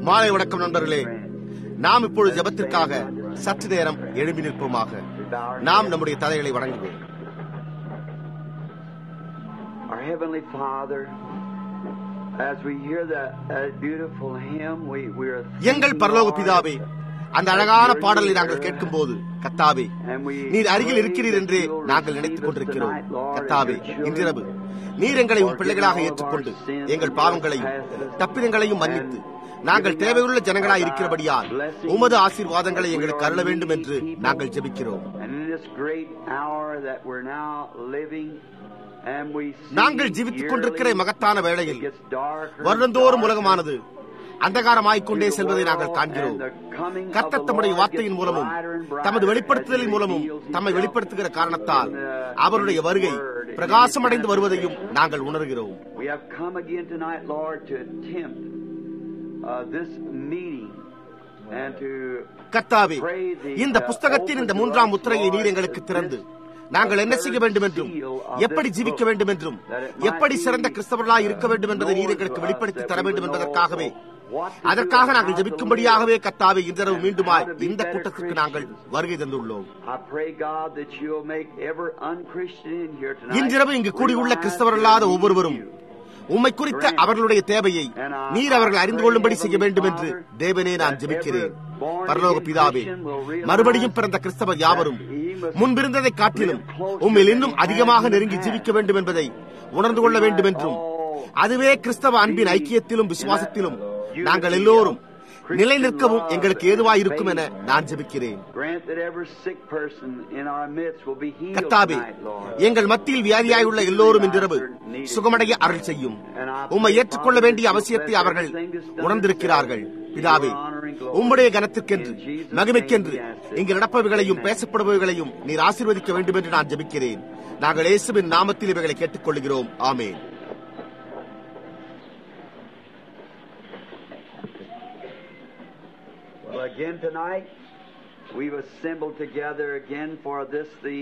மாலை வணக்கம் நண்பர்களே நாம் இப்பொழுது ஜெபத்திற்காக சற்று நேரம் எழுப்பி நிற்போமாக நாம் நம்முடைய தலைகளை வணங்குவோம் Our Heavenly Father, as we hear that, that beautiful hymn, we, we are எங்கள் பரலோக பிதாவே அந்த அழகான பாடலை நாங்கள் கேட்கும் போது கத்தாவே நீர் அருகில் இருக்கிறீர் என்றே நாங்கள் நினைத்துக் கொண்டிருக்கிறோம் கத்தாவே இன்றிரவு நீர் எங்களை உன் பிள்ளைகளாக ஏற்றுக்கொண்டு எங்கள் பாவங்களையும் தப்பிதங்களையும் மன்னித்து நாங்கள் தேவையுள்ள ஜனங்களாய் இருக்கிறபடியால் உமது ஆசீர்வாதங்களை எங்களுக்கு அருள வேண்டும் என்று நாங்கள் ஜெபிக்கிறோம் And in this great hour that we're now living, and we see நாங்கள் ஜீவித்துக் கொண்டிருக்கிற yearly, மகத்தான வேளையில் it gets darker and வருடந்தோறும் darker. உலகமானது அந்தகாரமாய்க்கொண்டே செல்வதை நாங்கள் காண்கிறோம் கர்த்தர் தம்முடைய வார்த்தையின் மூலமும் தமது வெளிப்படுத்துதலின் மூலமும் தம்மை வெளிப்படுத்துகிற காரணத்தால் அவருடைய வருகை பிரகாசமடைந்து வருவதையும் நாங்கள் உணர்கிறோம் We have come again tonight, Lord, to attempt uh, this meeting and to கர்த்தாவே இந்த புஸ்தகத்தின் இந்த மூன்றாம் முத்திரையை நீர் எங்களுக்கு திறந்து நாங்கள் என்ன செய்ய வேண்டும் என்றும் எப்படி ஜீவிக்க வேண்டும் என்றும் எப்படி சிறந்த கிறிஸ்தவர்களாய் இருக்க வேண்டும் என்பதை நீர் எங்களுக்கு வெளிப்படுத்தி தர வேண்டும் என்பதற்காகவே அதற்காக நாங்கள் ஜெபிக்கும்படியாகவே கர்த்தாவே இன்றிரவு மீண்டுமாய் இந்த கூட்டத்திற்கு நாங்கள் வருகை தந்துள்ளோம் I pray, God, that you'll make every unchristian in here tonight. இன்றிரவு இங்கு கூடியுள்ள கிறிஸ்தவரல்லாத ஒவ்வொருவரும் உம்மை குறித்த அவர்களுடைய தேவையை நீர் அவர்கள் அறிந்து கொள்ளும்படி செய்ய வேண்டும் என்று தேவனே நான் ஜெபிக்கிறேன் பரலோக பிதாவே மறுபடியும் பிறந்த கிறிஸ்தவர் யாவரும் முன்பிருந்ததை காட்டிலும் உம்மில் இன்னும் அதிகமாக நெருங்கி ஜீவிக்க வேண்டும் என்பதை உணர்ந்து கொள்ள வேண்டும் என்றும் அதுவே கிறிஸ்தவ அன்பின் ஐக்கியத்திலும் விசுவாசத்திலும் நாங்கள் எல்லோரும் நிலை நிற்கவும் எங்களுக்கு ஏதுவாய் இருக்கும் என நான் ஜெபிக்கிறேன் Grant that every sick person in our midst will be healed கர்த்தாவே tonight, Lord. எங்கள் மத்தியில் வியாதியாயுள்ள எல்லோரும் இன்றிரவு சுகமடைய அருள் செய்யும் உம்மை ஏற்றுக்கொள்ள வேண்டிய அவசியத்தை அவர்கள் உணர்ந்திருக்கிறார்கள் பிதாவே உம்முடைய கனத்திற்கென்று மகிமைக்கென்று இங்கு நடப்பவைகளையும் பேசப்படுபவைகளையும் நீர் ஆசீர்வதிக்க வேண்டும் என்று நான் ஜெபிக்கிறேன் நாங்கள் இயேசுவின் நாமத்தில் இவைகளை கேட்டுக்கொள்கிறோம் ஆமென் Well, again tonight, we've assembled together again for this, the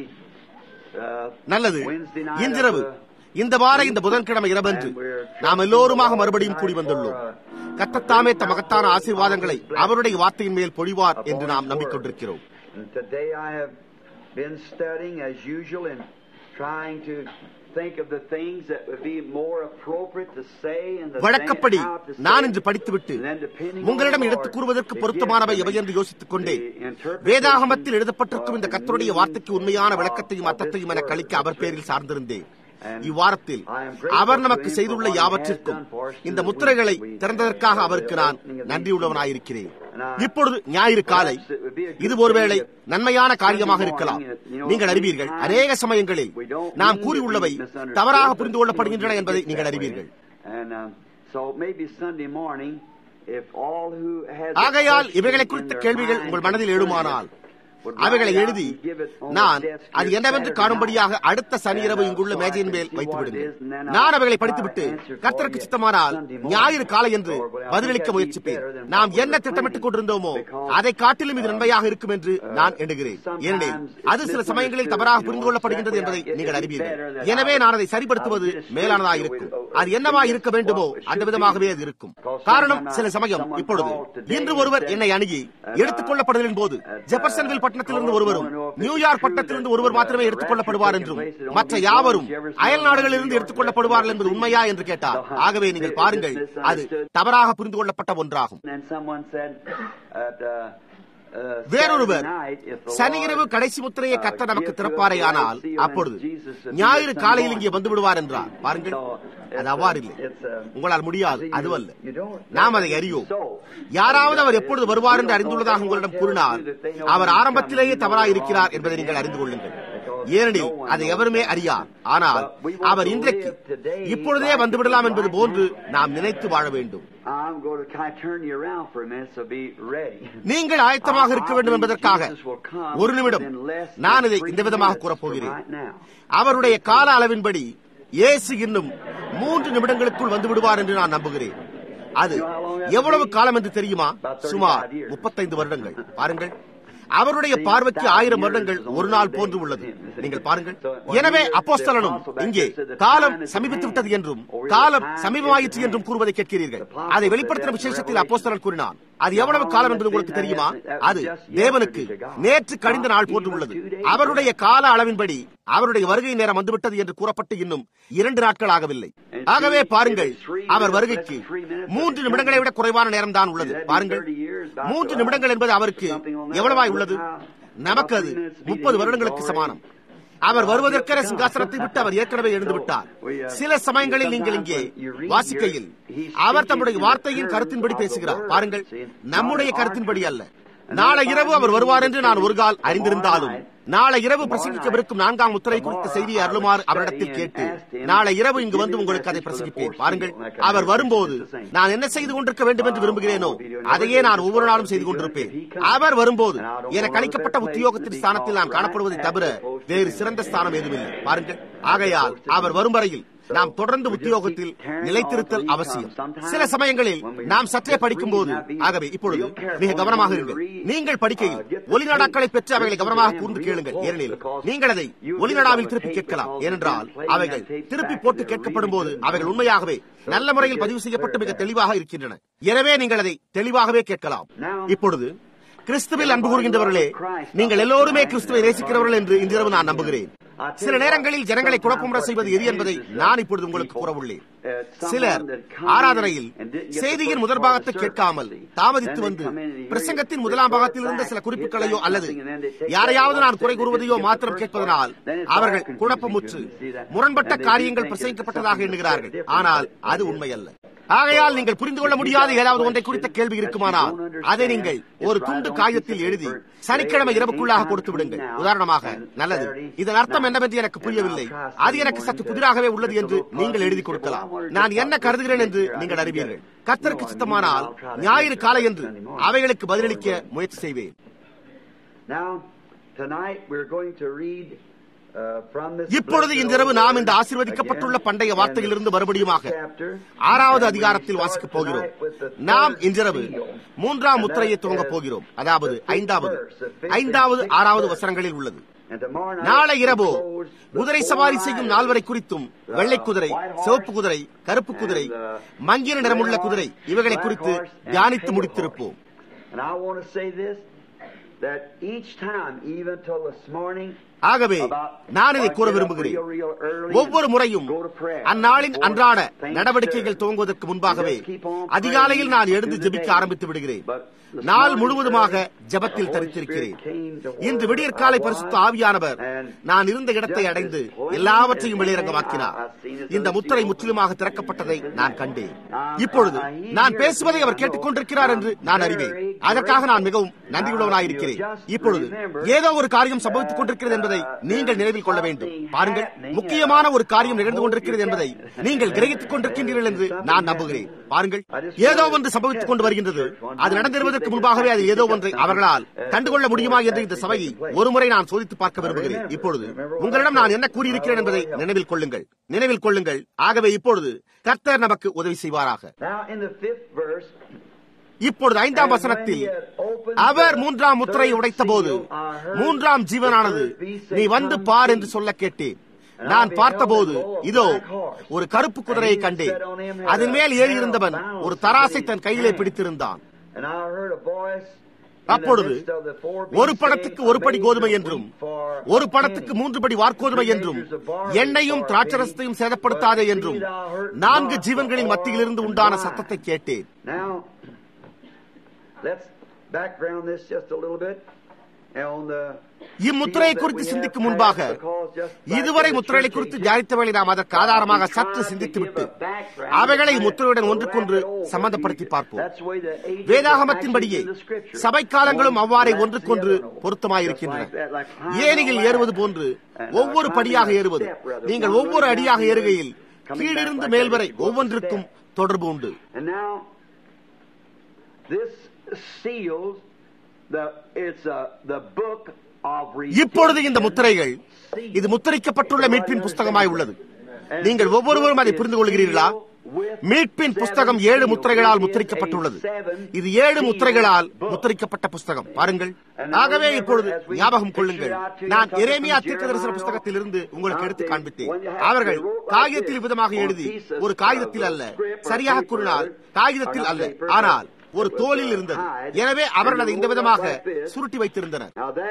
uh, நல்லது Wednesday night இன்றிரவு of the இந்த வார இந்த புதன்கிழமை இரவன்று நாம் எல்லோருமாக மறுபடியும் கூடி வந்துள்ளோம் கத்தத்தாமே தம் மகத்தான ஆசீர்வாதங்களை அவருடைய வார்த்தையின் மேல் பொழிவார் என்று நாம் நம்பிக்கொண்டிருக்கிறோம் And today I have been studying as usual and trying to think of the things that would be more appropriate to say and the வழக்கப்படி things how to say நான் it. இன்று படித்துவிட்டு And then depending on உங்களிடம் the எடுத்துக் Lord, கூறுவதற்கு it பொருத்தமானவை gives எவை me என்று யோசித்துக் கொண்டே the interpretation வேதாகமத்தில் எழுதப்பட்டிருக்கும் இந்த of the கர்த்தருடைய meaning வார்த்தைக்கு உண்மையான of விளக்கத்தையும் this அர்த்தத்தையும் என word. கழிக்க அவர் பேரில் சார்ந்திருந்தேன் And இவ்வாரத்தில் I am grateful our to நமக்கு him for செய்துள்ள what he has யாவற்றிற்கும் done for us இந்த through முத்திரைகளை the week. திறந்ததற்காக We அவருக்கு the நான் opening of these நன்றியுள்ளவனாயிருக்கிறேன் And I- இப்பொழுது ஞாயிறு காலை Perhaps it would be a good இது ஒருவேளை thing if நன்மையான காரியமாக Sunday இருக்கலாம் morning, you know, நீங்கள் அறிவீர்கள் sometimes அநேக சமயங்களில் we don't நாம் mean கூறியுள்ளவை to be misunderstood, தவறாக but, புரிந்து you know, கொள்ளப்படுகின்றன you என்பதை get நீங்கள் that way. அறிவீர்கள் And um, so maybe Sunday morning, if all who has a ஆகையால் question இவைகளை in குறித்த their கேள்விகள் mind உங்கள் மனதில் concerning எழுமானால் it, would அவைகளை write out எழுதி and give it on the நான் desk அது here என்னவென்று Saturday காணும்படியாக night. அடுத்த சனி இரவு And, uh, இங்குள்ள so I மேஜையின் can மேல் see வைத்து what it விடுங்கள் is, and then நான் I'll அவைகளை try to படித்துவிட்டு answer for கர்த்தருக்கு you சித்தமானால் Sunday morning. ஞாயிறு காலை என்று Lord, well, I பதிலளிக்க think that'd be முயற்சிப்பேன் better than நாம் what we என்ன were திட்டமிட்டுக் planning, கொண்டிருந்தோமோ because, அதை காட்டிலும் இது நன்மையாக இருக்கும் என்று நான் எண்ணுகிறேன் ஏனெனில் அது சில சமயங்களில் தவறாக புரிந்து கொள்ளப்படுகின்றது என்பதை நீங்கள் அறிவீர்கள் எனவே நான் அதை சரிப்படுத்துவது மேலானதாக இருக்கும் அது என்னவா இருக்க வேண்டுமோ அந்த விதமாகவே அது இருக்கும் காரணம் சில சமயம் இப்பொழுது இன்று ஒருவர் என்னை அணுகி எடுத்துக் கொள்ளப்படுதலின் போது ஜெபர்சன்வில் பட்டணத்திலிருந்து ஒருவரும் நியூயார்க் பட்டணத்திலிருந்து ஒருவர் மாத்திரமே எடுத்துக் கொள்ளப்படுவார் என்றும் மற்ற யாவரும் அயல் நாடுகளிலிருந்து எடுத்துக் கொள்ளப்படுவார்கள் என்பது உண்மையா என்று கேட்டார் ஆகவே நீங்கள் பாருங்கள் அது தவறாக புரிந்து கொள்ளப்பட்ட ஒன்றாகும் And someone said at, uh, uh, வேறொருவர் Saturday night, if the Shani Lord, இரவு கடைசி முத்திரையை uh, கத்த நமக்கு gives to us திறப்பாரேயானால் the right seal, அப்பொழுது then Jesus would be ஞாயிறு there காலையில் some இங்கே வந்து விடுவார் என்றார் பாருங்கள் அது அவ்வாறு இல்லை உங்களால் முடியாது அதுவல்ல நாம் அதை அறியோம் யாராவது அவர் எப்பொழுது வருவார் என்று அறிந்துள்ளதாக உங்களிடம் கூறினால் அவர் ஆரம்பத்திலேயே தவறாக இருக்கிறார் என்பதை நீங்கள் அறிந்து கொள்ளுங்கள் ஏனெனில் அதை எவருமே அறியார் ஆனால் அவர் இன்றைக்கு இப்பொழுதே வந்துவிடலாம் என்பது போன்று நாம் நினைத்து வாழ வேண்டும் I'm going to kind of turn you around for a minute, so be ready. நீங்கள் ஆயத்தமாக இருக்க வேண்டும் என்பதற்காக ஒரு நிமிடம் நான் இதை இந்த விதமாக கூறப்போகிறேன் அவருடைய கால அளவின்படி இயேசு இன்னும் மூன்று நிமிடங்களுக்குள் வந்து விடுவார் என்று நான் நம்புகிறேன் அது எவ்வளவு காலம் என்று தெரியுமா சுமார் முப்பத்தைந்து வருடங்கள் பாருங்கள் அவருடைய பார்வைக்கு ஆயிரம் வருடங்கள் ஒரு நாள் போன்று உள்ளது நீங்கள் பாருங்கள் எனவே அப்போஸ்தலனும் இங்கே காலம் சமீபித்து விட்டது என்றும் காலம் சமீபமாயிற்று என்றும் கூறுவதை கேட்கிறீர்கள் அதை வெளிப்படுத்தின விசேஷத்தில் அப்போஸ்தலன் கூறினான் அது எவ்வளவு காலம் என்பது உங்களுக்கு தெரியுமா அது தேவனுக்கு நேற்று கழிந்த நாள் போன்று உள்ளது அவருடைய கால அளவின்படி அவருடைய வருகை நேரம் வந்துவிட்டது என்று கூறப்பட்டு இன்னும் இரண்டு நாட்கள் ஆகவில்லை ஆகவே பாருங்கள் அவர் வருகைக்கு மூன்று நிமிடங்களை விட குறைவான நேரம் தான் உள்ளது பாருங்கள் மூன்று நிமிடங்கள் என்பது அவருக்கு எவ்வளவாய் உள்ளது நமக்கு அது முப்பது வருடங்களுக்கு சமானம் அவர் வருவதற்கென சிங்காசனத்தை விட்டு அவர் ஏற்கனவே எழுந்து விட்டார் சில சமயங்களில் நீங்கள் இங்கே வாசிக்கையில் அவர் தம்முடைய வார்த்தையின் கருத்தின்படி பேசுகிறார் பாருங்கள் நம்முடைய கருத்தின்படி அல்ல நாளை இரவு அவர் வருவார் என்று நான் ஒரு கால் அறிந்திருந்தாலும் நாளை இரவு பிரசங்கிக்கவிருக்கும் நான்காம் முத்திரை குறித்த செய்தியை அருளுமாறு அவரிடத்தில் கேட்டு நாளை இரவு இங்கு வந்து உங்களுக்கு அதை பிரசங்கிப்பேன் பாருங்கள் அவர் வரும்போது நான் என்ன செய்து கொண்டிருக்க வேண்டும் என்று விரும்புகிறேனோ அதையே நான் ஒவ்வொரு நாளும் செய்து கொண்டிருப்பேன் அவர் வரும்போது எனக்கு அளிக்கப்பட்ட உத்தியோகத்தின் ஸ்தானத்தில் நான் காணப்படுவதை தவிர வேறு சிறந்த ஸ்தானம் எதுவில்லை பாருங்கள் ஆகையால் அவர் வரும் வரையில் நாம் தொடர்ந்து உத்தியோகத்தில் நிலைத்திருத்தல் அவசியம் சில சமயங்களில் நாம் சற்றே படிக்கும் போது ஆகவே இப்பொழுது மிக கவனமாக இருங்கள் நீங்கள் படிக்கையில் ஒலிநாடாக்களை பெற்று அவைகளை கவனமாக கூர்ந்து கேளுங்கள் ஏனெனில் நீங்கள் அதை ஒலிநாடாவில் திருப்பி கேட்கலாம் ஏனென்றால் அவைகள் திருப்பி போட்டு கேட்கப்படும் போது அவைகள் உண்மையாகவே நல்ல முறையில் பதிவு செய்யப்பட்டு மிக தெளிவாக இருக்கின்றன எனவே நீங்கள் அதை தெளிவாகவே கேட்கலாம் இப்பொழுது கிறிஸ்துவில் அன்பு கூறுகின்றவர்களே நீங்கள் எல்லோருமே கிறிஸ்துவை நேசிக்கிறவர்கள் என்று இன்றிரவு நான் நம்புகிறேன் சில நேரங்களில் ஜனங்களை குழப்பமுற செய்வது எது என்பதை நான் இப்பொழுது உங்களுக்கு கூறவுள்ளேன் சிலர் ஆராதனையில் செய்தியின் முதல் பாகத்தை கேட்காமல் தாமதித்து வந்து பிரசங்கத்தின் முதலாம் பாகத்தில் இருந்த சில குறிப்புகளையோ அல்லது யாரையாவது நான் குறை கூறுவதையோ மாத்திரம் கேட்பதனால் அவர்கள் குழப்பமுற்று முரண்பட்ட காரியங்கள் பிரசங்கிக்கப்பட்டதாக எண்ணுகிறார்கள் ஆனால் அது உண்மையல்ல ஆகையால் நீங்கள் புரிந்து கொள்ள முடியாத ஏதாவது ஒன்றை குறித்த கேள்வி இருக்குமானால் அதை நீங்கள் ஒரு துண்டு காகிதத்தில் எழுதி சனிக்கிழமை இரவுக்குள்ளாக கொடுத்து விடுங்கள் உதாரணமாக நல்லது இதன் அர்த்தம் என்னவென்று எனக்கு புரியவில்லை அது எனக்கு சற்று புதிராகவே உள்ளது என்று நீங்கள் எழுதி கொடுக்கலாம் நான் என்ன கருதுகிறேன் என்று நீங்கள் அறிவீர்கள் கத்தருக்கு சித்தமானால் ஞாயிறு காலை என்று அவைகளுக்கு பதிலளிக்க முயற்சி செய்வேன் இப்பொழுது இன்றிரவு நாம் இந்த ஆசீர்வதிக்கப்பட்டுள்ள பண்டைய வார்த்தையிலிருந்து மறுபடியுமாக ஆறாவது அதிகாரத்தில் வாசிக்கப் போகிறோம் நாம் இன்றிரவு மூன்றாம் முத்திரையை துவங்கப் போகிறோம் அதாவது ஐந்தாவது ஐந்தாவது ஆறாவது வசனங்களில் உள்ளது நாளை இரவோ குதிரை சவாரி செய்யும் நால்வரை குறித்தும் வெள்ளை குதிரை சிவப்பு குதிரை கருப்பு குதிரை மங்கின நிறமுள்ள குதிரை இவைகளை குறித்து தியானித்து முடித்திருப்போம் that each time, even till this morning, ஆகவே நான் இதை கூற விரும்புகிறேன் ஒவ்வொரு முறையும் அந்நாளின் அன்றாட நடவடிக்கைகள் துவங்குவதற்கு முன்பாகவே அதிகாலையில் நான் எழுந்து ஜெபிக்க ஆரம்பித்து விடுகிறேன் நாள் முழுவதுமாக ஜபத்தில் தரித்திருக்கிறேன் இன்று விடியற்காலை பரிசுத்த ஆவியானவர் நான் இருந்த இடத்தை அடைந்து எல்லாவற்றையும் வெளியரங்கமாக்கினார் இந்த முத்திரை முற்றிலுமாக திறக்கப்பட்டதை நான் கண்டேன் இப்பொழுது நான் பேசுவதை அவர் கேட்டுக்கொண்டிருக்கிறார் என்று நான் அறிவேன் அதற்காக நான் மிகவும் நன்றியுள்ளவனாயிருக்கிறேன் இப்பொழுது ஏதோ ஒரு காரியம் சம்பவித்துக் கொண்டிருக்கிறது என்பதை நீங்கள் நினைவில் கொள்ள வேண்டும் பாருங்கள் முக்கியமான ஒரு காரியம் நிகழ்ந்து கொண்டிருக்கிறது என்பதை நீங்கள் கிரகித்துக் கொண்டிருக்கின்றீர்கள் என்று நான் நம்புகிறேன் பாருங்கள் ஏதோ ஒன்று சம்பவித்துக் கொண்டு வருகின்றது அது நடந்திருவதற்கு முன்பாகவே அது ஏதோ ஒன்றை அவர்களால் கண்டுகொள்ள முடியுமா என்று இந்த சபையை ஒருமுறை நான் சோதித்து பார்க்க விரும்புகிறேன் இப்பொழுது உங்களிடம் நான் என்ன கூறியிருக்கிறேன் என்பதை நினைவில் கொள்ளுங்கள் நினைவில் கொள்ளுங்கள் ஆகவே இப்பொழுது கர்த்தர் நமக்கு உதவி செய்வாராக இப்பொழுது ஐந்தாம் வசனத்தில் அவர் மூன்றாம் முத்திரையை உடைத்த போது மூன்றாம் ஜீவனானது நீ வந்து பார் என்று சொல்ல கேட்டேன் நான் பார்த்தபோது இதோ ஒரு கருப்பு குதிரையை கண்டேன் அதன் மேல் ஏறி இருந்தவன் ஒரு தராசை தன் கையிலே பிடித்திருந்தான் அப்பொழுது ஒரு படத்துக்கு ஒரு படி கோதுமை என்றும் ஒரு படத்துக்கு மூன்று படி வார்கோதுமை என்றும் எண்ணெயும் திராட்சரசத்தையும் சேதப்படுத்தாதே என்றும் நான்கு ஜீவன்களின் மத்தியிலிருந்து உண்டான சத்தத்தை கேட்டேன் இம்முத்திரையை குறித்து சிந்திக்கும் முன்பாக இதுவரை முத்திரைகளை குறித்து தியானித்தவர்களை நாம் அதற்கு ஆதாரமாக சற்று சிந்தித்துவிட்டு அவைகளை முத்திரையுடன் ஒன்றுக்கொன்று சம்பந்தப்படுத்தி பார்ப்போம் வேதாகமத்தின்படியே சபை காலங்களும் அவ்வாறே ஒன்றுக்கொன்று பொருத்தமாயிருக்கின்றன ஏனியில் ஏறுவது போன்று ஒவ்வொரு படியாக ஏறுவது நீங்கள் ஒவ்வொரு அடியாக ஏறுகையில் கீழிருந்து மேல் வரை ஒவ்வொன்றுக்கும் தொடர்பு உண்டு இப்பொழுது இந்த முத்திரைகள் இது முத்திரைக்கப்பட்டுள்ள மீட்பின் புஸ்தகமாய் உள்ளது நீங்கள் ஒவ்வொருவரும் அதை புரிந்து கொள்கிறீர்களா மீட்பின் புஸ்தகம் ஏழு முத்திரைகளால் முத்திரிக்கப்பட்டுள்ளது இது ஏழு முத்திரைகளால் முத்திரிக்கப்பட்ட புஸ்தகம் பாருங்கள் ஆகவே இப்பொழுது ஞாபகம் கொள்ளுங்கள் நான் எரேமியா தீர்க்க தரிசன புஸ்தகத்திலிருந்து உங்களுக்கு எடுத்து காண்பித்தேன் அவர்கள் காகிதத்தில் விதமாக எழுதி ஒரு காகிதத்தில் அல்ல சரியாக கூறினால் காகிதத்தில் அல்ல ஆனால் ஒரு தோலில் இருந்தது எனவே அவர்கள் அதை இந்த விதமாக சுருட்டி வைத்திருந்தனர்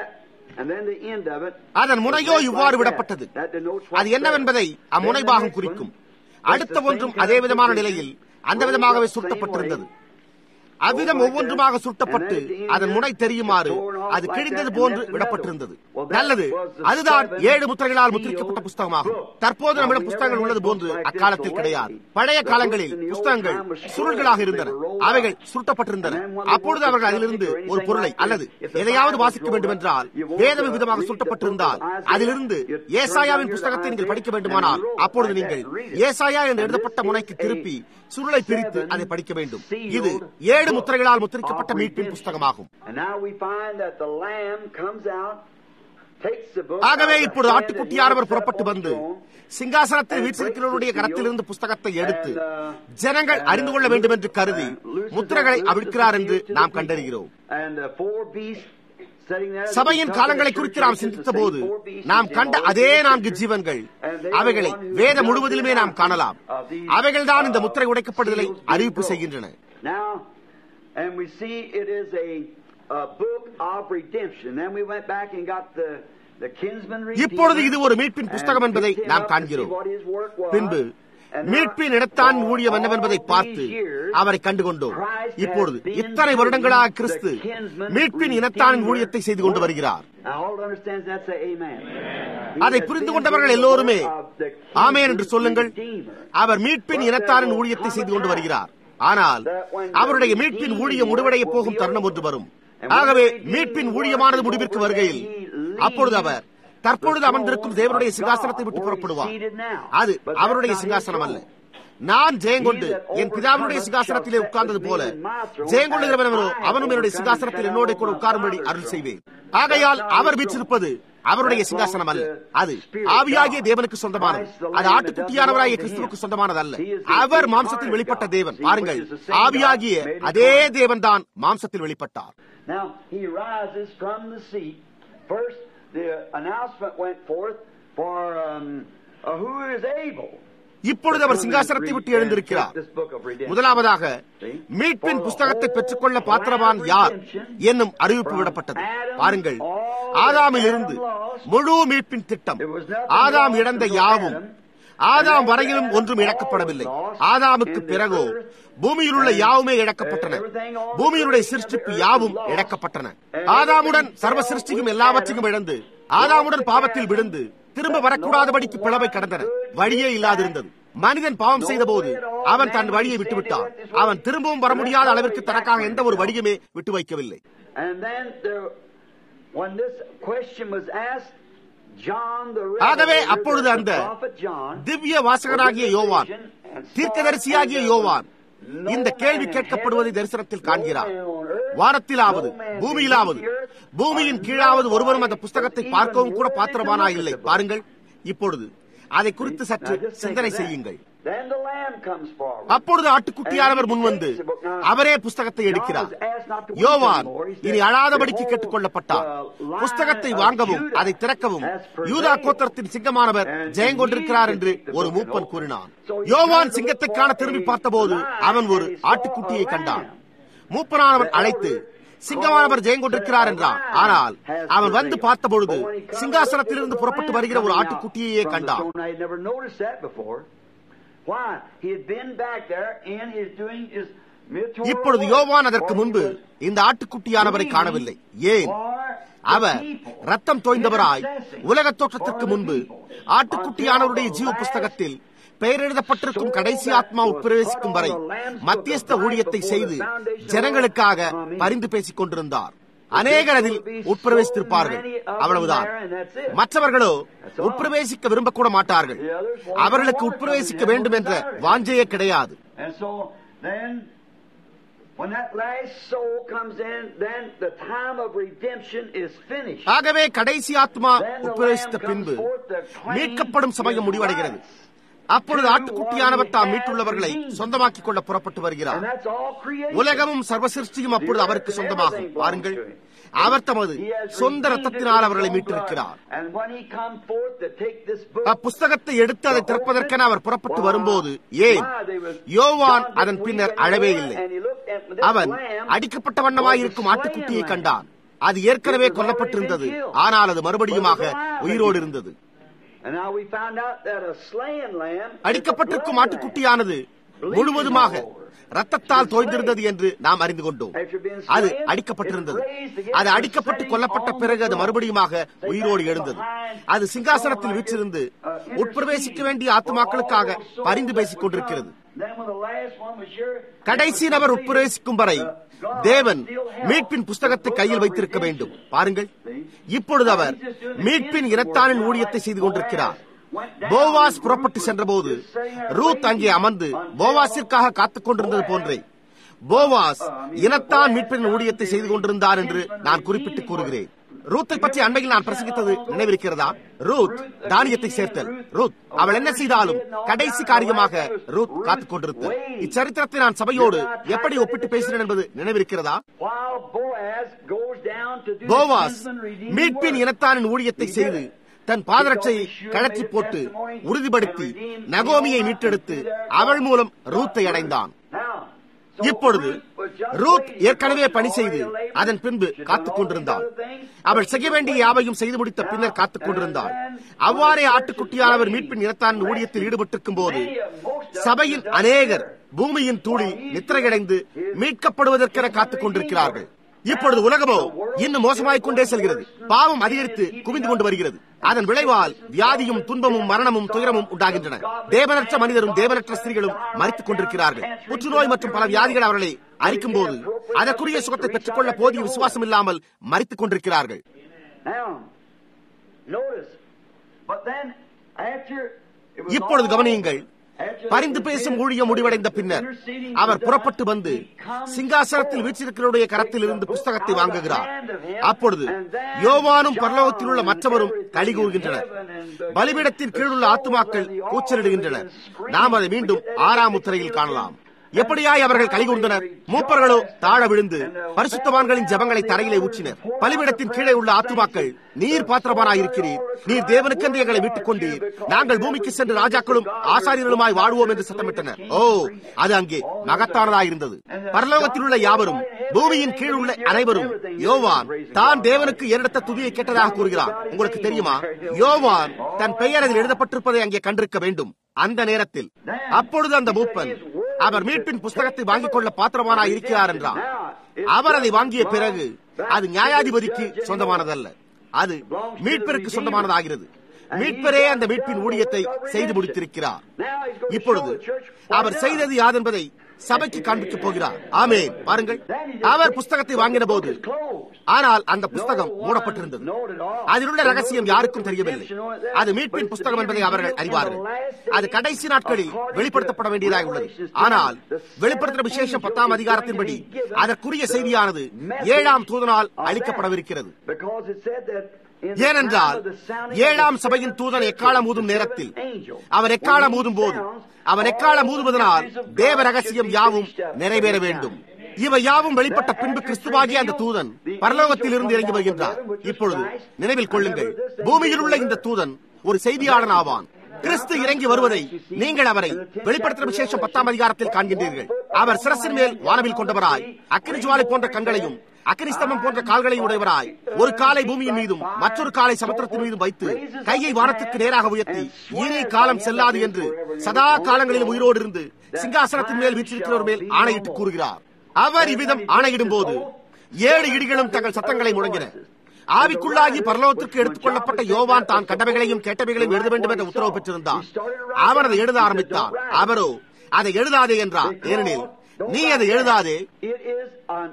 அதன் முனையோ இவ்வாறு விடப்பட்டது அது என்னவென்பதை அம்முனைபாகம் குறிக்கும் அடுத்த ஒன்றும் அதே விதமான நிலையில் அந்த விதமாகவே சுருட்டப்பட்டிருந்தது அவ்விதம் ஒவ்வொன்றுமாக சுட்டப்பட்டு அதன் முனை தெரியுமாறு அது கிழிந்தது போன்று விடப்பட்டிருந்தது நல்லது அதுதான் ஏழு முத்திரைகளால் முத்திரிக்கப்பட்ட புஸ்தகமாகும் தற்போது நம்மிடம் புஸ்தகங்கள் உள்ளது போன்று அக்காலத்தில் கிடையாது பழைய காலங்களில் புஸ்தகங்கள் சுருள்களாக இருந்தன அவைகள் சுருட்டப்பட்டிருந்தன அப்பொழுது அவர்கள் அதிலிருந்து ஒரு பொருளை அல்லது எதையாவது வாசிக்க வேண்டும் என்றால் வேத விதமாக சுட்டப்பட்டிருந்தால் அதிலிருந்து ஏசாயாவின் புஸ்தகத்தை நீங்கள் படிக்க வேண்டுமானால் அப்பொழுது நீங்கள் ஏசாயா என்று எழுதப்பட்ட முனைக்கு திருப்பி சுருளை பிரித்து அதை படிக்க வேண்டும் இது ஏழு முத்திரைகளால் முத்திரிக்கப்பட்ட மீட்பின் புஸ்தகமாகும் ஆகவே இப்பொழுது ஆட்டுக்குட்டியானவர் புறப்பட்டு வந்து சிங்காசனத்தில் வீற்றிருக்கிறவருடைய கரத்திலிருந்து புஸ்தகத்தை எடுத்து ஜனங்கள் அறிந்து கொள்ள வேண்டும் என்று கருதி முத்திரைகளை அவிழ்க்கிறார் என்று நாம் கண்டறிகிறோம் சபையின் காலங்களை குறித்து நாம் சிந்தித்த போது நாம் கண்ட அதே நான்கு ஜீவன்கள் அவைகளை வேத முழுவதிலுமே நாம் காணலாம் அவைகள் தான் இந்த முத்திரை உடைக்கப்படுதலை அறிவிப்பு செய்கின்றன and we see it is a, a book of redemption. Then we went back and got the the kinsman இப்பொழுது இது ஒரு மீட்பின் புஸ்தகம் என்பதை நாம் காண்கிறோம் பின்பு மீட்பின் இடத்தான் ஊழியம் என்னவென்பதை பார்த்து அவரை கண்டுகொண்டோம் இப்பொழுது இத்தனை வருடங்களாக கிறிஸ்து மீட்பின் இனத்தானின் ஊழியத்தை செய்து கொண்டு வருகிறார் அதை புரிந்து கொண்டவர்கள் எல்லோருமே ஆமேன் என்று சொல்லுங்கள் அவர் மீட்பின் இனத்தாரின் ஊழியத்தை செய்து கொண்டு வருகிறார் ஆனால் அவருடைய மீட்பின் ஊழியம் முடிவடைய போகும் தருணம் ஒன்று வரும் ஆகவே மீட்பின் ஊழியமானது முடிவிற்கு வருகையில் அப்பொழுது அவர் தற்பொழுது அமர்ந்திருக்கும் தேவனுடைய சிங்காசனத்தை விட்டு புறப்படுவார் அது அவருடைய சிங்காசனம் அல்ல நான் ஜெயங்கொண்டு என் பிதாவினுடைய சிங்காசனத்திலே உட்கார்ந்தது போல ஜெயங்கொள்ளுகிறவனோ அவனும் என்னுடைய சிங்காசனத்தில் என்னோட கூட உட்காரும்படி அருள் செய்வேன் ஆகையால் அவர் வீச்சிருப்பது அவருடைய சிங்காசனம் அல்ல அது ஆவியாகிய தேவனுக்கு சொந்தமானது அது ஆட்டுக்குட்டியானவராகிய கிறிஸ்துவுக்கு சொந்தமானது அல்ல அவர் மாம்சத்தில் வெளிப்பட்ட தேவன் பாருங்கள் ஆவியாகிய அதே தேவன் தான் மாம்சத்தில் வெளிப்பட்டார் Now he rises from the seat. First, the announcement went forth for um, uh, who is able. இப்பொழுது அவர் சிங்காசனத்தை விட்டு எழுந்திருக்கிறார் முதலாவதாக மீட்பின் புஸ்தகத்தை பெற்றுக்கொள்ள பாத்திரவான் யார் என்னும் அறிவிப்பு விடப்பட்டது பாருங்கள் ஆதாமில் இருந்து முழு மீட்பின் திட்டம் ஆதாம் இழந்த யாவும் ஆதாம் வரையிலும் ஒன்றும் இழக்கப்படவில்லை ஆதாமுக்கு பிறகோ பூமியில் உள்ள யாவுமே இழக்கப்பட்டன பூமியினுடைய சிருஷ்டிப்பு யாவும் இழக்கப்பட்டன ஆதாமுடன் சர்வ சிருஷ்டிக்கும் எல்லாவற்றையும் இழந்து ஆதாமுடன் பாவத்தில் விழுந்து திரும்ப வரக்கூடாதபடிக்கு பிளவை கடந்தன வழியே இல்லாதிருந்தது மனிதன் பாவம் செய்த போது அவன் தன் வழியை விட்டுவிட்டான் அவன் திரும்பவும் வர முடியாத அளவிற்கு தனக்காக எந்த ஒரு வழியுமே விட்டு வைக்கவில்லை ஆகவே அப்பொழுது அந்த திவ்ய வாசகனாகிய யோவான் தீர்க்கதரிசியாகிய யோவான் இந்த கேள்வி கேட்கப்படுவதை தரிசனத்தில் காண்கிறார் வானத்திலாவது பூமியிலாவது பூமியின் கீழாவது ஒருவரும் அந்த புஸ்தகத்தை பார்க்கவும் கூட பாத்திரமானா இல்லை பாருங்கள் இப்பொழுது அதை குறித்து சற்று சிந்தனை செய்யுங்கள் அப்பொழுது ஆட்டுக்குட்டியானவர் முன்வந்து அவரே புஸ்தகத்தை எடுக்கிறார் யோவான் இனி அழாதபடிக்கு கேட்டுக் கொள்ளப்பட்டார் புஸ்தகத்தை வாங்கவும் அதை திறக்கவும் யூதா கோத்திரத்தின் சிங்கமானவர் ஜெயங்கொண்டிருக்கிறார் என்று ஒரு மூப்பன் கூறினான் யோவான் சிங்கத்தை காண திரும்பி பார்த்தபோது அவன் ஒரு ஆட்டுக்குட்டியை கண்டான் மூப்பனானவன் அழைத்து சிங்கமானவர் ஜெயங்கொண்டிருக்கிறார் என்றான் ஆனால் அவன் வந்து பார்த்த பொழுது சிங்காசனத்திலிருந்து புறப்பட்டு வருகிற ஒரு ஆட்டுக்குட்டியையே கண்டான் இப்பொழுது யோவான் அதற்கு முன்பு இந்த ஆட்டுக்குட்டியானவரை காணவில்லை ஏன் அவர் ரத்தம் தோய்ந்தவராய் உலக தோற்றத்திற்கு முன்பு ஆட்டுக்குட்டியானவருடைய ஜீவ புஸ்தகத்தில் பெயர் எழுதப்பட்டிருக்கும் கடைசி ஆத்மா உட்பிரவேசிக்கும் வரை மத்தியஸ்த ஊழியத்தை செய்து ஜனங்களுக்காக பரிந்து பேசிக் கொண்டிருந்தார் அநேகர் அதில் உட்பிரவேசித்திருப்பார்கள் அவ்வளவுதான் மற்றவர்களோ உட்பிரவேசிக்க விரும்பக்கூட மாட்டார்கள் அவர்களுக்கு உட்பிரவேசிக்க வேண்டும் என்ற வாஞ்சையே கிடையாது ஆகவே கடைசி ஆத்மா உட்பிரவேசித்த பின்பு மீட்கப்படும் சமயம் முடிவடைகிறது அப்பொழுது ஆட்டுக்குட்டியானவர் தாம் மீட்டுள்ளவர்களை சொந்தமாக்கிக் கொள்ள புறப்பட்டு வருகிறார் And that's all creation. உலகமும் சர்வசிருஷ்டியும் அப்பொழுது அவருக்கு சொந்தமாகும் பாருங்கள் அவர் தமது சொந்த ரத்தத்தினால் அவர்களை மீட்டிருக்கிறார் And when he come forth to take this book, அப்புஸ்தகத்தை எடுத்து அதை திறப்பதற்கென அவர் புறப்பட்டு வரும்போது ஏன் யோவான் அதன் பின்னர் அழவே இல்லை அவன் அடிக்கப்பட்ட வண்ணமாய் இருக்கும் ஆட்டுக்குட்டியை கண்டான் அது ஏற்கனவே கொல்லப்பட்டிருந்தது ஆனால் அது மறுபடியுமாக உயிரோடு இருந்தது And now we found out that a slain lamb அடிக்கப்பட்டிருக்கும் ஆட்டுக்குட்டியானது முழுவதுமாக ரத்தத்தால் தோய்ந்திருந்தது என்று நாம் அறிந்து கொண்டோம் அது அடிக்கப்பட்டிருந்தது அது அடிக்கப்பட்டு கொல்லப்பட்ட பிறகு அது மறுபடியுமாக உயிரோடு எழுந்தது அது சிங்காசனத்தில் வீற்றிருந்து உட்பிரவேசிக்க வேண்டிய ஆத்துமாக்களுக்காக பரிந்து பேசிக் கொண்டிருக்கிறது Then when the last one was here, கடைசி நபர் உட்பிரவேசிக்கும் வரை தேவன் மீட்பின் புஸ்தகத்தை கையில் வைத்திருக்க வேண்டும் பாருங்கள் இப்பொழுது அவர் மீட்பின் இனத்தானின் ஊழியத்தை செய்து கொண்டிருக்கிறார் போவாஸ் புறப்பட்டு சென்றபோது ரூத் அங்கே அமர்ந்து போவாஸிற்காக காத்துக் கொண்டிருந்தது போன்றே போவாஸ் இனத்தான் மீட்பின் ஊழியத்தை செய்து கொண்டிருந்தார் என்று நான் குறிப்பிட்டு கூறுகிறேன் ரூத்தை பற்றி அண்மையில் நான் பிரசங்கித்தது நினைவிருக்கிறதா ரூத் தானியத்தை சேர்த்தல் ரூத் அவள் என்ன செய்தாலும் கடைசி காரியமாக ரூத் காத்துக் கொண்டிருத்தல் இச்சரித்திரத்தை நான் சபையோடு எப்படி ஒப்பிட்டு பேசினேன் என்பது நினைவிருக்கிறதா while Boaz goes down to do Boaz the kinsman redeeming மீட்பின் work, இனத்தானின் ஊழியத்தை செய்து தன் பாதரட்சையை கழற்றி போட்டு உறுதிப்படுத்தி நகோமியை மீட்டெடுத்து அவள் மூலம் ரூத்தை அடைந்தான் Now, இப்பொழுது ரூத் ஏற்கனவே பணி செய்து அதன் பின்பு காத்துக் கொண்டிருந்தாள் அவள் செய்ய வேண்டிய யாவையும் செய்து முடித்த பின்னர் காத்துக் கொண்டிருந்தாள் அவ்வாறே ஆட்டுக்குட்டியானவர் மீட்பின் இனத்தான் ஊழியத்தில் ஈடுபட்டிருக்கும் போது சபையின் அநேகர் பூமியின் தூளில் நித்திரையடைந்து மீட்கப்படுவதற்கென காத்துக் கொண்டிருக்கிறார்கள் இப்பொழுது உலகமோ இன்னும் மோசமாய்க் கொண்டே செல்கிறது பாவம் அதிகரித்து குவிந்து கொண்டு வருகிறது அதன் விளைவால் வியாதியும் துன்பமும் மரணமும் துயரமும் உண்டாகின்றன தேவனற்ற மனிதரும் தேவனற்ற ஸ்திரீகளும் மறித்துக் கொண்டிருக்கிறார்கள் புற்றுநோய் மற்றும் பல வியாதிகள் அவர்களை அரிக்கும் போது அதற்குரிய சுகத்தை பெற்றுக்கொள்ள போதிய விசுவாசம் இல்லாமல் மறித்துக் கொண்டிருக்கிறார்கள் now, notice, but then after it was இப்பொழுது all கவனியுங்கள் after பரிந்து the பேசும் ஊழியம் முடிவடைந்த பின்னர் அவர் புறப்பட்டு வந்து சிங்காசனத்தில் வீச்சிருக்கிறவருடைய கரத்தில் இருந்து புஸ்தகத்தை வாங்குகிறார் அப்பொழுது யோவானும் பரலோகத்தில் உள்ள மற்றவரும் களி கூறுகின்றனர் பலிபீடத்தின் கீழுள்ள ஆத்துமாக்கள் கூச்சலிடுகின்றனர் நாம் அதை மீண்டும் ஆறாம் முத்திரையில் காணலாம் எப்படியாய் அவர்கள் கலிகூர்ந்தனர் மூப்பர்களோ தாழ விழுந்து பரிசுத்தவான்களின் ஜபங்களை தரையிலே ஊற்றினர் பலிபிடத்தின் கீழே உள்ள ஆத்துமாக்கள் நீர் பாத்திரமானாய் இருக்கிறீர் நீர் தேவனுக்கென்று எங்களை மீட்டுக் கொண்டீர் நாங்கள் பூமிக்கு சென்று ராஜாக்களும் ஆசாரியர்களுமாய் வாழுவோம் என்று சத்தமிட்டனர் ஓ அது அங்கே மகத்தானதாய் இருந்தது பரலோகத்தில் உள்ள யாவரும் பூமியின் கீழ் உள்ள அனைவரும் யோவான் தான் தேவனுக்கு ஏறெடுத்த துதியை கேட்டதாக கூறுகிறார் உங்களுக்கு தெரியுமா யோவான் தன் பெயர் அதில் எழுதப்பட்டிருப்பதை அங்கே கண்டிருக்க வேண்டும் அந்த நேரத்தில் அப்பொழுது அந்த மூப்பன் அவர் மீட்பின் புஸ்தகத்தை வாங்கிக் கொள்ள பாத்திரமானாய் இருக்கிறார் என்றார் அவர் அதை வாங்கிய பிறகு அது நியாயாதிபதிக்கு சொந்தமானதல்ல அது மீட்பிற்கு சொந்தமானதாகிறது மீட்பரே அந்த மீட்பின் ஊழியத்தை செய்து முடித்திருக்கிறார் இப்பொழுது அவர் செய்தது யாதென்பதை சபைக்கு காண்பிக்கப் போகிறார் ஆமேன் பாருங்கள் அவர் புஸ்தகத்தை வாங்கின போது ஆனால் அந்த புஸ்தகம் மூடப்பட்டிருந்தது அதில் உள்ள ரகசியம் யாருக்கும் தெரியவில்லை அது மீட்பின் புஸ்தகம் என்பதை அவர்கள் அறிவார்கள் அது கடைசி நாட்களில் வெளிப்படுத்தப்பட வேண்டியதாக உள்ளது ஆனால் வெளிப்படுத்தின விசேஷம் பத்தாம் அதிகாரத்தின்படி அதற்குரிய செய்தியானது ஏழாம் தூதனால் அளிக்கப்படவிருக்கிறது because it said that in the ஏனென்றால் sound of the sounding ஏழாம் of the சபையின் church, தூதன் எக்காலம் ஊதும் நேரத்தில் angel. அவன் எக்காலம் ஊதும் போது அவன் எக்காலம் ஊதுவதனால் தேவ ரகசியம் யாவும் நிறைவேற வேண்டும் இவை யாவும் வெளிப்பட்ட பின்பு கிறிஸ்துவாகிய அந்த தூதன் பரலோகத்தில் இருந்து இறங்கி வருகின்றார் இப்பொழுது நினைவில் கொள்ளுங்கள் பூமியில் உள்ள இந்த தூதன் ஒரு செய்தியாளன் ஆவான் கிறிஸ்து இறங்கி வருவதை நீங்கள் அவரை வெளிப்படுத்தின விசேஷம் பத்தாம் அதிகாரத்தில் காண்கின்றீர்கள் அவர் சிரசின் மேல் வானவில் கொண்டவராய் அக்கினி ஜுவாலை போன்ற கண்களையும் அக்கினிஸ்தமம் போன்ற கால்களையும் உடையவராய் ஒரு காலை பூமியின் மீதும் மற்றொரு காலை சமுத்திரத்தின் மீதும் வைத்து கையை வானத்துக்கு நேராக உயர்த்தி இனி காலம் செல்லாது என்று சதா காலங்களில் உயிரோடு இருந்து சிங்காசனத்தின் மேல் வீற்றிருக்கிறவர் மேல் ஆணையிட்டு கூறுகிறார் அவர் இவ்விதம் ஆணையிடும் போது ஏழு இடிகளும் தங்கள் சத்தங்களை முழங்கின ஆவிக்குள்ளாகி பரலோகத்திற்கு எடுத்துக் கொள்ளப்பட்ட யோவான் தான் கண்டவைகளையும் கேட்டவைகளையும் எழுத வேண்டும் என்ற உத்தரவு பெற்றிருந்தார் அவர் அதை எழுத ஆரம்பித்தார் அவரோ அதை எழுதாதே என்றார் ஏனெனில் நீ அதை எழுதாதே It is an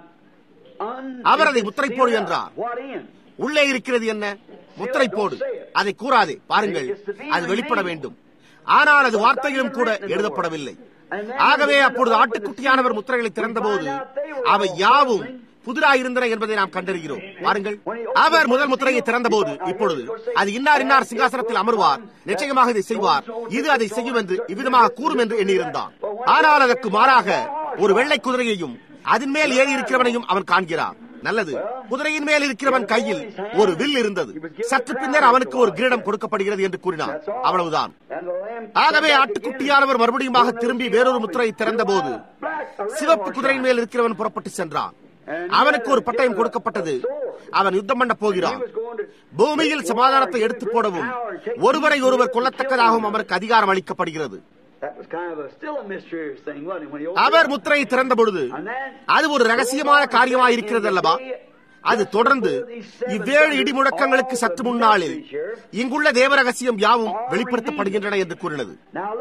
un- அவர் அதை முத்திரை போடு என்றார். What in? உள்ளே இருக்கிறது என்ன முத்திரை போடு அதை கூறாதே பாருங்கள் அது வெளிப்பட வேண்டும் ஆனால் அது வார்த்தையிலும் கூட எழுதப்படவில்லை ஆகவே அப்பொழுது ஆட்டுக்குட்டியானவர் முத்திரைகளை திறந்தபோது அவை யாவும் புதிராயிருந்தன என்பதை நாம் கண்டறிகிறோம் பாருங்கள் அவர் முதல் முத்திரையை திறந்தபோது இப்பொழுது அது இன்னார் இன்னார் சிங்காசனத்தில் அமர்வார் நிச்சயமாக இதை செய்வார் இது அதை செய்யும் என்று இவ்விதமாக கூறும் என்று எண்ணியிருந்தான் ஆனால் அதற்கு மாறாக ஒரு வெள்ளை குதிரையையும் அதன் மேல் ஏறி இருக்கிறவனையும் அவன் காண்கிறான் நல்லது குதிரையின் மேல் இருக்கிறவன் கையில் ஒரு வில் இருந்தது சற்று பின்னர் அவனுக்கு ஒரு கிரீடம் கொடுக்கப்படுகிறது என்று கூறினான் அவ்வளவுதான் ஆகவே ஆட்டுக்குட்டியானவர் மறுபடியுமாக திரும்பி வேறொரு முத்திரையை திறந்த போது சிவப்பு குதிரையின் மேல் இருக்கிறவன் புறப்பட்டு சென்றான் அவனுக்கு ஒரு பட்டயம் கொடுக்கப்பட்டது அவன் யுத்தம் பண்ண போகிறான் பூமியில் சமாதானத்தை எடுத்து போடவும் ஒருவரை ஒருவர் கொல்லத்தக்கதாகவும் அவருக்கு அதிகாரம் அளிக்கப்படுகிறது அவர் முத்திரையை திறந்த பொழுது அது ஒரு ரகசியமான காரியமாக இருக்கிறது அல்லவா அது தொடர்ந்து இவ்வேழு இடிமுழக்கங்களுக்கு சற்று முன்னாளில் இங்குள்ள தேவ ரகசியம் யாவும் வெளிப்படுத்தப்படுகின்றன என்று கூறினது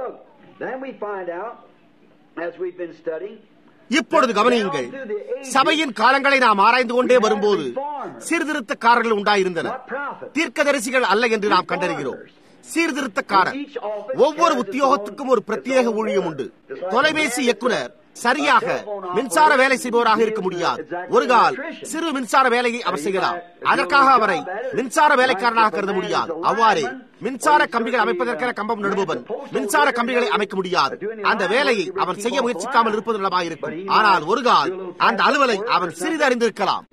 இப்பொழுது கவனியுங்கள் சபையின் காலங்களை நாம் ஆராய்ந்து கொண்டே வரும்போது சீர்திருத்தக்காரர்கள் உண்டாயிருந்தனர் தீர்க்கதரிசிகள் அல்ல என்று நாம் கண்டறிகிறோம் சீர்திருத்தக்காரர் ஒவ்வொரு உத்தியோகத்துக்கும் ஒரு பிரத்யேக ஊழியம் உண்டு தொலைபேசி இயக்குனர் சரியாக மின்சார வேலை செய்பவராக இருக்க முடியாது ஒரு கால் சிறு மின்சார வேலையை அவர் செய்யலாம் அதற்காக அவரை மின்சார வேலைக்காரனாக கருத முடியாது அவ்வாறே மின்சார கம்பிகள் அமைப்பதற்கென கம்பம் நடுபவன் மின்சார கம்பிகளை அமைக்க முடியாது அந்த வேலையை அவன் செய்ய முயற்சிக்காமல் இருப்பது நலமாயிருக்கும் ஆனால் ஒரு கால் அந்த அலுவலை அவன் சிறிது அறிந்திருக்கலாம்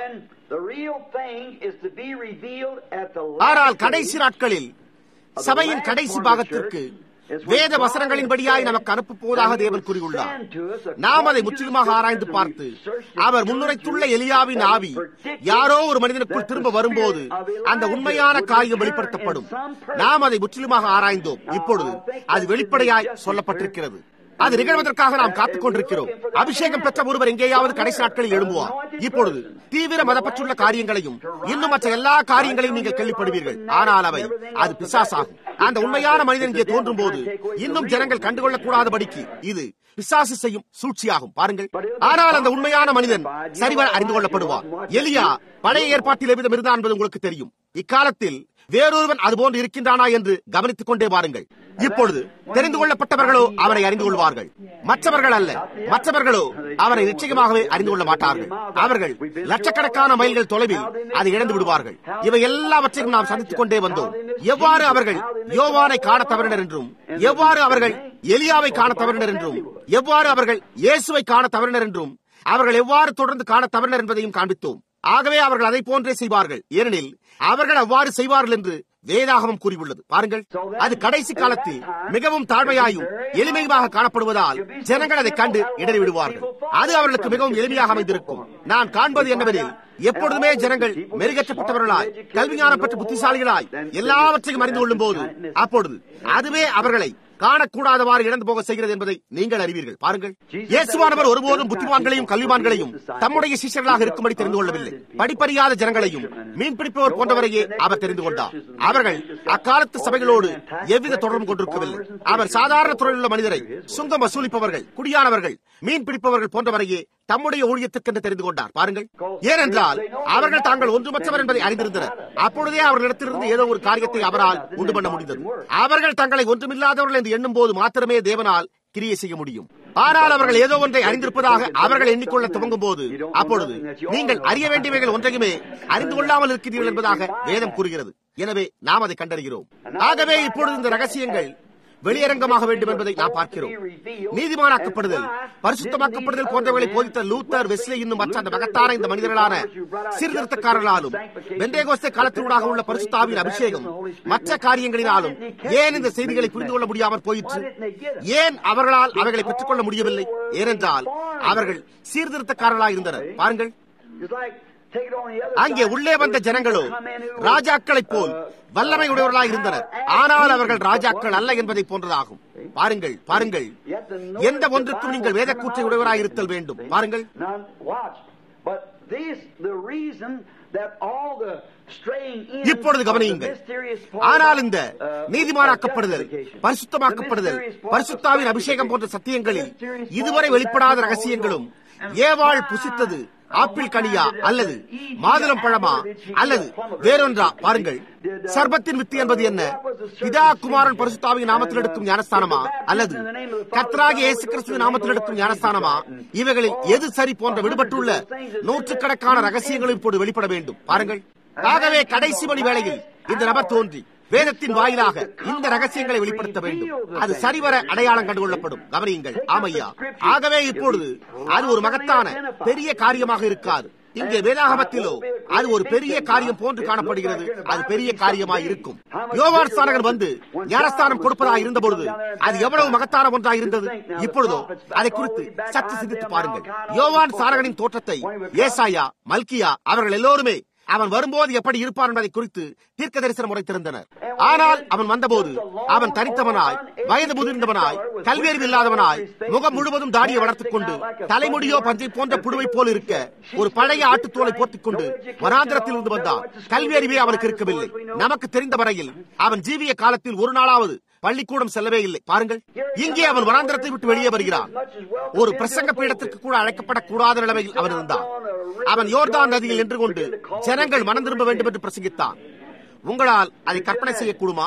ஆனால் கடைசி நாட்களில் சபையின் கடைசி பாகத்திற்கு வேத வசனங்களின்படியாய் நமக்கு அனுப்ப போவதாக தேவன் கூறியுள்ளார் நாம் அதை முற்றிலுமாக ஆராய்ந்து பார்த்து அவர் முன்னுரைத்துள்ள எலியாவின் ஆவி யாரோ ஒரு மனிதனுக்குள் திரும்ப வரும்போது அந்த உண்மையான காரியம் வெளிப்படுத்தப்படும் நாம் அதை முற்றிலுமாக ஆராய்ந்தோம் இப்பொழுது அது வெளிப்படையாய் சொல்லப்பட்டிருக்கிறது அது நிகழ்வதற்காக நாம் காத்துக் கொண்டிருக்கிறோம் அபிஷேகம் பெற்ற ஒருவர் எங்கேயாவது கடைசி நாட்களில் எழும்புவார் இப்பொழுது தீவிர மதப்பற்றுள்ள காரியங்களையும் இன்னும் மற்ற எல்லா காரியங்களையும் நீங்கள் கேள்விப்படுவீர்கள் ஆனால் அவை அது பிசாசாகும் அந்த உண்மையான மனிதன் இங்கே தோன்றும் போது இன்னும் ஜனங்கள் கண்டுகொள்ளக்கூடாதபடிக்கு இது பிசாசு செய்யும் சூழ்ச்சியாகும் பாருங்கள் ஆனால் அந்த உண்மையான மனிதன் சரிவர அறிந்து கொள்ளப்படுவார் எலியா பழைய ஏற்பாட்டில் எவ்விதம் இருந்தான் என்பது உங்களுக்கு தெரியும் இக்காலத்தில் வேறொருவன் அதுபோன்று இருக்கின்றானா என்று கவனித்துக் கொண்டே வாருங்கள் இப்பொழுது தெரிந்து கொள்ளப்பட்டவர்களோ அவரை அறிந்து கொள்வார்கள் மற்றவர்கள் அல்ல மற்றவர்களோ அவரை நிச்சயமாகவே அறிந்து கொள்ள மாட்டார்கள் அவர்கள் லட்சக்கணக்கான மைல்கள் தொலைவில் அதை இழந்து விடுவார்கள் இவை எல்லாவற்றையும் நாம் சந்தித்துக் கொண்டே வந்தோம் எவ்வாறு அவர்கள் யோவானை காண தவறினர் என்றும் எவ்வாறு அவர்கள் எலியாவை காண தவறினர் என்றும் எவ்வாறு அவர்கள் இயேசுவை காண தவறினர் என்றும் அவர்கள் எவ்வாறு தொடர்ந்து காண தவறினர் என்பதையும் காண்பித்தோம் ஆகவே அவர்கள் அதை போன்றே செய்வார்கள் ஏனெனில் அவர்கள் அவ்வாறு செய்வார்கள் என்று வேதாகமம் கூறியுள்ளது பாருங்கள் அது கடைசி காலத்தில் மிகவும் தாழ்மையாயும் எளிமையுமாக காணப்படுவதால் ஜனங்கள் அதை கண்டு இடறி விடுவார்கள் அது அவர்களுக்கு மிகவும் எளிமையாக அமைந்திருக்கும் நான் காண்பது என்னவெனில் எப்பொழுதுமே ஜனங்கள் மெருகேற்றப்பட்டவர்களாய் கல்விஞானம் பெற்ற புத்திசாலிகளாய் எல்லாவற்றையும் அறிந்து கொள்ளும் போது அப்பொழுது அதுவே அவர்களை காணக்கூடாதவாறு இழந்து போக செய்கிறது என்பதை நீங்கள் அறிவீர்கள் பாருங்கள் இயேசுவானவர் ஒருபோதும் புத்திமான்களையும் கல்விமான்களையும் தம்முடைய சிஷ்யர்களாக இருக்கும்படி தெரிந்து கொள்ளவில்லை படிப்பறியாத ஜனங்களையும் மீன்பிடிப்பவர் போன்றவரையே அவர் தெரிந்து கொண்டார் அவர்கள் அக்காலத்து சபைகளோடு எவ்வித தொடர்பும் கொண்டிருக்கவில்லை அவர் சாதாரண துறையிலுள்ள மனிதரை சுங்கம் வசூலிப்பவர்கள் குடியானவர்கள் மீன் பிடிப்பவர்கள் போன்றவரையே தம்முடைய ஊழியத்துக்கென்று தெரிந்து கொண்டார் பாருங்கள் ஏனென்றால் அவர்கள் தாங்கள் ஒன்றுமற்றவர் என்பதை அறிந்திருந்தனர் அப்பொழுதே அவர்களிடத்திலிருந்து ஏதோ ஒரு காரியத்தை அவரால் உண்டு பண்ண முடிந்தது அவர்கள் தங்களை ஒன்றுமில்லாதவர்கள் என்று எண்ணும் போது மாத்திரமே தேவனால் கிரியை செய்ய முடியும் ஆனால் அவர்கள் ஏதோ ஒன்றை அறிந்திருப்பதாக அவர்கள் எண்ணிக்கொள்ள துவங்கும் போது அப்பொழுது நீங்கள் அறிய வேண்டியவைகள் ஒன்றையுமே அறிந்து கொள்ளாமல் இருக்கிறீர்கள் என்பதாக வேதம் கூறுகிறது எனவே நாம் அதை கண்டறிகிறோம் ஆகவே இப்பொழுது இந்த ரகசியங்கள் வெளியரங்கமாக வேண்டும் என்பதை நாம் பார்க்கிறோம் நீதிமானாக்கப்படுதல் பரிசுத்தமாக்கப்படுதல் போன்றவர்களை போதித்த லூத்தர் வெஸ்லி இன்னும் மற்ற அந்த மகத்தான இந்த மனிதர்களான சீர்திருத்தக்காரர்களாலும் வெந்தேகோஸ்தே காலத்தினூடாக உள்ள பரிசுத்தாவின் அபிஷேகம் மற்ற காரியங்களினாலும் ஏன் இந்த செய்திகளை புரிந்து கொள்ள முடியாமல் போயிற்று ஏன் அவர்களால் அவைகளை பெற்றுக்கொள்ள முடியவில்லை ஏனென்றால் அவர்கள் சீர்திருத்தக்காரர்களாக இருந்தனர் பாருங்கள் அங்கே உள்ளே வந்த ஜனங்களோ ராஜாக்களைப் போல் வல்லமை உடையவர்களாக இருந்தனர் ஆனால் அவர்கள் ராஜாக்கள் அல்ல என்பதை போன்றதாகும் பாருங்கள் பாருங்கள் எந்த ஒன்றுக்கும் நீங்கள் வேத கூற்றை உடையவராக இருத்தல் வேண்டும் பாருங்கள் இப்பொழுது கவனியுங்கள் ஆனால் இந்த நீதிமானாக்கப்படுதல் பரிசுத்தமாக்கப்படுதல் பரிசுத்தாவின் அபிஷேகம் போன்ற சத்தியங்களில் இதுவரை வெளிப்படாத ரகசியங்களும் ஏவாள் புசித்தது ஆப்பிள் கனியா அல்லது மாதுளம் பழமா அல்லது வேறொன்றா பாருங்கள் சர்பத்தின் வித்து என்பது என்ன பிதா குமாரன் பரிசுத்தாவின் நாமத்தில் எடுக்கும் ஞானஸ்தானமா அல்லது கத்ராகி இயேசு கிறிஸ்துவின் நாமத்தில் எடுக்கும் ஞானஸ்தானமா இவைகளில் எது சரி போன்ற விடுபட்டுள்ள நூற்றுக்கணக்கான ரகசியங்கள் இப்போது வெளிப்பட வேண்டும் பாருங்கள் ஆகவே கடைசி மணி வேளையில் இந்த நபர் தோன்றி வேதத்தின் வாயிலாக இந்த ரகசியங்களை வெளிப்படுத்த வேண்டும் அது சரிவர அடையாளம் கண்டுகொள்ளப்படும் கவனியுங்கள் ஆமையா ஆகவே இப்பொழுது அது ஒரு மகத்தான பெரிய காரியமாக இருக்காது இங்கே வேதாகமத்திலோ அது ஒரு பெரிய காரியம் போன்று காணப்படுகிறது அது பெரிய காரியமாய் இருக்கும் யோவான் ஸ்தானகன் வந்து ஞானஸ்தானம் கொடுப்பதாக இருந்த பொழுது அது எவ்வளவு மகத்தான ஒன்றாக இருந்தது இப்பொழுதோ அதை குறித்து சற்று சிந்தித்து பாருங்கள் யோவான் சாரகனின் தோற்றத்தை ஏசாயா மல்கியா அவர்கள் எல்லோருமே அவன் வரும்போது எப்படி இருப்பான் என்பதை குறித்து தீர்க்க தரிசனம் உரைத்திருந்தனர் ஆனால் அவன் வந்தபோது அவன் தனித்தவனாய் வயது முதிர்ந்தவனாய் கல்வியறிவு இல்லாதவனாய் முகம் முழுவதும் தாடியை வளர்த்துக் கொண்டு தலைமுடியோ பஞ்சை போன்ற புழுவை போல் இருக்க ஒரு பழைய ஆட்டுத்தோலை போர்த்திக் கொண்டு வனாந்திரத்தில் இருந்து வந்தான் கல்வியறிவே அவனுக்கு இருக்கவில்லை நமக்கு தெரிந்த வரையில் அவன் ஜீவிய காலத்தில் ஒரு நாளாவது பள்ளிக்கூடம் செல்லவே இல்லை பாருங்கள் இங்கே அவன் வனாந்திரத்தை விட்டு வெளியே வருகிறான் ஒரு பிரசங்க பீடத்திற்கு கூட அழைக்கப்படக்கூடாத நிலைமையில் அவன் இருந்தான் அவன் யோர்தான் நதியில் நின்று கொண்டு ஜனங்கள் மனம் திரும்ப வேண்டும் என்று பிரசங்கித்தான் உங்களால் அதை கற்பனை செய்யக்கூடுமா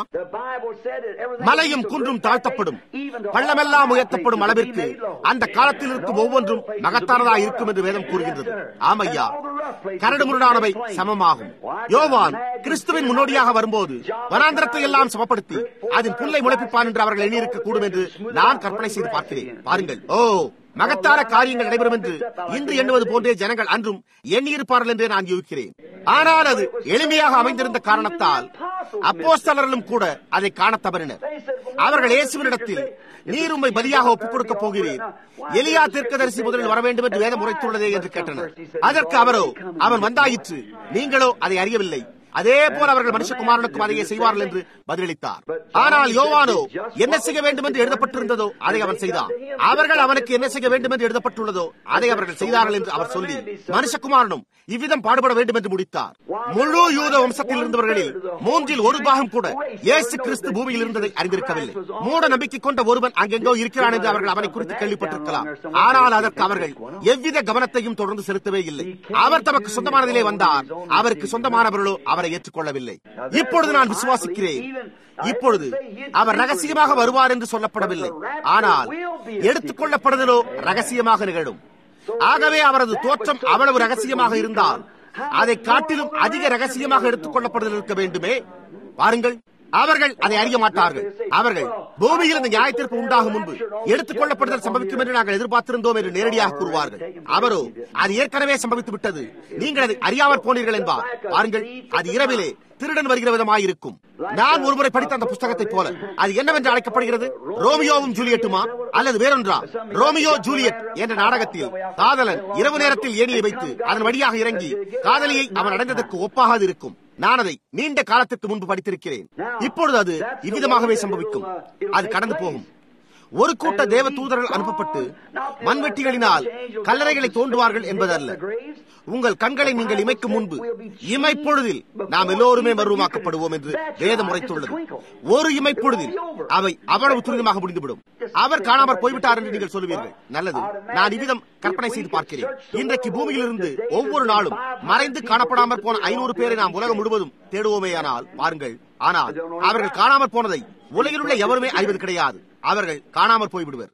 மலையும் குன்றும் தாழ்த்தப்படும் பள்ளமெல்லாம் உயர்த்தப்படும் அளவிற்கு அந்த காலத்தில் இருக்கும் ஒவ்வொன்றும் மகத்தானதாக இருக்கும் என்று வேதம் கூறுகின்றது ஆமையா கரடு முரடானவை சமமாகும் யோவான் கிறிஸ்துவின் முன்னோடியாக வரும்போது வனாந்திரத்தை எல்லாம் சமப்படுத்தி அதன் புல்லை முளைப்பிப்பான் என்று அவர்கள் எண்ணியிருக்க கூடும் என்று நான் கற்பனை செய்து பார்க்கிறேன் பாருங்கள் ஓ மகத்தான காரியங்கள் நடைபெறும் என்று இன்று எண்ணுவது போன்றே ஜனங்கள் அன்றும் எண்ணியிருப்பார்கள் என்றே நான் யூகிக்கிறேன் ஆனால் அது எளிமையாக அமைந்திருந்த காரணத்தால் அப்போஸ்தலர்களும் கூட அதை காண தவறினர் அவர்கள் இயேசுவினிடத்தில் நீர் உண்மை பலியாக ஒப்புக் கொடுக்க போகிறேன் எலியா தீர்க்கதரிசி முதலில் வர வேண்டும் என்று வேதம் உரைத்துள்ளதே என்று கேட்டனர் அதற்கு அவரோ அவன் வந்தாயிற்று நீங்களோ அதை அறியவில்லை அதே போல அவர்கள் மனுஷகுமாரனுக்கும் அதையே செய்வார்கள் என்று பதிலளித்தார் ஆனால் யோவானோ என்ன செய்ய வேண்டும் என்று எழுதப்பட்டிருந்ததோ அதை அவன் செய்தான் அவர்கள் அவனுக்கு என்ன செய்ய வேண்டும் என்று எழுதப்பட்டுள்ளதோ அதை அவர்கள் செய்தார்கள் என்று அவர் சொல்லி மனுஷகுமாரனும் இவ்விதம் பாடுபட வேண்டும் என்று முடித்தார் முழு யூத வம்சத்தில் இருந்தவர்களில் மூன்றில் ஒரு பாகம் கூட இயேசு கிறிஸ்து பூமியில் இருந்ததை அறிந்திருக்கவில்லை மூட நம்பிக்கை கொண்ட ஒருவன் அங்கெங்கோ இருக்கிறான் என்று அவர்கள் அவனை குறித்து கேள்விப்பட்டிருக்கலாம் ஆனால் அதற்கு அவர்கள் எவ்வித கவனத்தையும் தொடர்ந்து செலுத்தவே இல்லை அவர் தமக்கு சொந்தமானதிலே வந்தார் அவருக்கு சொந்தமானவர்களோ அவரை ஏற்றுக்கொள்ளவில்லை இப்பொழுது நான் விசுவாசிக்கிறேன் இப்பொழுது அவர் ரகசியமாக வருவார் என்று சொல்லப்படவில்லை ஆனால் எடுத்துக் கொள்ளப்படுதலோ ரகசியமாக நிகழும் ஆகவே அவரது தோற்றம் அவ்வளவு ரகசியமாக இருந்தால் அதை காட்டிலும் அதிக ரகசியமாக எடுத்துக் கொள்ளப்படுதல் இருக்க வேண்டுமே பாருங்கள் அவர்கள் அதை அறிய மாட்டார்கள் அவர்கள் பூமியில் இந்த நியாயத்திற்கு உண்டாகும் முன்பு எடுத்துக் கொள்ளப்படுதல் சம்பவிக்கும் என்று நாங்கள் எதிர்பார்த்திருந்தோம் என்று நேரடியாக கூறுவார்கள் அவரோ அது ஏற்கனவே சம்பவித்து விட்டது நீங்கள் அதை அறியாமற் போனீர்கள் என்பார் பாருங்கள் அது இரவிலே திருடன் வருகிற விதமாயிருக்கும் நான் ஒருமுறை படித்த அந்த புஸ்தகத்தை போல அது என்னவென்று அழைக்கப்படுகிறது ரோமியோவும் ஜூலியட்டுமா அல்லது வேறொன்றா ரோமியோ ஜூலியட் என்ற நாடகத்தில் காதலன் இரவு நேரத்தில் ஏணியை வைத்து அதன் வழியாக இறங்கி காதலியை அவன் அடைந்ததற்கு ஒப்பாக இருக்கும் நான் அதை நீண்ட காலத்திற்கு முன்பு படித்திருக்கிறேன் இப்பொழுது அது இவ்விதமாகவே சம்பவிக்கும் அது கடந்து போகும் ஒரு கூட்ட தேவ தூதர்கள் அனுப்பப்பட்டு மண்வெட்டிகளினால் கல்லறைகளை தோண்டுவார்கள் என்பதல்ல உங்கள் கண்களை நீங்கள் இமைக்கும் முன்பு இமைப்பொழுதில் நாம் எல்லோருமே மறுமாக்கப்படுவோம் என்று வேதம் உரைத்துள்ளது ஒரு இமைப்பொழுதில் அவை அவ்வளவு துரிதமாக முடிந்துவிடும் அவர் காணாமற் போய்விட்டார் என்று நீங்கள் சொல்லுவீர்கள் நல்லது நான் இவ்விதம் கற்பனை செய்து பார்க்கிறேன் இன்றைக்கு பூமியிலிருந்து ஒவ்வொரு நாளும் மறைந்து காணப்படாமற் போன ஐநூறு பேரை நாம் உலகம் முழுவதும் தேடுவோமேயானால் பாருங்கள் ஆனால் அவர்கள் காணாமற் போனதை உலகில் உள்ள எவருமே அறிவது கிடையாது அவர்கள் காணாமற் போய்விடுவர்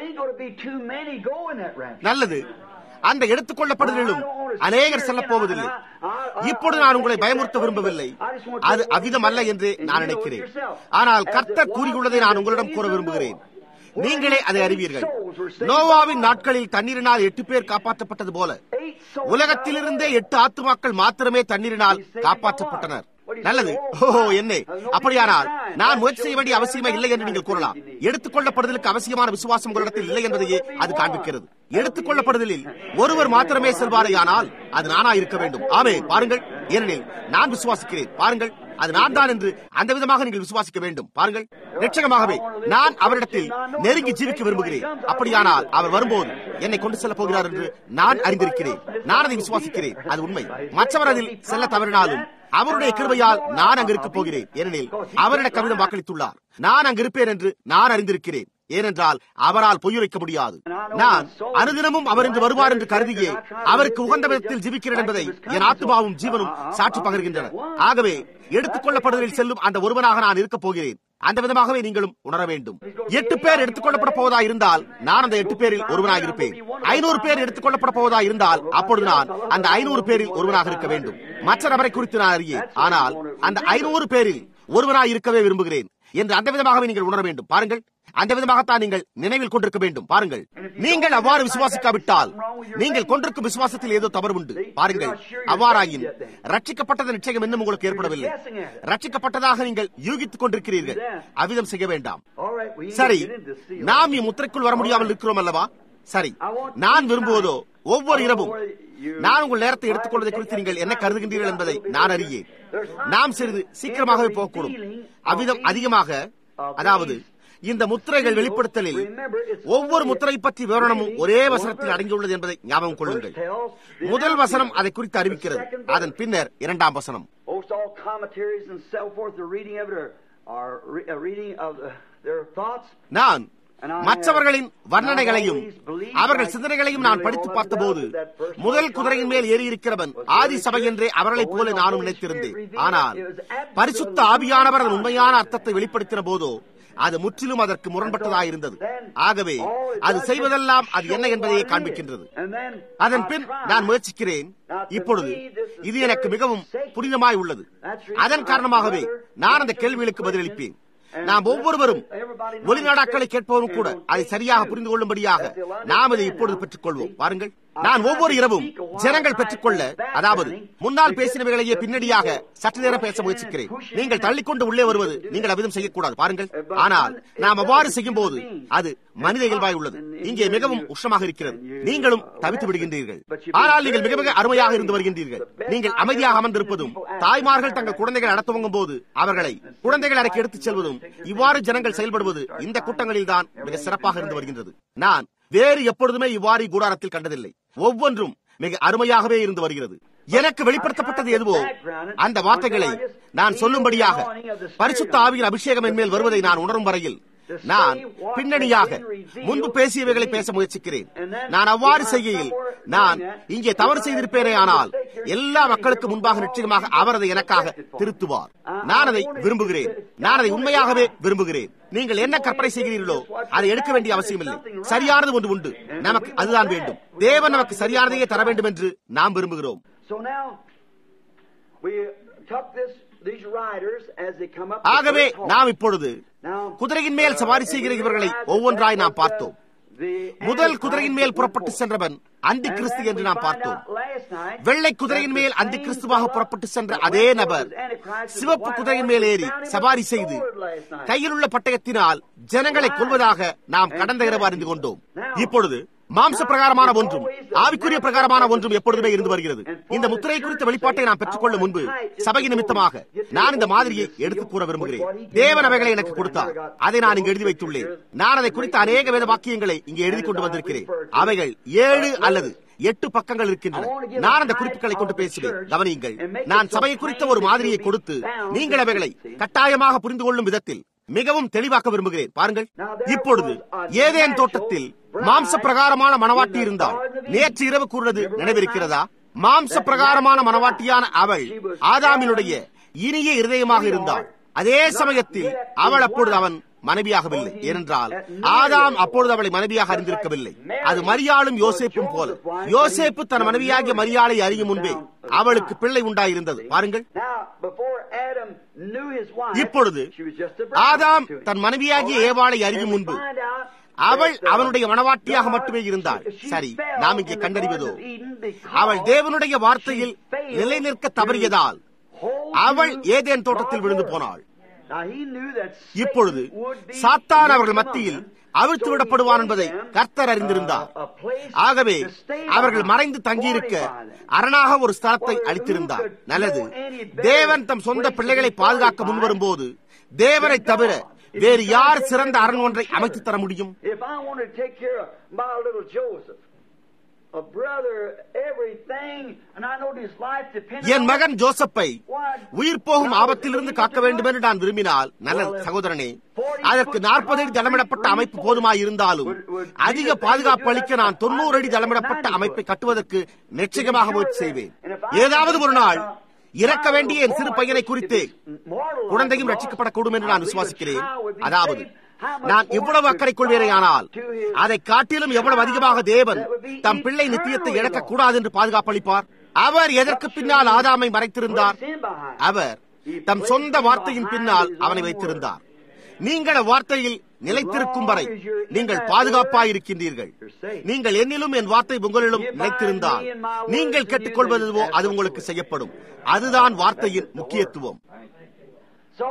நல்லது அந்த எடுத்துக் கொள்ளப்படுதலிலும் அநேகர் செல்லப் போவதில்லை இப்பொழுது நான் உங்களை பயமுறுத்த விரும்பவில்லை அது அவ்விதம் அல்ல என்று நான் நினைக்கிறேன் ஆனால் கர்த்தர் கூறியுள்ளதை நான் உங்களிடம் கூற விரும்புகிறேன் நீங்களே அதை அறிவீர்கள் நோவாவின் நாட்களில் தண்ணீரினால் எட்டு பேர் காப்பாற்றப்பட்டது போல உலகத்திலிருந்தே எட்டு ஆத்துமாக்கள் மாத்திரமே தண்ணீரினால் காப்பாற்றப்பட்டனர் நல்லது ஓஹோ என்ன அப்படியானால் நான் முயற்சி செய்ய வேண்டிய அவசியமே இல்லை என்று நீங்கள் கூறலாம் எடுத்துக் கொள்ளப்படுதலுக்கு அவசியமான விசுவாசம் உங்களிடத்தில் இல்லை என்பதையே அது காண்பிக்கிறது எடுத்துக் கொள்ளப்படுதலில் ஒருவர் மாத்திரமே செல்வாரையானால் அது நானா இருக்க வேண்டும் ஆமே பாருங்கள் ஏனெனில் நான் விசுவாசிக்கிறேன் பாருங்கள் அது நான் தான் என்று அந்த விதமாக நீங்கள் விசுவாசிக்க வேண்டும் பாருங்கள் நிச்சயமாகவே நான் அவரிடத்தில் நெருங்கி ஜீவிக்க விரும்புகிறேன் அப்படியானால் அவர் வரும்போது என்னை கொண்டு செல்ல போகிறார் என்று நான் அறிந்திருக்கிறேன் நான் அதை விசுவாசிக்கிறேன் அது உண்மை மற்றவர் அதில் செல்ல தவறினாலும் அவருடைய கிருபையால் நான் அங்கு இருக்க போகிறேன் ஏனெனில் அவரிட கவிதம் வாக்களித்துள்ளார் நான் அங்கு இருப்பேன் என்று நான் அறிந்திருக்கிறேன் ஏனென்றால் அவரால் பொய்யுரைக்க முடியாது நான் அனுதினமும் அவர் என்று வருவார் என்று கருதியே அவருக்கு உகந்த விதத்தில் ஜிபிக்கிறேன் என்பதை என் ஆத்மாவும் ஜீவனும் சாட்சி பகர்கின்றன ஆகவே எடுத்துக் கொள்ளப்படுவதில் செல்லும் அந்த ஒருவனாக நான் இருக்கப் போகிறேன் அந்த விதமாகவே நீங்களும் உணர வேண்டும் எட்டு பேர் எடுத்துக் கொள்ளப்பட போவதா இருந்தால் நான் அந்த எட்டு பேரில் ஒருவனாக இருப்பேன் ஐநூறு பேர் எடுத்துக் கொள்ளப்பட போவதா இருந்தால் அப்பொழுது நான் அந்த ஐநூறு பேரில் ஒருவனாக இருக்க வேண்டும் மற்ற நபரை குறித்து நான் அறியேன் ஆனால் அந்த ஐநூறு பேரில் ஒருவனாக இருக்கவே விரும்புகிறேன் என்று அந்த விதமாகவே நீங்கள் உணர வேண்டும் பாருங்கள் அந்த விதமாகத்தான் நீங்கள் நினைவில் கொண்டிருக்க வேண்டும் பாருங்கள் நீங்கள் அவ்வாறு விசுவாசிக்காவிட்டால் நீங்கள் கொண்டிருக்கும் விசுவாசத்தில் ஏதோ தவறு உண்டு பாருங்கள் அவ்வாறாயின் ரட்சிக்கப்பட்டது நிச்சயம் இன்னும் உங்களுக்கு ஏற்படவில்லை ரட்சிக்கப்பட்டதாக நீங்கள் யூகித்துக் கொண்டிருக்கிறீர்கள் அவ்விதம் செய்ய வேண்டாம் சரி நாம் இம்முத்திரைக்குள் வர முடியாமல் இருக்கிறோம் அல்லவா சரி நான் விரும்புவதோ ஒவ்வொரு இரவும் நான் உங்கள் நேரத்தை எடுத்துக்கொள்வதை குறித்து நீங்கள் என்ன கருதுகின்றீர்கள் என்பதை நான் அறியேன் நாம் சிறிது சீக்கிரமாகவே போகக்கூடும் அவ்விதம் அதிகமாக அதாவது இந்த முத்திரைகள் வெளிப்படுத்தலில் ஒவ்வொரு முத்திரை பற்றி விவரணமும் ஒரே வசனத்தில் அடங்கியுள்ளது என்பதை ஞாபகம் கொள்ளுங்கள் முதல் வசனம் அதை குறித்து அறிவிக்கிறது அதன் பின்னர் இரண்டாம் வசனம் Most all commentaries and so forth, the reading of it are, are re- a reading of the, their thoughts. நான் மற்றவர்களின் வர்ணனைகளையும் அவர்கள் சிந்தனைகளையும் நான் படித்து பார்த்தபோது முதல் குதிரையின் மேல் ஏறி இருக்கிறவன் ஆதி சபை என்றே அவர்களைப் போல நானும் நினைத்திருந்தேன் ஆனால் பரிசுத்த ஆவியானவர் அதன் உண்மையான அர்த்தத்தை வெளிப்படுத்தின போதோ அது முற்றிலும் அதற்கு முரண்பட்டதாயிருந்தது ஆகவே அது செய்வதெல்லாம் அது என்ன என்பதையே காண்பிக்கின்றது அதன் பின் நான் முயற்சிக்கிறேன் இப்பொழுது இது எனக்கு மிகவும் புனிதமாய் உள்ளது அதன் காரணமாகவே நான் அந்த கேள்விகளுக்கு பதிலளிப்பேன் நாம் ஒவ்வொருவரும் ஒளிநாடாக்களை கேட்பவரும் கூட அதை சரியாக புரிந்து கொள்ளும்படியாக நாம் இதை இப்பொழுது பெற்றுக் கொள்வோம் பாருங்கள் நான் ஒவ்வொரு இரவும் ஜனங்கள் பெற்றுக்கொள்ள அதாவது முன்னால் பேசினவைகளையே பின்னடியாக சற்று நேரம் பேச முயற்சிக்கிறேன் நீங்கள் தள்ளிக்கொண்டு உள்ளே வருவது நீங்கள் அவ்விதம் செய்யக்கூடாது பாருங்கள் ஆனால் நாம் அவ்வாறு செய்யும் போது அது மனித இயல்பாய் உள்ளது இங்கே மிகவும் உஷ்ணமாக இருக்கிறது நீங்களும் தவித்து விடுகின்றீர்கள் ஆனால் நீங்கள் மிக மிக அருமையாக இருந்து வருகின்றீர்கள் நீங்கள் அமைதியாக அமர்ந்திருப்பதும் தாய்மார்கள் தங்கள் குழந்தைகள் நடத்துவங்கும் போது அவர்களை குழந்தைகள் அறைக்கு எடுத்துச் செல்வதும் இவ்வாறு ஜனங்கள் செயல்படுவது இந்த கூட்டங்களில் தான் மிக சிறப்பாக இருந்து வருகின்றது நான் வேறு எப்பொழுதுமே இவ்வாறு கூடாரத்தில் கண்டதில்லை ஒவ்வொன்றும் மிக அருமையாகவே இருந்து வருகிறது எனக்கு வெளிப்படுத்தப்பட்டது எதுவோ அந்த வார்த்தைகளை நான் சொல்லும்படியாக பரிசுத்த ஆவியின் அபிஷேகம் என் மேல் வருவதை நான் உணரும் வரையில் நான் பின்னணியாக முன்பு பேசியவைகளை பேச முயற்சிக்கிறேன் நான் அவ்வாறு செய்கையில் நான் இங்கே தவறு செய்திருப்பேனே ஆனால் எல்லா மக்களுக்கு முன்பாக நிச்சயமாக அவர் அதை எனக்காக திருத்துவார் நான் அதை விரும்புகிறேன் நான் அதை உண்மையாகவே விரும்புகிறேன் நீங்கள் என்ன கற்பனை செய்கிறீர்களோ அதை எடுக்க வேண்டிய அவசியம் இல்லை சரியானது ஒன்று உண்டு நமக்கு அதுதான் வேண்டும் தேவன் நமக்கு சரியானதையே தர வேண்டும் என்று நாம் விரும்புகிறோம் So now, we took this, these riders as they come up. ஆகவே நாம் இப்பொழுது குதிரையின் மேல் சவாரி செய்கிற இவர்களை ஒவ்வொன்றாய் நாம் பார்த்தோம் முதல் குதிரையின் மேல் புறப்பட்டு சென்றவன் அந்தி கிறிஸ்து என்று நாம் பார்த்தோம் வெள்ளை குதிரையின் மேல் அந்தி கிறிஸ்துவாக புறப்பட்டு சென்ற அதே நபர் சிவப்பு குதிரையின் மேல் ஏறி சவாரி செய்து கையில் உள்ள பட்டயத்தினால் ஜனங்களை கொள்வதாக நாம் கடந்த இரவு அறிந்து கொண்டோம் இப்பொழுது மாம்ச பிரகாரமான ஒன்றும் ஆவிக்குரிய பிரகாரமான ஒன்றும் எப்பொழுதுமே இருந்து வருகிறது இந்த முத்திரை குறித்த வெளிப்பாட்டை நான் பெற்றுக்கொள்ள முன்பு சபையின் நிமித்தமாக நான் இந்த மாதிரியை எடுத்துக் கூற விரும்புகிறேன் தேவன் அவைகளை எனக்கு கொடுத்தார் அதை நான் இங்கு எழுதி வைத்துள்ளேன் நான் அதை குறித்த அநேக வேத வாக்கியங்களை இங்கே எழுதி கொண்டு வந்திருக்கிறேன் அவைகள் ஏழு அல்லது எட்டு பக்கங்கள் இருக்கின்றன நான் அந்த குறிப்புகளை கொண்டு பேசுவேன் கவனியுங்கள் நான் சபையை குறித்த ஒரு மாதிரியை கொடுத்து நீங்கள் அவைகளை கட்டாயமாக புரிந்து கொள்ளும் விதத்தில் மிகவும் தெளிவாக்க விரும்புகிறேன் பாருங்கள் இப்பொழுது ஏதேன் தோட்டத்தில் மாம்ச பிரகாரமான மனவாட்டி இருந்தால் நேற்று இரவு கூறினது நினைவிருக்கிறதா மாம்ச பிரகாரமான மனவாட்டியான அவள் ஆதாமினுடைய இனிய இருதயமாக இருந்தாள் அதே சமயத்தில் அவள் அப்பொழுது அவன் மனைவியாகவில்லை ஏனென்றால் ஆதாம் அப்பொழுது அவளை மனைவியாக அறிந்திருக்கவில்லை அது மரியாளும் யோசேப்பும் போல யோசேப்பு தன் மனைவியாகிய மரியாளை அறியும் முன்பே அவளுக்கு பிள்ளை உண்டாயிருந்தது பாருங்கள் இப்பொழுது ஆதாம் தன் மனைவியாகிய ஏவாளை அறியும் முன்பு அவள் அவனுடைய மனவாட்டியாக மட்டுமே இருந்தாள் சரி நாம் இங்கே கண்டறிவதோ அவள் தேவனுடைய வார்த்தையில் நிலை நிற்க தவறியதால் அவள் ஏதேன் தோட்டத்தில் விழுந்து போனாள் இப்பொழுது சாத்தான் அவர்கள் மத்தியில் அவிழ்த்து விடப்படுவான் என்பதை கர்த்தர் அறிந்திருந்தார் ஆகவே அவர்கள் மறைந்து தங்கியிருக்க அரணாக ஒரு ஸ்தலத்தை அளித்திருந்தார் நல்லது தேவன் தம் சொந்த பிள்ளைகளை பாதுகாக்க முன்வரும் போது தேவனை தவிர வேறு யார் சிறந்த அரண் ஒன்றை அமைத்து தர முடியும் a brother everything, and I know his life depended N on மகன் ஜோசப்பை Why, உயிர் போகும் ஆபத்திலிருந்து காக்க வேண்டும் என்று நான் விரும்பினால் நல்ல சகோதரனே அதற்கு நாற்பது அடி தளமிடப்பட்ட அமைப்பு போதுமாய் இருந்தாலும் அதிக பாதுகாப்பு அளிக்க நான் தொண்ணூறு அடி தளமிடப்பட்ட அமைப்பை கட்டுவதற்கு நிச்சயமாக முயற்சி செய்வேன் ஏதாவது ஒரு நாள் இறக்க வேண்டிய என் சிறு பையனை குறித்து குழந்தையும் ரட்சிக்கப்படக்கூடும் என்று நான் விசுவாசிக்கிறேன் அதாவது நான் இவ்வளவு அக்கறை கொள்வேனேயானால் அதை காட்டிலும் எவ்வளவு அதிகமாக தேவன் தம் பிள்ளை நித்தியத்தை இழக்கக் கூடாது என்று பாதுகாப்பு அளிப்பார் அவர் எதற்கு பின்னால் ஆதாமை மறைத்திருந்தார் அவர் தம் சொந்த வார்த்தையின் பின்னால் அவனை வைத்திருந்தார் நீங்கள் அவ்வார்த்தையில் நிலைத்திருக்கும் வரை நீங்கள் பாதுகாப்பாயிருக்கின்றீர்கள் நீங்கள் என்னிலும் என் வார்த்தை உங்களிலும் நிலைத்திருந்தால் நீங்கள் கேட்டுக்கொள்வதுவோ அது உங்களுக்கு செய்யப்படும் அதுதான் வார்த்தையின் முக்கியத்துவம் So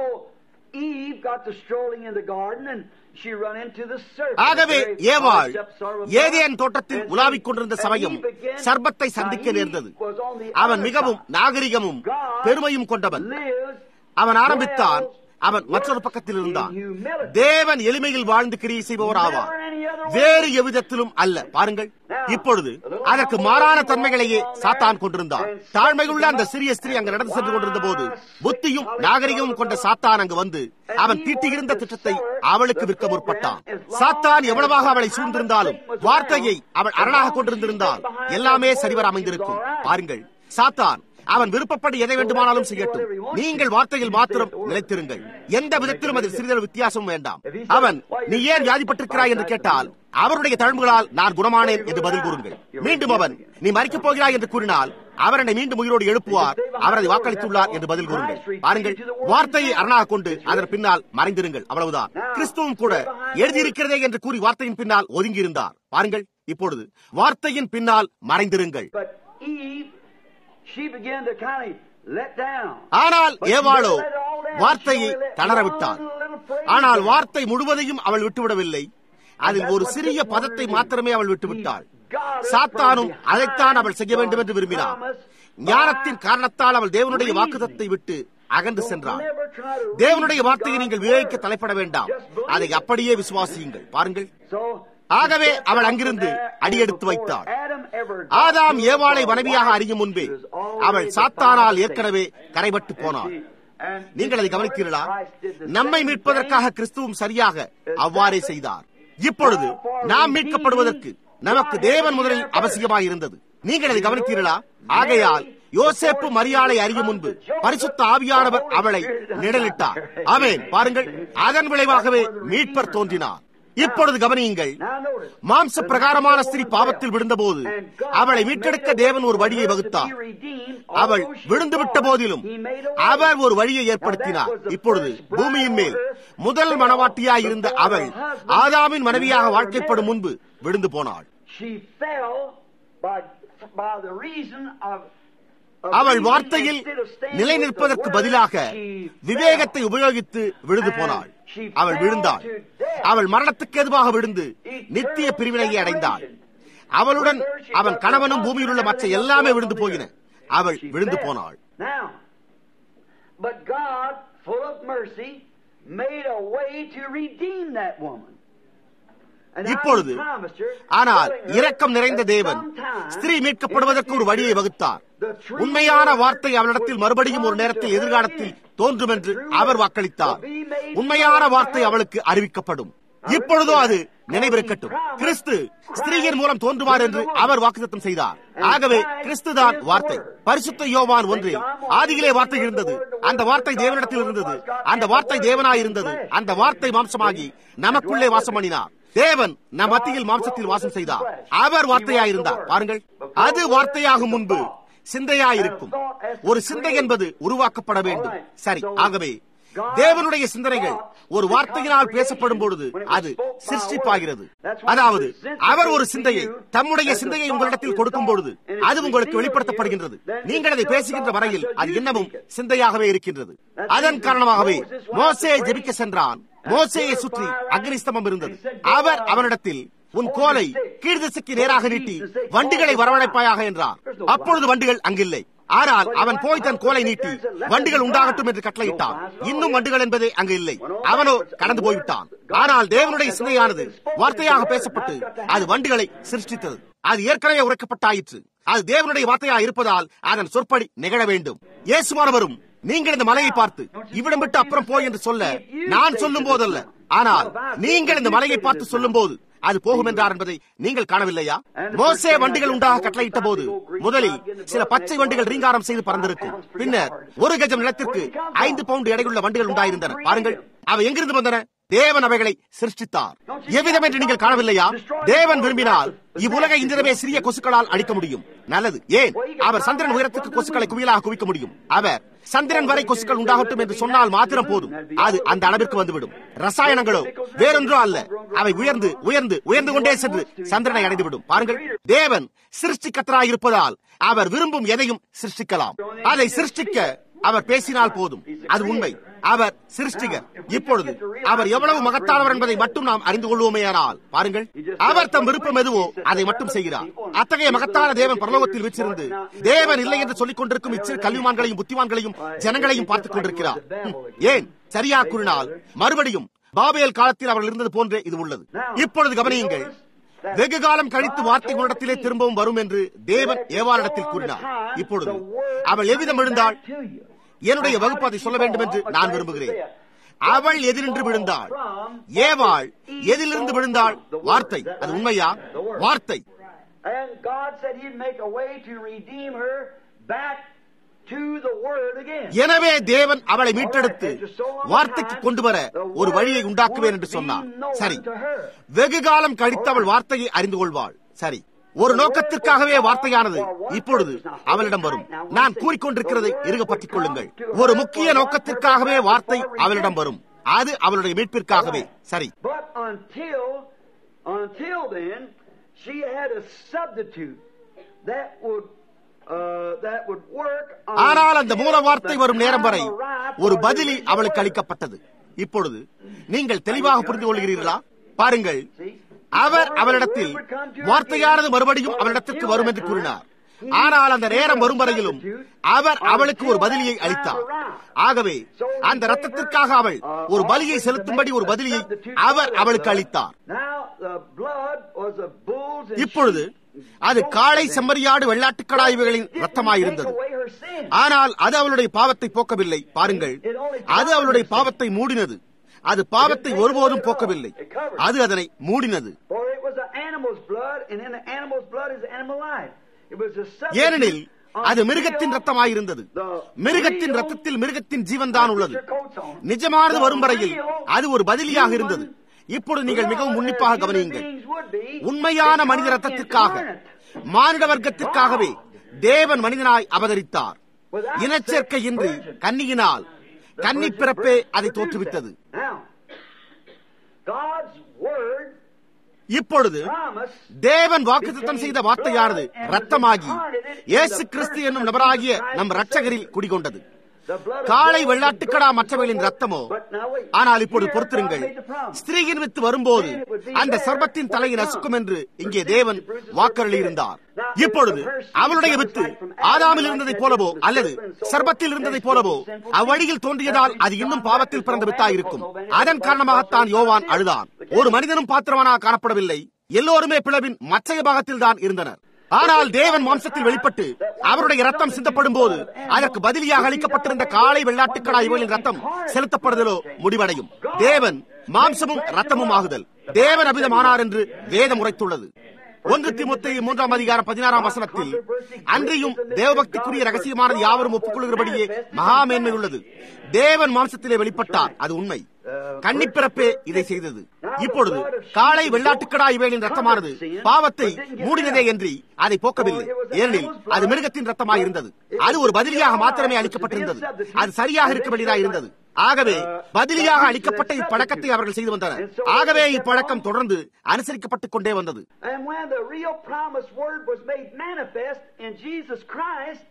Eve got to strolling in the garden and she run into the serpent. ஆகவே The very ஏவாள் first sort of ஏதேன் தோட்டத்தில் and உலாவிக் கொண்டிருந்த and சமயம் Eve began- சர்பத்தை Now, சந்திக்க Eve நேர்ந்தது was on the அவன் other மிகவும் side. நாகரிகமும் God பெருமையும் கொண்டவன் lives, அவன் ஆரம்பித்தான் dwells, அவன் மற்றொரு works பக்கத்தில் இருந்தான் in humility. தேவன் எளிமையில் வாழ்ந்து கிரியை செய்பவர் ஆவார் Never any other way. வேறு எவ்விதத்திலும் அல்ல பாருங்கள் இப்பொழுது அதற்கு மாறான தன்மைகளையே சாத்தான் கொண்டிருந்தான் தாழ்மையுள்ள அந்த சிறிய ஸ்திரீ அங்கு நடந்து சென்று கொண்டிருந்த போது புத்தியும் நாகரிகமும் கொண்ட சாத்தான் அங்கு வந்து அவன் தீட்டியிருந்த திட்டத்தை அவளுக்கு விற்க முற்பட்டான் சாத்தான் எவ்வளவாக அவளை சூழ்ந்திருந்தாலும் வார்த்தையை அவள் அரணாக கொண்டிருந்திருந்தால் எல்லாமே சரிவர அமைந்திருக்கும் பாருங்கள் சாத்தான் அவன் விருப்பப்படி எதை வேண்டுமானாலும் செய்யட்டும் நீங்கள் வார்த்தையில் மாத்திரம் நிலைத்திருங்கள் எந்த விதத்திலும் அதில் சிறிதளவு வித்தியாசம் வேண்டாம் அவன் நீ ஏன் வியாதிப்பட்டிருக்கிறாய் என்று கேட்டால் அவருடைய தழும்புகளால் நான் குணமானேன் என்று பதில் கூறுங்கள் மீண்டும் அவன் நீ மறிக்கப் போகிறாய் என்று கூறினால் அவர் என்னை மீண்டும் உயிரோடு எழுப்புவார் அவர் அதை வாக்களித்துள்ளார் என்று பதில் கூறுங்கள் பாருங்கள் வார்த்தையை அரணாக கொண்டு அதன் பின்னால் மறைந்திருங்கள் அவ்வளவுதான் கிறிஸ்துவும் கூட எழுதியிருக்கிறதே என்று கூறி வார்த்தையின் பின்னால் ஒதுங்கியிருந்தார் பாருங்கள் இப்பொழுது வார்த்தையின் பின்னால் மறைந்திருங்கள் But Eve, she began to kind of let down. ஆனால் But she ஏவாளோ let it all down. வார்த்தையை She only let தளரவிட்டார் one little phrase ஆனால் down. வார்த்தை முழுவதையும் அவள் விட்டுவிடவில்லை அதில் ஒரு சிறிய பதத்தை மாத்திரமே அவள் விட்டுவிட்டாள் சாத்தானும் அதைத்தான் அவள் செய்ய வேண்டும் என்று விரும்பினார் ஞானத்தின் காரணத்தால் அவள் தேவனுடைய வாக்குதத்தை விட்டு அகன்று சென்றாள் தேவனுடைய வார்த்தையை நீங்கள் விவேகிக்க தலைப்பட வேண்டாம் அதை அப்படியே விசுவாசியுங்கள் பாருங்கள் ஆகவே அவள் அங்கிருந்து அடியெடுத்து வைத்தாள் ஆதாம் ஏவாளை மனைவியாக அறியும் முன்பே அவள் சாத்தானால் ஏற்கனவே கரைபட்டு போனாள் நீங்கள் அதை கவனித்தீர்களா நம்மை மீட்பதற்காக கிறிஸ்துவும் சரியாக அவ்வாறே செய்தார் இப்பொழுது நாம் மீட்கப்படுவதற்கு நமக்கு தேவன் முதலில் அவசியமாக இருந்தது நீங்கள் அதை கவனித்தீர்களா ஆகையால் யோசேப்பு மரியாதை அறியும் முன்பு பரிசுத்த ஆவியானவர் அவளை நிழலிட்டார் ஆமென் பாருங்கள் அதன் விளைவாகவே மீட்பர் தோன்றினார் இப்பொழுது கவனியுங்கள் மாம்ச பிரகாரமான ஸ்திரீ பாவத்தில் விழுந்தபோது அவளை மீட்டெடுக்க தேவன் ஒரு வழியை வகுத்தார் அவள் விழுந்து விட்ட போதிலும் அவர் ஒரு வழியை ஏற்படுத்தினார் இப்பொழுது பூமியின் மேல் முதல் மனவாட்டியாய் இருந்த அவள் ஆதாமின் மனைவியாக வாழ்க்கைப்படும் முன்பு விழுந்து போனாள் அவள் வார்த்தையில் நிலை நிற்பதற்கு பதிலாக விவேகத்தை உபயோகித்து விழுந்து போனாள் அவள் விழுந்தாள் அவள் மரணத்துக்கு எதுவாக விழுந்து நித்திய பிரிவினையை அடைந்தாள் அவளுடன் அவன் கணவனும் பூமியில் உள்ள மற்ற எல்லாமே விழுந்து போயின அவள் விழுந்து போனாள் But God, full of mercy, made a way to redeem that woman. இப்பொழுது ஆனால் இரக்கம் நிறைந்த தேவன் ஸ்திரீ மீட்கப்படுவதற்கு ஒரு வழியை வகுத்தார் உண்மையான வார்த்தை அவளிடத்தில் மறுபடியும் ஒரு நேரத்தில் எதிர்காலத்தில் தோன்றும் என்று அவர் வாக்களித்தார் உண்மையான வார்த்தை அவளுக்கு அறிவிக்கப்படும் இப்பொழுதோ அது நினைவிருக்கட்டும் கிறிஸ்து ஸ்திரீயின் மூலம் தோன்றுவார் என்று அவர் வாக்குத்தம் செய்தார் ஆகவே கிறிஸ்து தான் வார்த்தை பரிசுத்த யோவான் ஒன்றில் ஆதியிலே வார்த்தை இருந்தது அந்த வார்த்தை தேவனிடத்தில் இருந்தது அந்த வார்த்தை தேவனாய் இருந்தது அந்த வார்த்தை மாம்சமாகி நமக்குள்ளே வாசம் பண்ணினார் தேவன் நம் மத்தியில் மாம்சத்தில் வாசம் செய்தார் அவர் வார்த்தையாயிருந்தார் பாருங்கள் அது வார்த்தையாகும் முன்பு சிந்தையாயிருக்கும் ஒரு சிந்தை என்பது உருவாக்கப்பட வேண்டும் சரி ஆகவே தேவனுடைய சிந்தனைகள் ஒரு வார்த்தையினால் பேசப்படும் பொழுது அது சிருஷ்டிப்பாகிறது அதாவது அவர் ஒரு சிந்தையை தம்முடைய சிந்தையை உங்களிடத்தில் கொடுக்கும் பொழுது அது உங்களுக்கு வெளிப்படுத்தப்படுகின்றது நீங்கள் அதை பேசுகின்ற வரையில் அது இன்னமும் சிந்தையாகவே இருக்கின்றது அதன் காரணமாகவே மோசே ஜெபிக்க சென்றான் மோசையை சுற்றி அக்னிஸ்தமம் இருந்தது அவர் அவனிடத்தில் உன் கோலை கீழ்திசைக்கு நேராக நீட்டி வண்டிகளை வரவழைப்பாயாக என்றார் அப்பொழுது வண்டிகள் அங்கில்லை ஆனால் அவன் போய் தன் கோலை நீட்டி வண்டிகள் உண்டாகட்டும் என்று கட்டளையிட்டான் இன்னும் வண்டுகள் என்பதே அங்கு இல்லை அவனோ கடந்து போய்விட்டான் ஆனால் தேவனுடைய சிந்தையானது வார்த்தையாக பேசப்பட்டு அது வண்டுகளை சிருஷ்டித்தது அது ஏற்கனவே உரைக்கப்பட்டாயிற்று அது தேவனுடைய வார்த்தையா இருப்பதால் அதன் சொற்படி நிகழ வேண்டும் இயேசுமானவரும் நீங்கள் இந்த மலையை பார்த்து இவ்விடம் விட்டு அப்புறம் போய் என்று சொல்ல நான் சொல்லும் போதல்ல ஆனால் நீங்கள் இந்த மலையை பார்த்து சொல்லும் போது அது போகும் என்றார் என்பதை நீங்கள் காணவில்லையா மோசே வண்டிகள் உண்டாக கட்டளையிட்ட போது முதலில் சில பச்சை வண்டிகள் ரீங்காரம் செய்து பறந்திருக்கும் பின்னர் ஒரு கஜம் நிலத்திற்கு ஐந்து பவுண்டு எடையுள்ள வண்டிகள் உண்டாயிருந்தன பாருங்கள் அவை எங்கிருந்து வந்தன தேவன் அவைகளை சிருஷ்டித்தார் எவ்விதம் என்று நீங்கள் காணவில்லையா தேவன் விரும்பினால் இவ்வுலகை இன்றிரவே சிறிய கொசுக்களால் அழிக்க முடியும் நல்லது ஏன் அவர் சந்திரன் உயரத்துக்கு கொசுக்களை குவியலாக குவிக்க முடியும் அவர் சந்திரன் வரை கொசுக்கள் உண்டாகட்டும் என்று சொன்னால் மாத்திரம் போதும் அது அந்த அளவிற்கு வந்துவிடும் ரசாயனங்களோ வேறொன்றோ அல்ல அவை உயர்ந்து உயர்ந்து உயர்ந்து கொண்டே சென்று சந்திரனை அடைந்துவிடும் பாருங்கள் தேவன் சிருஷ்டிக்கத்தராய் இருப்பதால் அவர் விரும்பும் எதையும் சிருஷ்டிக்கலாம் அதை சிருஷ்டிக்க அவர் பேசினால் போதும் அது உண்மை அவர் சிருஷ்டிகர் இப்பொழுது அவர் எவ்வளவு மகத்தானவர் என்பதை மட்டும் நாம் அறிந்து கொள்வோமேயானால் பாருங்கள் அவர் தம் விருப்பம் எதுவோ அதை மட்டும் செய்கிறார் அத்தகைய மகத்தான தேவன் பரலோகத்தில் வச்சிருந்து தேவன் இல்லை என்று சொல்லிக் கொண்டிருக்கும் இச்சிறு கல்விமான்களையும் புத்திமான்களையும் ஜனங்களையும் பார்த்துக் கொண்டிருக்கிறார் ஏன் சரியா கூறினால் மறுபடியும் பாபேல் காலத்தில் அவர்கள் இருந்தது போன்றே இது உள்ளது இப்பொழுது கவனியுங்கள் வெகு காலம் கழித்து வார்த்தை உன்னிடத்திலே திரும்பவும் வரும் என்று தேவன் ஏவாளிடத்தில் கூறினார் இப்பொழுது அவள் எவ்விதம் விழுந்தாள் என்னுடைய வகுப்பு அதை சொல்ல வேண்டும் என்று நான் விரும்புகிறேன் அவள் எதிரின்று விழுந்தாள் ஏவாள் எதிலிருந்து விழுந்தாள் வார்த்தை அது உண்மையா வார்த்தை And God said He'd make a way to redeem her back to the Word again. எனவே தேவன் அவளை மீட்டெடுத்து வார்த்தைக்கு கொண்டு வர ஒரு வழியை உண்டாக்குவேன் என்று சொன்னார் சரி வெகு காலம் கழித்து அவள் வார்த்தையை அறிந்து கொள்வாள் சரி ஒரு நோக்கத்திற்காகவே வார்த்தையானது இப்பொழுது அவளிடம் வரும் நான் கூறிக்கொண்டிருக்கிறதை இருக பற்றிக் கொள்ளுங்கள் ஒரு முக்கிய நோக்கத்திற்காகவே வார்த்தை அவளிடம் வரும் அது அவளுடைய மீட்பிற்காகவே சரி But until, until then, she had a substitute that would, uh, that would work ஆனால் அந்த மூல வார்த்தை until வரும் the நேரம் வரை time arrived ஒரு for the பதிலி original அவளுக்கு word. அளிக்கப்பட்டது இப்பொழுது நீங்கள் தெளிவாக புரிந்து கொள்கிறீர்களா பாருங்கள் அவர் அவளிடத்தில் வார்த்தையானது மறுபடியும் அவளிடத்திற்கு வரும் என்று கூறினார் ஆனால் அந்த நேரம் வரும் வரையிலும் அவர் அவளுக்கு ஒரு பதிலியை அளித்தார் ஆகவே அந்த ரத்தத்திற்காக அவள் ஒரு பலியை செலுத்தும்படி ஒரு பதிலியை அவர் அவளுக்கு அளித்தார் Now, the blood was of bulls and இப்பொழுது அது காளை செம்மறியாடு வெள்ளாட்டுக்கடாய்வுகளின் ரத்தமாயிருந்தது ஆனால் அது அவளுடைய பாவத்தை போக்கவில்லை பாருங்கள் அது அவளுடைய பாவத்தை மூடினது அது பாவத்தை ஒருபோதும் போக்கவில்லை அது அதனை மூடினது For it was an animal's blood, and in the animal's blood is animal life. It was a substitute ஏனெனில் அது until மிருகத்தின் ரத்தமாயிருந்தது மிருகத்தின் ரத்தத்தில் மிருகத்தின் ஜீவன் தான் உள்ளது நிஜமானது வரும் வரையில் அது ஒரு பதிலியாக இருந்தது இப்பொழுது நீங்கள் மிகவும் உன்னிப்பாக கவனியுங்கள் உண்மையான மனித ரத்தத்திற்காக மானிட வர்க்கத்திற்காகவே தேவன் மனிதனாய் அவதரித்தார் இனச்சேர்க்கையின்றி கன்னியினால் கன்னி பிறப்பே அதை தோற்றுவித்தது Now, God's word இப்பொழுது promise தேவன் வாக்குத்தத்தம் செய்த வார்த்தையானது ரத்தமாகி இயேசு கிறிஸ்து என்னும் நபராகிய நம் ரட்சகரில் குடிகொண்டது the blood of காளை bulls வெள்ளாட்டுக்கடா மற்றவைகளின் ரத்தமோ But now wait. ஆனால் இப்பொழுது Here பொறுத்திருங்கள் God made the promise. ஸ்திரீயின் வித்து வரும்போது அந்த சர்பத்தின் தலையை நசுக்கும் என்று இங்கே தேவன் வாக்கருளி இருந்தார் இப்பொழுது அவளுடைய வித்து ஆதாமில் இருந்ததைப் போலவோ அல்லது சர்பத்தில் இருந்ததைப் போலவோ அவ்வழியில் தோன்றியதால் அது இன்னும் பாவத்தில் பிறந்த வித்தாயிருக்கும் அதன் காரணமாகத்தான் யோவான் அழுதான் ஒரு மனிதனும் பாத்திரமானாக காணப்படவில்லை எல்லோருமே பிளவின் மற்றைய பாகத்தில் தான் இருந்தனர் ஆனால் தேவன் மாம்சத்தில் வெளிப்பட்டு அவருடைய ரத்தம் சிந்தப்படும் போது அதற்கு பதிலியாக அளிக்கப்பட்டிருந்த காளை வெள்ளாட்டுக்கடா இவர்களின் ரத்தம் செலுத்தப்படுதலோ முடிவடையும் தேவன் மாம்சமும் ரத்தமும் ஆகுதல் தேவன் அபிதமானார் என்று வேதம் உரைத்துள்ளது ஒன்று திமுத்தை மூன்றாம் அதிகாரம் பதினாறாம் வசனத்தில் அன்றியும் தேவபக்திக்குரிய ரகசியமானது யாவரும் ஒப்புக்கொள்கிறபடியே மகா மேன்மை உள்ளது தேவன் மாம்சத்திலே வெளிப்பட்டார் அது உண்மை கன்னிப்பிறப்பே இதை செய்தது இப்பொழுது காளை வெள்ளாட்டுக்கடா இவைகளின் ரத்தமானது பாவத்தை மூடினதே என்று அதை போக்கவில்லை ஏனெனில் அது மிருகத்தின் ரத்தமாக இருந்தது அது ஒரு பதிலியாக மாத்திரமே அளிக்கப்பட்டிருந்தது அது சரியாக இருக்க வேண்டியதாக இருந்தது ஆகவே பதிலியாக அளிக்கப்பட்ட இப்பழக்கத்தை அவர்கள் செய்து வந்தனர் ஆகவே இப்பழக்கம் தொடர்ந்து அனுசரிக்கப்பட்டுக் கொண்டே வந்தது And when the real promised word was made manifest in Jesus Christ,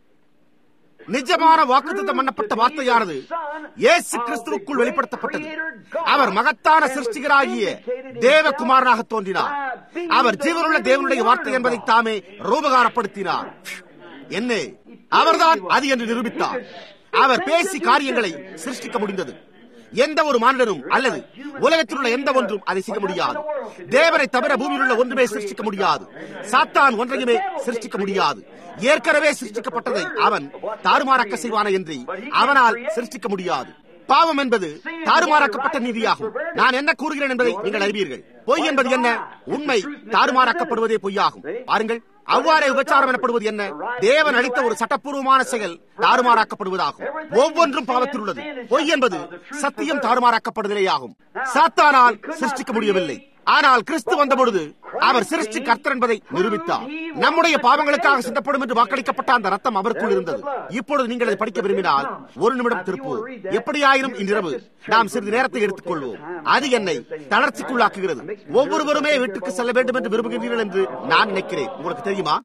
நிஜமான வாக்குத்தத்தம் பண்ணப்பட்ட வார்த்தையானது இயேசு கிறிஸ்துவுக்குள் வெளிப்படுத்தப்பட்டது அவர் மகத்தான சிருஷ்டிகராகிய தேவகுமாரனாக தோன்றினார் அவர் ஜீவனுள்ள தேவனுடைய வார்த்தை என்பதை தாமே ரூபகாரப்படுத்தினார் என்ன அவர்தான் அது என்று நிரூபித்தார் அவர் பேசி காரியங்களை சிருஷ்டிக்க முடிந்தது எந்த ஒரு மாநிலரும் அல்லது உலகத்தில் உள்ள எந்த ஒன்றும் அதை செய்ய முடியாது தேவனை தவிர பூமியில் உள்ள ஒன்றுமே சிருஷ்டிக்க முடியாது சாத்தான் ஒன்றையுமே சிருஷ்டிக்க முடியாது ஏற்கனவே சிருஷ்டிக்கப்பட்டதை அவன் தாறுமாறாக்க செய்வான என்று அவனால் சிருஷ்டிக்க முடியாது பாவம் என்பது தாறுமாறாக்கப்பட்ட நீதியாகும் நான் என்ன கூறுகிறேன் என்பதை நீங்கள் அறிவீர்கள் பொய் என்பது என்ன உண்மை தாறுமாறாக்கப்படுவதே பொய்யாகும் பாருங்கள் அவ்வாறே விபச்சாரம் எனப்படுவது என்ன தேவன் அளித்த ஒரு சட்டப்பூர்வமான செயல் தாறுமாறாக்கப்படுவதாகும் ஒவ்வொன்றும் பாவத்தில் உள்ளது பொய் என்பது சத்தியம் தாறுமாறாக்கப்படுதலேயாகும் சாத்தானால் சிருஷ்டிக்க முடியவில்லை ஆனால் கிறிஸ்து வந்தபொழுது அவர் சிருஷ்டி கர்த்தர் என்பதை நிரூபித்தார் நம்முடைய பாவங்களுக்காக சிந்தப்படும் என்று வாக்களிக்கப்பட்ட அந்த ரத்தம் அவருக்குள் இருந்தது இப்பொழுது நீங்கள் அதை படிக்க விரும்பினால் ஒரு நிமிடம் திருப்புவோம் எப்படியாயினும் இன்றிரவு நாம் சிறிது நேரத்தை எடுத்துக் அது என்னை தளர்ச்சிக்குள்ளாக்குகிறது ஒவ்வொருவருமே வீட்டுக்கு செல்ல வேண்டும் என்று விரும்புகிறீர்கள் என்று நான் நினைக்கிறேன் உங்களுக்கு தெரியுமா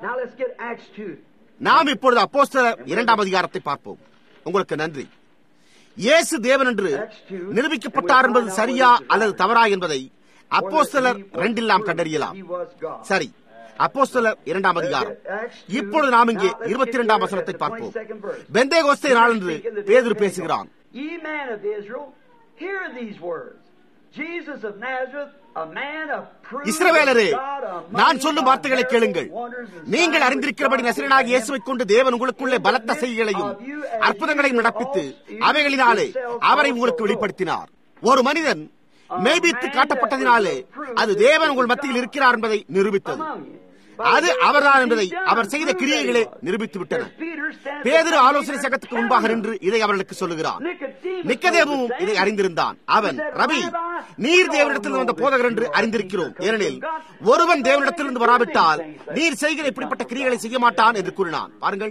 நாம் இப்பொழுது அப்போஸ்தல இரண்டாம் அதிகாரத்தை பார்ப்போம் உங்களுக்கு நன்றி இயேசு தேவன் என்று நிரூபிக்கப்பட்டார் என்பது சரியா அல்லது தவறா என்பதை அப்போஸ்தலர் ரெண்டில் நாம் கண்டறியலாம் சரி அப்போஸ்தலர் இரண்டாம் அதிகாரம் இப்பொழுது நாம் இங்கே இருபத்தி இரண்டாம் வசனத்தை பார்ப்போம் பெந்தே கோஸ்தே நாளன்று பேதுரு பேசுகிறான் இஸ்ரவேலரே நான் சொல்லும் வார்த்தைகளை கேளுங்கள் நீங்கள் அறிந்திருக்கிறபடி நசிரனாக இயேசுவை கொண்டு தேவன் உங்களுக்குள்ளே பலத்த செய்திகளையும் அற்புதங்களையும் நடப்பித்து அவைகளினாலே அவரை உங்களுக்கு வெளிப்படுத்தினார் ஒரு மனிதன் மெய்பித்து காட்டப்பட்டதினாலே அது தேவன் உங்கள் மத்தியில் இருக்கிறார் என்பதை நிரூபித்தது அது அவர்தான் என்பதை அவர் செய்த கிரியைகளே நிரூபித்து விட்டன பேதரு ஆலோசனை சங்கத்துக்கு முன்பாக நின்று இதை அவர்களுக்கு சொல்லுகிறான் நிக்கதேவும் இதை அறிந்திருந்தான் அவன் ரவி நீர் தேவனிடத்தில் வந்த போதகர் என்று அறிந்திருக்கிறோம் ஏனெனில் ஒருவன் தேவனிடத்திலிருந்து வராவிட்டால் நீர் செய்கிற இப்படிப்பட்ட கிரியைகளை செய்ய மாட்டான் என்று கூறினான் பாருங்கள்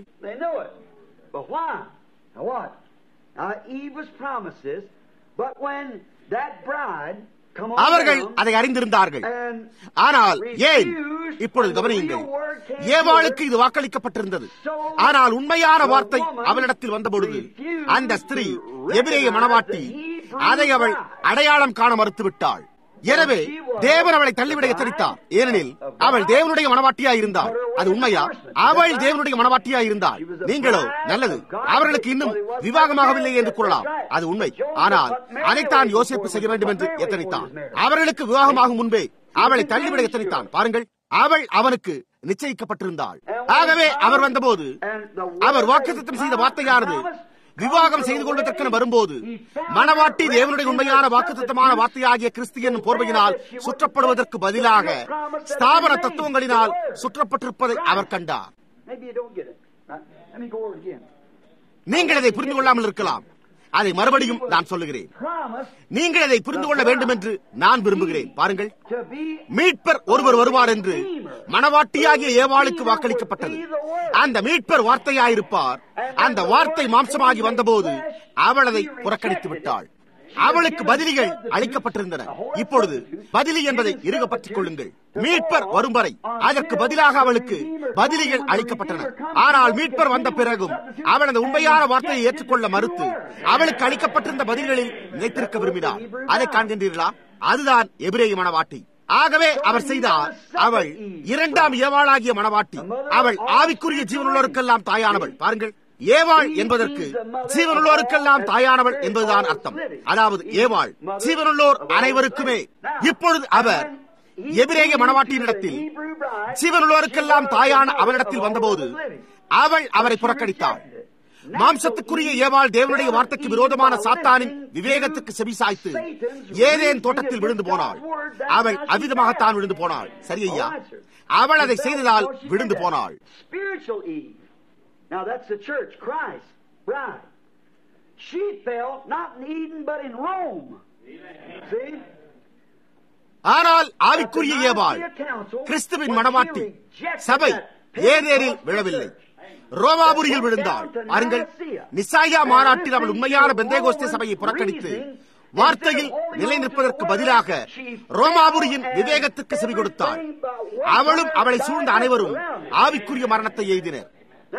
அவர்கள் அதை அறிந்திருந்தார்கள் ஆனால் ஏன் இப்பொழுது கவனியுங்கள் ஏவாளுக்கு இது வாக்களிக்கப்பட்டிருந்தது ஆனால் உண்மையான வார்த்தை அவளிடத்தில் வந்தபொழுது அந்த ஸ்திரீ எதிரேய மனவாட்டி அதை அவள் அடையாளம் காண மறுத்துவிட்டாள் எனவே தேவன் அவளை தள்ளிவிட எச்சரித்தார் ஏனெனில் அவள் தேவனுடைய மனவாட்டியா இருந்தாள் அது உண்மையா அவள் தேவனுடைய மனவாட்டியா இருந்தாள் நீங்களோ நல்லது அவர்களுக்கு இன்னும் விவாகமாகவில்லை என்று கூறலாம் அது உண்மை ஆனால் அதைத்தான் யோசிப்பு செய்ய வேண்டும் என்று எத்தனைத்தான் அவர்களுக்கு விவாகமாகும் முன்பே அவளை தள்ளிவிட எத்தனைத்தான் பாருங்கள் அவள் அவனுக்கு நிச்சயிக்கப்பட்டிருந்தாள் ஆகவே அவர் வந்தபோது அவர் வாக்குத்தம் செய்த வார்த்தையானது விவாகம் செய்து கொள்வதற்கென வரும்போது மனவாட்டி தேவனுடைய உண்மையான வாக்குத்தமான வார்த்தையாகிய கிறிஸ்து என்னும் போர்வையினால் சுற்றப்படுவதற்கு பதிலாக ஸ்தாபன தத்துவங்களினால் சுற்றப்பட்டிருப்பதை அவர் கண்டார் நீங்கள் இதை புரிந்து கொள்ளாமல் இருக்கலாம் அதை மறுபடியும் நான் சொல்லுகிறேன் நீங்கள் அதை புரிந்து கொள்ள வேண்டும் என்று நான் விரும்புகிறேன் பாருங்கள் மீட்பர் ஒருவர் வருவார் என்று மனவாட்டியாகிய ஏவாளுக்கு வாக்களிக்கப்பட்டது அந்த மீட்பர் வார்த்தையாயிருப்பார் அந்த வார்த்தை மாம்சமாகி வந்தபோது அவள் அதை புறக்கணித்து விட்டாள் அவளுக்கு பதிலிகள் அளிக்கப்பட்டிருந்தன இப்பொழுது பதிலி என்பதை இருக பற்றிக் கொள்ளுங்கள் மீட்பர் வரும் வரை அதற்கு பதிலாக அவளுக்கு பதிலிகள் அளிக்கப்பட்டன ஆனால் மீட்பர் வந்த பிறகும் அவள் அந்த உண்மையான வார்த்தையை ஏற்றுக்கொள்ள மறுத்து அவளுக்கு அளிக்கப்பட்டிருந்த பதில்களில் நினைத்திருக்க விரும்பினார் அதை காண்கின்றீர்களா அதுதான் எபிரேய மனவாட்டி ஆகவே அவர் செய்தார் அவள் இரண்டாம் ஏவாளாகிய மனவாட்டி அவள் ஆவிக்குரிய ஜீவனுள்ளோருக்கெல்லாம் தாயானவள் பாருங்கள் ஏவாள் என்பதற்கு ஜீவனுள்ளோருக்கெல்லாம் தாயானவள் என்பதுதான் அர்த்தம் அதாவது ஏவாள் ஜீவனுள்ளோர் அனைவருக்குமே இப்பொழுது அவர் எபிரேய மனவாட்டியினிடத்தில் ஜீவனுள்ளோருக்கெல்லாம் தாயான அவரிடத்தில் வந்தபோது அவள் அவரை புறக்கணித்தாள் மாம்சத்துக்குரிய ஏவாள் தேவனுடைய வார்த்தைக்கு விரோதமான சாத்தானின் விவேகத்துக்கு செவிசாய்த்து ஏதேன் தோட்டத்தில் விழுந்து போனாள் அவள் அவ்விதமாகத்தான் விழுந்து போனாள் சரி ஐயா அவள் அதை செய்ததால் விழுந்து போனாள் Now that's the church, Christ, bride. She fell not in Eden but in Rome. See? ஆனால் ஆவிக்குரிய ஏவாள் கிறிஸ்துவின் மனவாட்டி சபை ஏதேரில் விழவில்லை ரோமாபுரியில் விழுந்தாள் பாருங்கள் நிசாயா மாநாட்டில் அவள் உண்மையான பெந்தேகோஸ்தே சபையை புறக்கணித்து வார்த்தையில் நிலை நிற்பதற்கு பதிலாக ரோமாபுரியின் விவேகத்துக்கு செவி கொடுத்தாள் அவளும் அவளை சூழ்ந்த அனைவரும் ஆவிக்குரிய மரணத்தை எய்தினர்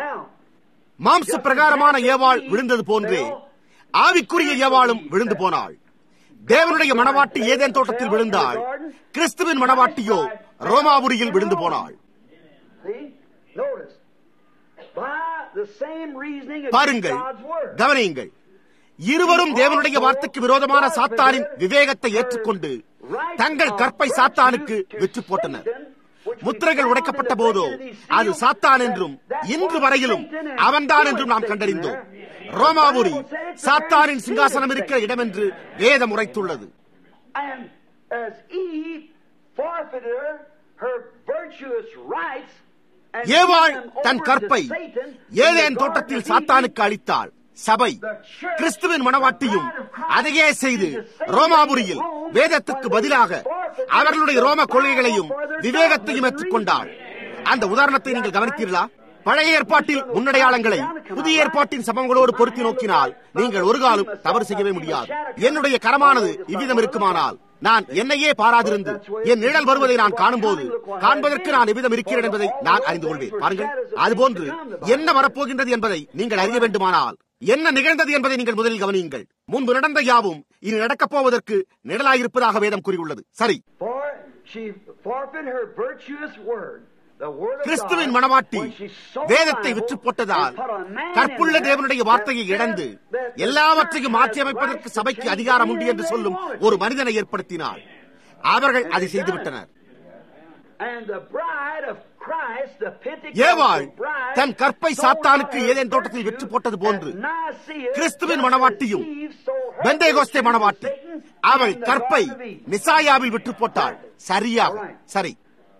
மாம்ச பிரகாரமான ஏவாள் விழுந்தது போன்றே ஆவிக்குரிய ஏவாளும் விழுந்து போனாள் தேவனுடைய மனவாட்டி ஏதேன் தோட்டத்தில் விழுந்தாள் கிறிஸ்துவின் மனவாட்டியோ ரோமாபுரியில் விழுந்து போனாள் the same reasoning against பாருங்கள் God's word. கவனியுங்கள் இருவரும் தேவனுடைய வார்த்தைக்கு விரோதமான சாத்தானின் விவேகத்தை ஏற்றுக்கொண்டு தங்கள் கற்பை சாத்தானுக்கு விற்று போட்டனர் முத்திரைகள் உடைக்கப்பட்ட போதோ அது சாத்தான் என்றும் இன்று வரையிலும் அவன்தான் என்றும் நாம் கண்டறிந்தோம் ரோமாபுரி சாத்தானின் சிங்காசனம் இருக்கிற இடம் என்று வேதம் உரைத்துள்ளது And as Eve forfeited her, her virtuous rights and ஏவாள் gave them தன் over கற்பை to Satan in ஏதேன் the தோட்டத்தில் Garden of சாத்தானுக்கு அளித்தாள் சபை கிறிஸ்துவின் மனவாட்டியும் அதையே செய்து ரோமாபுரியில் வேதத்துக்கு பதிலாக அவர்களுடைய ரோம கொள்கைகளையும் விவேகத்தையும் ஏற்றுக்கொண்டாள் அந்த உதாரணத்தை நீங்கள் கவனித்தீர்களா பழைய ஏற்பாட்டில் முன்னடையாளங்களை புதிய ஏற்பாட்டின் சமங்களோடு பொருத்தி நோக்கினால் நீங்கள் ஒரு காலம் தவறு செய்யவே முடியாது என்னுடைய கரமானது இவ்விதம் இருக்குமானால் நான் என்னையே பாராதிருந்து என் நிழல் வருவதை நான் காணும்போது காண்பதற்கு நான் எவ்விதம் இருக்கிறேன் என்பதை நான் அறிந்து கொள்வேன் பாருங்கள் அதுபோன்று என்ன வரப்போகின்றது என்பதை நீங்கள் அறிய வேண்டுமானால் என்ன நிகழ்ந்தது என்பதை நீங்கள் முதலில் கவனியுங்கள் முன்பு நடந்த யாவும் இனி நடக்கப் போவதற்கு நிழலாயிருப்பதாக வேதம் கூறியுள்ளது சரி For she forfeited her virtuous word. The word of கிறிஸ்துவின் God, மனவாட்டி when she sold வேதத்தை the விற்று Bible போட்டதால் and put a man கற்புள்ள in there தேவனுடைய வார்த்தையை that இழந்து said that the எல்லாவற்றையும் church மாற்றி has அமைப்பதற்கு rights to சபைக்கு change அதிகாரம் உண்டு anything என்று they சொல்லும் wanted. ஒரு மனிதனை ஏற்படுத்தினார் அவர்கள் அதை செய்துவிட்டனர் And the bride of Christ, the ஏவாள் Pentecostal bride, தன் கற்பை sold சாத்தானுக்கு out her ஏதேன் தோட்டத்தில் virtue விற்று போட்டது போன்று at Nicaea, கிறிஸ்துவின் just மனவாட்டியும் as Eve sold her Pentecost virtue to மனவாட்டி Satan அவள் in the கற்பை Garden of Eden. நிசாயாவில் விற்று போட்டாள் சரியாக சரி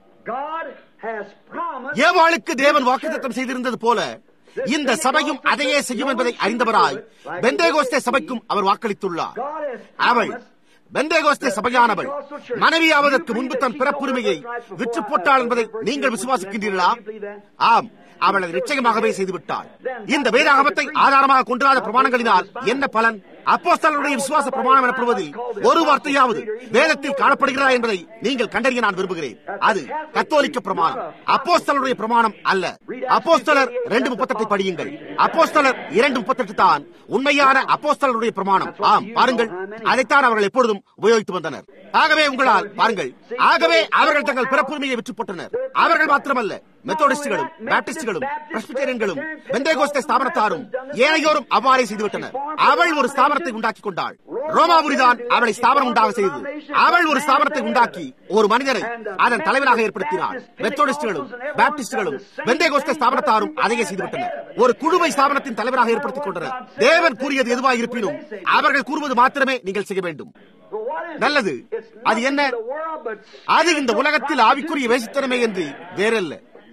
God has promised ஏவாளுக்கு தேவன் வாக்குத்தத்தம் செய்திருந்தது போல இந்த சபையும் அதையே செய்யும் என்பதை அறிந்தவராய் பெந்தேகோஸ்தே சபைக்கும் அவர் வாக்களித்துள்ளார் God has அவள் promised பெந்தேகோஸ்தே சபையானவள் மனைவியாவதற்கு முன்பு தன் பிறப்புரிமையை விற்று போட்டாள் என்பதை நீங்கள் விசுவாசிக்கின்றீர்களா ஆம் அவள் அதை நிச்சயமாகவே செய்துவிட்டாள் இந்த வேதாகமத்தை ஆதாரமாக கொண்டாத பிரமாணங்களினால் என்ன பலன் அப்போஸ்தலருடைய விசுவாச பிரமாணம் எனப்படுவதில் ஒரு வார்த்தையாவது வேதத்தில் காணப்படுகிறதா என்பதை நீங்கள் கண்டறிய நான் விரும்புகிறேன் அது கத்தோலிக்க பிரமாணம் அப்போஸ்தலருடைய பிரமாணம் அல்ல அப்போஸ்தலர் ரெண்டு முப்பத்தெட்டை படியுங்கள் அப்போஸ்தலர் இரண்டு முப்பத்தெட்டு தான் உண்மையான அப்போஸ்தலருடைய பிரமாணம் ஆம் பாருங்கள் அதைத்தான் அவர்கள் எப்பொழுதும் உபயோகித்து வந்தனர் ஆகவே உங்களால் பாருங்கள் ஆகவே அவர்கள் தங்கள் பிறப்புரிமையை விற்று போட்டனர் அவர்கள் மாத்திரமல்ல மெத்தோடிஸ்டுகளும் பாப்டிஸ்டுகளும் பிரஸ்பிட்டேரியன்களும் பெந்தேகோஸ்தே ஸ்தாபனத்தாரும் ஏனையோரும் அவ்வாறே செய்துவிட்டனர் அவள் ஒரு ஸ்தாபனத்தை உண்டாக்கி கொண்டாள் ரோமாபுரிதான் அவளை ஸ்தாபனம் உண்டாக செய்தது அவள் ஒரு ஸ்தாபனத்தை உண்டாக்கி ஒரு மனிதரை அதன் தலைவராக ஏற்படுத்தினாள் மெத்தோடிஸ்டுகளும் பாப்டிஸ்டுகளும் பெந்தேகோஸ்தே ஸ்தாபனத்தாரும் அதையே செய்துவிட்டனர் ஒரு குழுவை ஸ்தாபனத்தின் தலைவராக ஏற்படுத்திக் கொண்டனர் தேவன் கூறியது எதுவாக இருப்பினும் அவர்கள் கூறுவது மாத்திரமே நீங்கள் செய்ய வேண்டும் Well, what is it? நல்லது It's அது nothing என்ன in the world but அது இந்த உலகத்தில் ஆவிக்குரிய வேசித்தனமே என்று வேறல்ல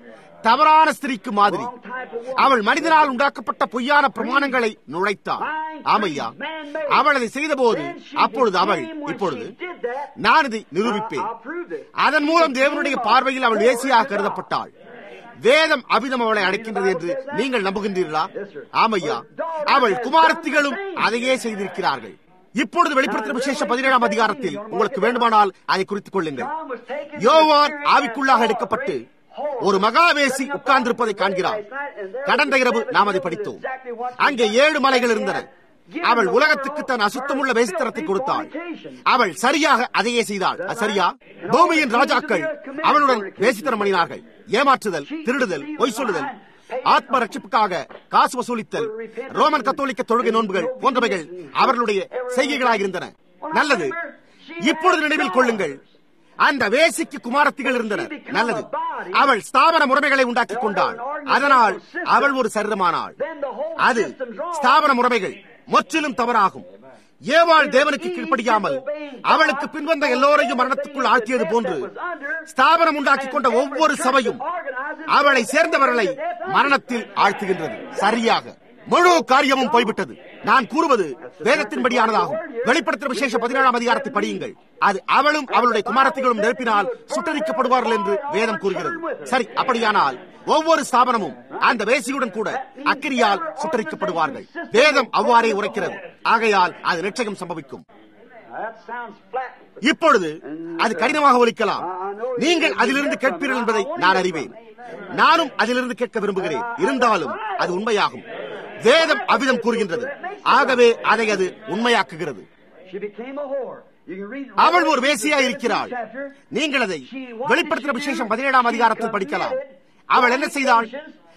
தவறான ஸ்திரீக்கு மாதிரி அவள் மனிதனால் உண்டாக்கப்பட்ட பொய்யான பிரமாணங்களை நுழைத்தாள் ஆமையா அவள் அதை செய்தபோது அப்பொழுது அவள் இப்பொழுது நான் இதை நிரூபிப்பேன் I'll prove this. அதன் மூலம் தேவனுடைய பார்வையில் அவள் ஏசியாக கருதப்பட்டாள் வேதம் அவிதம் அவளை அடைக்கின்றது என்று நீங்கள் நம்புகின்றீர்களா ஆமையா அவள் குமாரத்திகளும் அதையே செய்திருக்கிறார்கள் இப்பொழுது வெளிப்படுத்தின விசேஷ பதினேழாம் அதிகாரத்தில் உங்களுக்கு வேண்டுமானால் அதை குறித்துக் கொள்ளுங்கள் John was taken to யோவான் the ஆவிக்குள்ளாக எடுக்கப்பட்டு ஒரு மகாவேசி உட்கார்ந்திருப்பதை காண்கிறார் கடந்த இரவு நாம் அதை படித்தோம் அங்கே ஏழு மலைகள் இருந்தன அவள் உலகத்துக்கு தன் அசுத்தமுள்ள வேசித்தனத்தை கொடுத்தாள் அவள் சரியாக அதையே செய்தாள் அது சரியா பூமியின் ராஜாக்கள் அவளுடன் வேசித்தனம் பண்ணினார்கள் ஏமாற்றுதல் திருடுதல் பொய் சொல்லுதல் ஆத்ம ரட்சிப்புக்காக காசு வசூலித்தல் ரோமன் கத்தோலிக்க தொழுகை நோன்புகள் போன்றவைகள் அவர்களுடைய செய்கைகளாக இருந்தன நல்லது இப்பொழுது நினைவில் கொள்ளுங்கள் அந்த வேசிக்கு குமாரத்திகள் இருந்தனர் நல்லது அவள் ஸ்தாபன முறைமைகளை உண்டாக்கி கொண்டாள் அதனால் அவள் ஒரு சரீரமானாள் அது ஸ்தாபன முறைமைகள் முற்றிலும் தவறாகும் ஏவாள் தேவனுக்கு கீழ்ப்படியாமல் அவளுக்கு பின்வந்த எல்லோரையும் மரணத்துக்குள் ஆழ்த்தியது போன்று ஸ்தாபனம் உண்டாக்கி கொண்ட ஒவ்வொரு சபையும் அவளை சேர்ந்தவர்களை மரணத்தில் ஆழ்த்துகின்றது சரியாக முழு காரியமும் போய்விட்டது நான் கூறுவது வேதத்தின்படியானதாகும் வெளிப்படுத்தின விசேஷ பதினேழாம் அதிகாரத்தை படியுங்கள் அது அவளும் அவளுடைய குமாரத்திகளும் நெருப்பினால் சுட்டரிக்கப்படுவார்கள் என்று வேதம் கூறுகிறது சரி அப்படியானால் ஒவ்வொரு ஸ்தாபனமும் அந்த வேசியுடன் கூட அக்கிரியால் சுட்டரிக்கப்படுவார்கள் வேதம் அவ்வாறே உரைக்கிறது ஆகையால் அது நிச்சயம் சம்பவிக்கும் That sounds flat. இப்பொழுது அது கடினமாக ஒலிக்கலாம் நீங்கள் அதிலிருந்து கேட்பீர்கள் என்பதை நான் அறிவேன் நானும் அதிலிருந்து கேட்க விரும்புகிறேன் இருந்தாலும் அது உண்மையாகும் வேதம் அவ்விதம் கூறுகின்றது ஆகவே அதை அது உண்மையாக்குகிறது She became a whore. You can read அவள் ஒரு வேசியா இருக்கிறாள் நீங்கள் அதை வெளிப்படுத்தின விசேஷம் பதினேழாம் அதிகாரத்தில் படிக்கலாம் அவள் என்ன செய்தாள்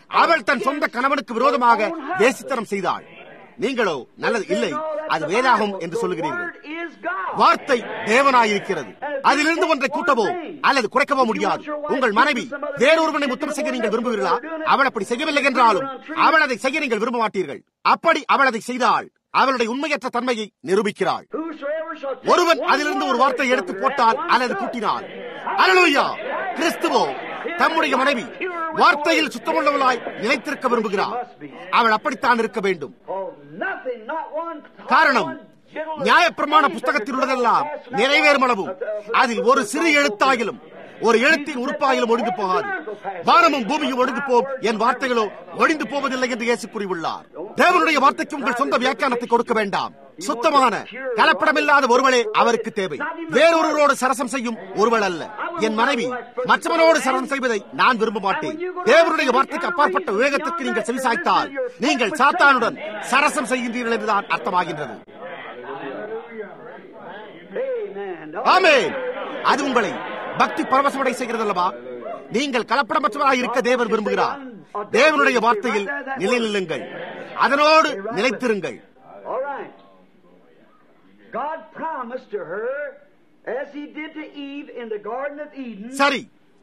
அவள் தன் சொந்த கணவனுக்கு விரோதமாக வேசித்தனம் செய்தாள் நீங்களோ நல்லது இல்லை அது வேதாகம் என்று சொல்லுகிறீர்கள் வார்த்தை தேவனாயிருக்கிறது அதிலிருந்து ஒன்றை கூட்டவோ அல்லது குறைக்கவோ முடியாது உங்கள் மனைவி வேறொருவனை முத்தம் செய்ய நீங்கள் விரும்புவீர்களா அவள் அப்படி செய்யவில்லை என்றாலும் அவள் அதை செய்ய நீங்கள் விரும்ப மாட்டீர்கள் அப்படி அவள் அதை செய்தால் அவளுடைய உண்மையற்ற தன்மையை நிரூபிக்கிறாள் ஒருவன் அதிலிருந்து ஒரு வார்த்தை எடுத்து போட்டால் அல்லது கூட்டினால் அலலுயா கிறிஸ்துவோ தம்முடைய மனைவி வார்த்தையில் சுத்தமுள்ளவளாய் நிலைத்திருக்க விரும்புகிறார் அவள் அப்படித்தான் இருக்க வேண்டும் காரணம் நியாயப்பிரமாண புஸ்தகத்தில் உள்ளதெல்லாம் நிறைவேறும் அளவும் அதில் ஒரு சிறு எழுத்தாகிலும் ஒரு எழுத்தின் உறுப்பாயிலும் ஒழிந்து போகாது வானமும் பூமியும் ஒழிந்து போம் என் வார்த்தைகளோ ஒழிந்து போவதில்லை என்று இயேசு கூறியுள்ளார் தேவனுடைய வார்த்தைக்கு உங்கள் சொந்த வியாக்கியானத்தை கொடுக்க வேண்டாம் சுத்தமான கலப்படமில்லாத ஒருவளே அவருக்கு தேவை வேறொருவரோடு சரசம் செய்யும் ஒருவள் அல்ல என் மனைவி மற்றவனோடு சரசம் செய்வதை நான் விரும்ப மாட்டேன் தேவனுடைய வார்த்தைக்கு அப்பாற்பட்ட விவேகத்திற்கு நீங்கள் செவிசாய்த்தால் நீங்கள் சாத்தானுடன் சரசம் செய்கின்றீர்கள் என்றுதான் அர்த்தமாகின்றது ஆமே அது உங்களை பக்தி பரவசமடை செய்கிறது அல்லவா நீங்கள் கலப்படமற்றவராக இருக்க தேவன் விரும்புகிறார் தேவனுடைய வார்த்தையில் நிலை நில்லுங்கள் அதனோடு நிலைத்திருங்கள் God promised to her, as he did to Eve in the Garden of Eden, சரி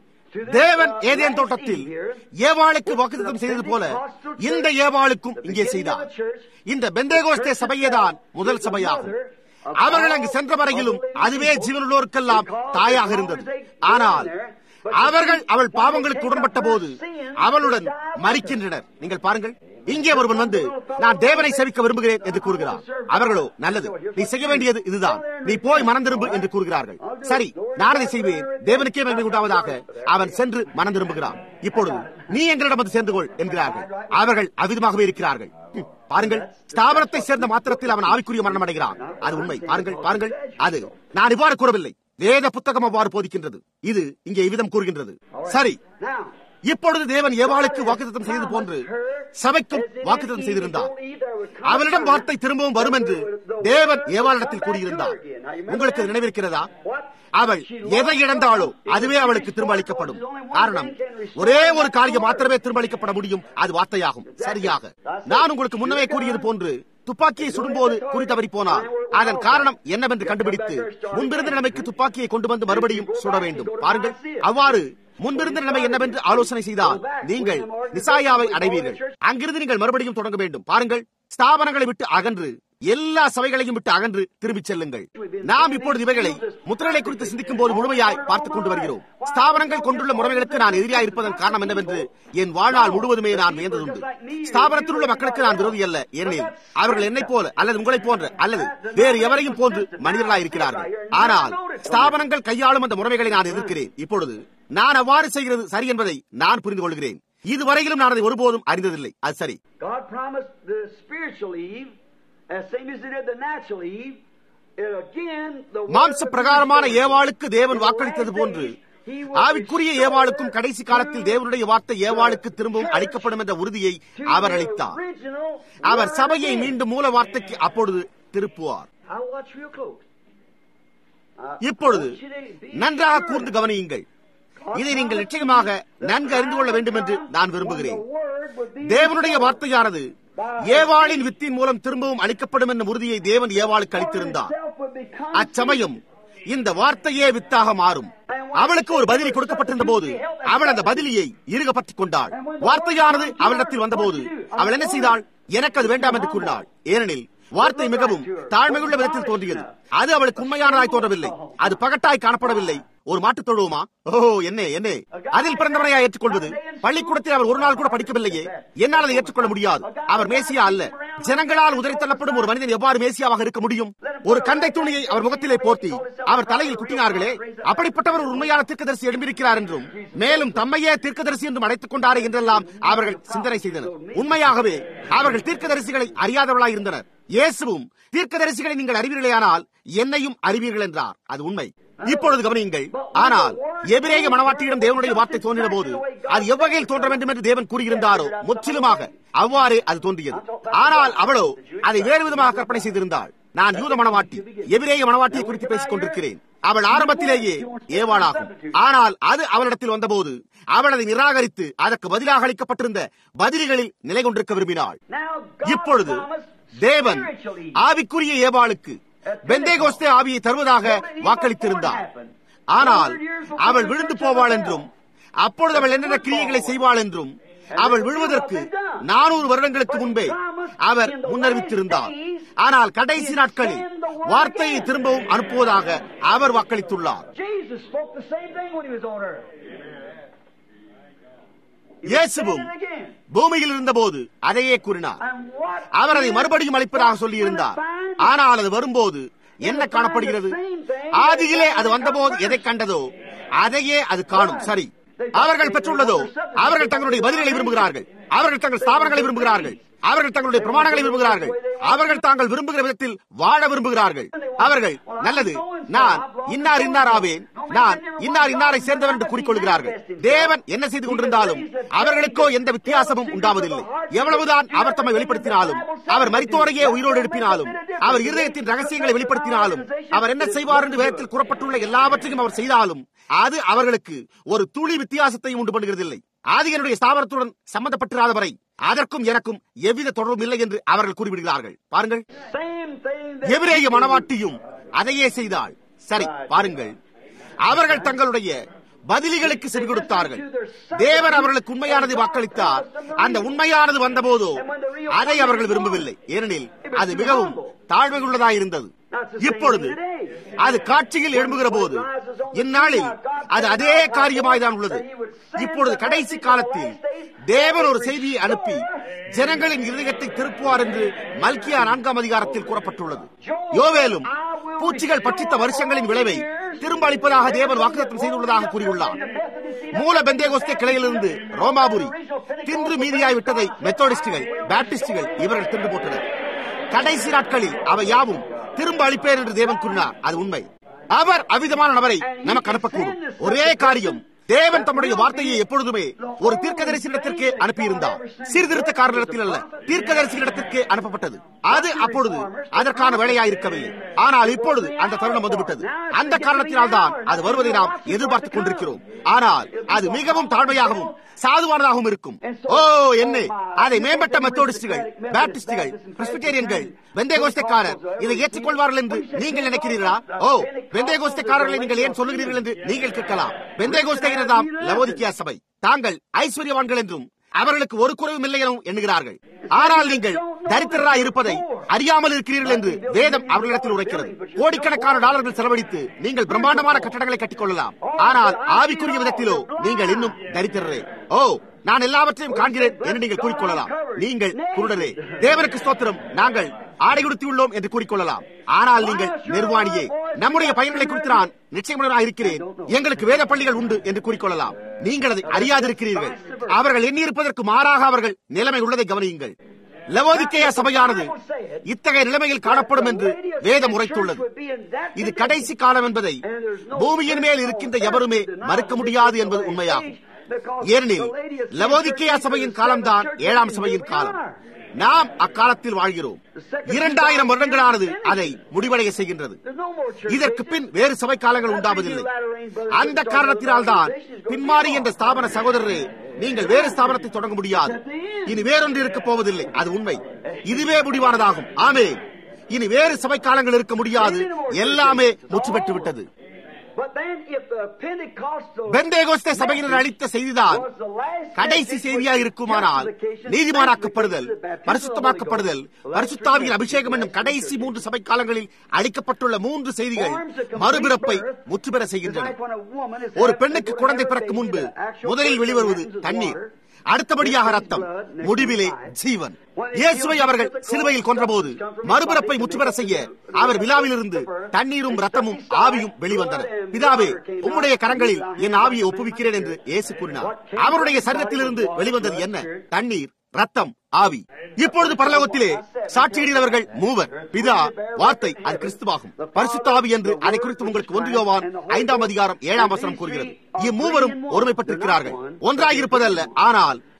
தேவன் ஏதேன் தோட்டத்தில் ஏவாளுக்கு வாக்குத்தம் செய்தது போல இந்த ஏவாளுக்கும் இங்கே செய்தார் இந்த பெந்தேகோஸ்தே சபையேதான் முதல் சபையாகும் அவர்கள் அங்கு சென்ற வரையிலும் அதுவே ஜீவனுள்ளோருக்கெல்லாம் தாயாக இருந்தது ஆனால் அவர்கள் அவள் பாவங்களுக்கு உடன்பட்ட போது அவளுடன் மறிக்கின்றனர் நீங்கள் பாருங்கள் இங்கே ஒருவன் வந்து நான் தேவனை செவிக்க விரும்புகிறேன் என்று கூறுகிறார் அவர்களோ நல்லது நீ செய்ய வேண்டியது இதுதான் நீ போய் மனம் திரும்பு என்று கூறுகிறார்கள் சரி நான் அதை செய்வேன் தேவனுக்கே நன்மை உண்டாவதாக அவன் சென்று மனம் திரும்புகிறான் இப்பொழுது நீ எங்களிடம் வந்து சேர்ந்து கொள் என்கிறார்கள் அவர்கள் அவிதமாகவே இருக்கிறார்கள் பாருங்கள் ஸ்தாபனத்தை சேர்ந்த மாத்திரத்தில் அவன் ஆவிக்குரிய மரணம் அடைகிறான் அது உண்மை பாருங்கள் பாருங்கள் அது நான் இவ்வாறு கூறவில்லை வேத புத்தகம் அவ்வாறு போதிக்கின்றது இது இங்கே இவ்விதம் கூறுகின்றது சரி இப்பொழுது தேவன் ஏவாளுக்கு வாக்குத்தம் செய்தது போன்று சபைக்கும் வாக்குத்தம் செய்திருந்தார் அவளிடம் வார்த்தை திரும்பவும் வரும் என்று தேவன் ஏவாளிடத்தில் கூறியிருந்தார் உங்களுக்கு நினைவிருக்கிறதா அவள் எதை இழந்தாளோ அதுவே அவளுக்கு திரும்ப அளிக்கப்படும் காரணம் ஒரே ஒரு காரியம் மாத்திரமே திரும்ப அளிக்கப்பட முடியும் அது வார்த்தையாகும் சரியாக நான் உங்களுக்கு முன்னமே கூறியது போன்று துப்பாக்கியை சுடும்போது குறி தவறி போனால் அதன் காரணம் என்னவென்று கண்டுபிடித்து முன்பிருந்த நிலைமைக்கு துப்பாக்கியை கொண்டு வந்து மறுபடியும் சுட வேண்டும் பாருங்கள் அவ்வாறு முன்பிருந்த நிலைமை என்னவென்று ஆலோசனை செய்தால் நீங்கள் நிசாயாவை அடைவீர்கள் அங்கிருந்து நீங்கள் மறுபடியும் தொடங்க வேண்டும் பாருங்கள் ஸ்தாபனங்களை விட்டு அகன்று எல்லா சபைகளையும் விட்டு அகன்று திரும்பிச் செல்லுங்கள் நாம் இப்பொழுது இவைகளை முத்திரலை குறித்து சிந்திக்கும் போது முழுமையாய் பார்த்துக் கொண்டு வருகிறோம் ஸ்தாபனங்கள் கொண்டுள்ள முறைகளுக்கு நான் எதிரியாக இருப்பதன் காரணம் என்னவென்று என் வாழ்நாள் முழுவதுமே நான் வியந்ததுண்டு ஸ்தாபனத்தில் உள்ள மக்களுக்கு நான் விரோதி அல்ல ஏனெனில் அவர்கள் என்னை போல அல்லது உங்களைப் போன்ற அல்லது வேறு எவரையும் போன்று மனிதர்களாக இருக்கிறார்கள் ஆனால் ஸ்தாபனங்கள் கையாளும் அந்த முறைகளை நான் எதிர்க்கிறேன் இப்பொழுது நான் அவ்வாறு செய்கிறது சரி என்பதை நான் புரிந்து கொள்கிறேன் இதுவரையிலும் நான் அதை ஒருபோதும் அறிந்ததில்லை அது சரி God promised the spiritual Eve, as same as He did the natural Eve, and again the word மாம்ச of பிரகாரமான the ஏவாளுக்கு தேவன் In the வாக்களித்தது last போன்று days, He will ஆவிக்குரிய restore ஏவாளுக்கும் கடைசி காலத்தில் to தேவனுடைய வார்த்தை ஏவாளுக்கு திரும்பவும் church அளிக்கப்படும் என்ற உறுதியை to அவர் the அளித்தார் original அவர் word சபையை again. மீண்டும் மூல வார்த்தைக்கு அப்பொழுது திருப்புவார் I'll watch real close. Uh, இப்பொழுது I want you to be நன்றாக sure கூர்ந்து that கவனியுங்கள் God இதை நீங்கள் promised நிச்சயமாக that நன்கு அறிந்து கொள்ள வேண்டும் என்று நான் விரும்புகிறேன் when the word would be தேவனுடைய restored வார்த்தையானது ஏவாளின் வித்தின் மூலம் திரும்பவும் அளிக்கப்படும் என்ற உறுதியை தேவன் ஏவாளுக்கு அளித்திருந்தார் itself would become அச்சமயம் இந்த வார்த்தையே வித்தாக மாறும் அவளுக்கு ஒரு பதிலி கொடுக்கப்பட்டிருந்த போது அவள் அந்த பதிலியை இறுக பற்றிக் கொண்டாள் வார்த்தையானது அவளிடத்தில் வந்தபோது அவள் என்ன செய்தாள் எனக்கு அது வேண்டாம் என்று கூறினாள் ஏனெனில் வார்த்தை மிகவும் தாழ்மையுள்ள விதத்தில் தோன்றியது அது அவளுக்கு உண்மையானதாய் தோன்றவில்லை அது பகட்டாய் காணப்படவில்லை ஒரு மாட்டுத் தொழுவுமா ஓ என்ன என்ன அதில் பிறந்தவரையா ஏற்றுக்கொள்வது பள்ளிக்கூடத்தில் அவர் ஒரு நாள் கூட படிக்கவில்லையே என்னால் அதை ஏற்றுக்கொள்ள முடியாது அவர் மேசியா அல்ல ஜனங்களால் உதறி தள்ளப்படும் ஒரு மனிதன் எவ்வாறு மேசியாவாக இருக்க முடியும் ஒரு கண்டை துணியை அவர் முகத்திலே போர்த்தி அவர் தலையில் குட்டினார்களே அப்படிப்பட்டவர் ஒரு உண்மையான தீர்க்கதரிசி எழும்பியிருக்கிறார் என்றும் மேலும் தம்மையே தீர்க்கதரிசி என்றும் அழைத்துக் கொண்டாரே என்றெல்லாம் அவர்கள் சிந்தனை செய்தனர் உண்மையாகவே அவர்கள் தீர்க்கதரிசிகளை அறியாதவர்களாய் இருந்தனர் இயேசுவும் தீர்க்கதரிசிகளை நீங்கள் அறிவீர்களேயானால் என்னையும் அறிவீர்கள் என்றார் அது உண்மை இப்பொழுது கவனியுங்கள் ஆனால் எபிரேய மனவாட்டியிடம் தேவனுடைய வார்த்தை தோன்றின போது அது எவ்வகையில் தோன்ற வேண்டும் என்று தேவன் கூறியிருந்தாரோ முற்றிலுமாக அவ்வாறே அது தோன்றியது ஆனால் அவளோ அதை வேறு விதமாக கற்பனை செய்திருந்தாள் நான் யூத மனவாட்டி எபிரேய மனவாட்டியை குறித்து பேசிக் கொண்டிருக்கிறேன் அவள் ஆரம்பத்திலேயே ஏவாளாகும் ஆனால் அது அவளிடத்தில் வந்தபோது அவள் அதை நிராகரித்து அதற்கு பதிலாக அளிக்கப்பட்டிருந்த பதில்களில் நிலை கொண்டிருக்க விரும்பினாள் இப்பொழுது தேவன் ஆவிக்குரிய ஏவாளுக்கு பெந்தேகோஸ்தே ஆவியை தருவதாக வாக்களித்திருந்தார் ஆனால் அவள் விழுந்து போவாள் என்றும் அப்பொழுது அவள் என்னென்ன கிரியைகளை செய்வாள் என்றும் அவள் விழுவதற்கு நானூறு வருடங்களுக்கு முன்பே அவர் முன்னறிவித்திருந்தார் ஆனால் கடைசி நாட்களில் வார்த்தையை திரும்பவும் அனுப்புவதாக அவர் வாக்களித்துள்ளார் இயேசுவும் பூமியில் இருந்தபோது அதையே கூறினார் அவர் அதை மறுபடியும் அளிப்பதாக சொல்லியிருந்தார் ஆனால் அது வரும்போது என்ன காணப்படுகிறது ஆதியிலே அது வந்தபோது எதை கண்டதோ அதையே அது காணும் சரி அவர்கள் பெற்றுள்ளதோ அவர்கள் தங்களுடைய பதில்களை விரும்புகிறார்கள் அவர்கள் தங்கள் ஸ்தாபனங்களை விரும்புகிறார்கள் அவர்கள் தங்களுடைய பிரமாணங்களை விரும்புகிறார்கள் அவர்கள் தாங்கள் விரும்புகிற விதத்தில் வாழ விரும்புகிறார்கள் அவர்கள் நல்லது நான் இன்னார் இன்னார் ஆவேன் நான் இன்னார் இன்னாரை சேர்ந்தவன் என்று கூறிக்கொள்கிறார்கள் தேவன் என்ன செய்து கொண்டிருந்தாலும் அவர்களுக்கோ எந்த வித்தியாசமும் உண்டாவதில்லை எவ்வளவுதான் அவர் தம்மை வெளிப்படுத்தினாலும் அவர் மரித்தோரையே உயிரோடு எழுப்பினாலும் அவர் இருதயத்தின் ரகசியங்களை வெளிப்படுத்தினாலும் அவர் என்ன செய்வார் என்று வேதத்தில் கூறப்பட்டுள்ள எல்லாவற்றையும் அவர் செய்தாலும் அது அவர்களுக்கு ஒரு துளி வித்தியாசத்தையும் உண்டு பண்ணுகிறதில்லை ஆதிகனுடைய ஸ்தாபனத்துடன் சம்பந்தப்பட்டிராத வரை அதற்கும் எனக்கும் எவ்வித தொடர்பும் இல்லை என்று அவர்கள் கூறிவிடுகிறார்கள் பாருங்கள் எபிரேய மனவாட்டியும் அதையே செய்தாள் சரி பாருங்கள் அவர்கள் தங்களுடைய பதிலிகளுக்கு செவி கொடுத்தார்கள் தேவன் அவர்களுக்கு உண்மையானதை வாக்களித்தார் அந்த உண்மையானது வந்தபோதோ அதை அவர்கள் விரும்பவில்லை ஏனெனில் அது மிகவும் தாழ்மை உள்ளதாயிருந்தது இப்பொழுது அது காட்சியில் எழும்புகிற போது இந்நாளில் அது அதே காரியமாய்தான் உள்ளது இப்பொழுது கடைசி காலத்தில் தேவன் ஒரு செய்தியை அனுப்பி ஜனங்களின் இருதயத்தை திருப்புவார் என்று மல்கியா நான்காம் அதிகாரத்தில் கூறப்பட்டுள்ளது யோவேலும் பூச்சிகள் பற்றித்த வருஷங்களின் விளைவை திரும்ப அளிப்பதாக தேவன் வாக்குத்தம் செய்துள்ளதாக கூறியுள்ளார் மூல பெந்தேகோஸ்தே கிளையிலிருந்து ரோமாபுரி தின்று மீதியாய் விட்டதை மெத்தோடிஸ்டுகள் பேப்டிஸ்டுகள் இவர்கள் தின்று போட்டனர் கடைசி நாட்களில் அவை யாவும் திரும்ப அளிப்பேன் என்று தேவன் கூறினார் அது உண்மை அவர் அவிதமான நபரை நமக்கு அனுப்பக்கூடும் ஒரே காரியம் தேவன் தம்முடைய வார்த்தையை எப்பொழுதுமே ஒரு தீர்க்கதரிசனத்திற்கு அனுப்பியிருந்தார் சீர்திருத்த காரணத்தில் அல்ல தீர்க்கதரிசனிடத்திற்கு அனுப்பப்பட்டது அது அப்பொழுது அதற்கான வேலையாயிருக்கவில்லை ஆனால் இப்பொழுது அந்த தருணம் வந்துவிட்டது அந்த காரணத்தினால் தான் அது வருவதை நாம் எதிர்பார்த்துக் கொண்டிருக்கிறோம் ஆனால் அது மிகவும் தாழ்மையாகவும் சாதுவானதாகவும் இருக்கும் ஓ என்ன அதை மேம்பட்ட மெத்தோடிஸ்டுகள் பேப்டிஸ்டுகள் பிரெஸ்பிட்டேரியன்கள் வெந்தேகோஸ்தக்காரர் இதை ஏற்றுக்கொள்வார்கள் என்று நீங்கள் நினைக்கிறீர்களா ஓ வெந்தேகோஸ்தக்காரர்களை நீங்கள் ஏன் சொல்லுகிறீர்கள் என்று நீங்கள் கேட்கலாம் வெந்தேகோஸ்தகிரதாம் லவோதிக்கியா சபை தாங்கள் ஐஸ்வர்யவான்கள் என்றும் அவர்களுக்கு ஒரு குறைவும் இல்லை எனவும் எண்ணுகிறார்கள் ஆனால் நீங்கள் தரித்திரராய் இருப்பதை அறியாமல் இருக்கிறீர்கள் என்று வேதம் அவர்களிடத்தில் உரைக்கிறது கோடிக்கணக்கான டாலர்கள் செலவழித்து நீங்கள் பிரம்மாண்டமான கட்டடங்களை கட்டிக்கொள்ளலாம் ஆனால் ஆவிக்குரிய விதத்திலோ நீங்கள் இன்னும் தரித்திரரே ஓ நான் எல்லாவற்றையும் காண்கிறேன் என்று நீங்கள் கூறிக்கொள்ளலாம் நீங்கள் குருடரே தேவனுக்கு ஸ்தோத்திரம் நாங்கள் ஆடை உடுத்தியுள்ளோம் என்று கூறிக்கொள்ளலாம் ஆனால் நீங்கள் நிர்வாணியே நம்முடைய பயன்களை குறித்து நான் நிச்சயமுடனாக இருக்கிறேன் எங்களுக்கு வேத பள்ளிகள் உண்டு என்று கூறிக்கொள்ளலாம் நீங்கள் அதை அறியாதிருக்கிறீர்கள் அவர்கள் எண்ணியிருப்பதற்கு மாறாக அவர்கள் நிலைமை உள்ளதை கவனியுங்கள் லவோதிக்கேயா சபையானது இத்தகைய நிலைமையில் காணப்படும் என்று வேதம் உரைத்துள்ளது இது கடைசி காலம் என்பதை பூமியின் மேல் இருக்கின்ற எவருமே மறுக்க முடியாது என்பது உண்மையாகும் ஏனெனில் லவோதிக்கேயா சபையின் காலம்தான் ஏழாம் சபையின் காலம் நாம் அக்காலத்தில் வாழ்கிறோம் இரண்டாயிரம் வருடங்களானது அதை முடிவடைய செய்கின்றது இதற்கு பின் வேறு சபை காலங்கள் உண்டாவதில்லை அந்த காரணத்தினால் தான் பின்மாறி என்ற ஸ்தாபன சகோதரரே நீங்கள் வேறு ஸ்தாபனத்தை தொடங்க முடியாது இனி வேறொன்று இருக்க போவதில்லை அது உண்மை இதுவே முடிவானதாகும் ஆமே இனி வேறு சபை காலங்கள் இருக்க முடியாது எல்லாமே முற்று பெற்று விட்டது பெந்தேகோஸ்தே சபையினர் அளித்த செய்திதான் கடைசி செய்தியாக இருக்குமானால் நீதிமானாக்கப்படுதல் பரிசுத்தமாக்கப்படுதல் பரிசுத்தாவியின் அபிஷேகம் என்னும் கடைசி மூன்று சபை காலங்களில் அளிக்கப்பட்டுள்ள மூன்று செய்திகள் மறுபிறப்பை முற்றுபெற செய்கின்றன ஒரு பெண்ணுக்கு குழந்தை பிறக்கும் முன்பு முதலில் வெளிவருவது தண்ணீர் அடுத்தபடியாக ரத்தம் முடிவிலே ஜீவன் இயேசுவை அவர்கள் சிலுவையில் கொன்றபோது மறுபிறப்பை முற்றுபெற செய்ய அவர் விழாவிலிருந்து தண்ணீரும் ரத்தமும் ஆவியும் வெளிவந்தன பிதாவே உம்முடைய கரங்களில் என் ஆவியை ஒப்புவிக்கிறேன் என்று இயேசு கூறினார் அவருடைய சரீரத்திலிருந்து வெளிவந்தது என்ன தண்ணீர் ரத்தம் ஆவி இப்பொழுது பரலோகத்திலே சாட்சியிடுகிறவர்கள் மூவர் பிதா வார்த்தை அது கிறிஸ்துவாகும் பரிசுத்த ஆவி என்று அதை குறித்து உங்களுக்கு ஒன்று யோவான் ஐந்தாம் அதிகாரம் ஏழாம் வசனம் கூறுகிறது இம்மூவரும் ஒருமைப்பட்டிருக்கிறார்கள் ஒன்றாயிருப்பதல்ல ஆனால்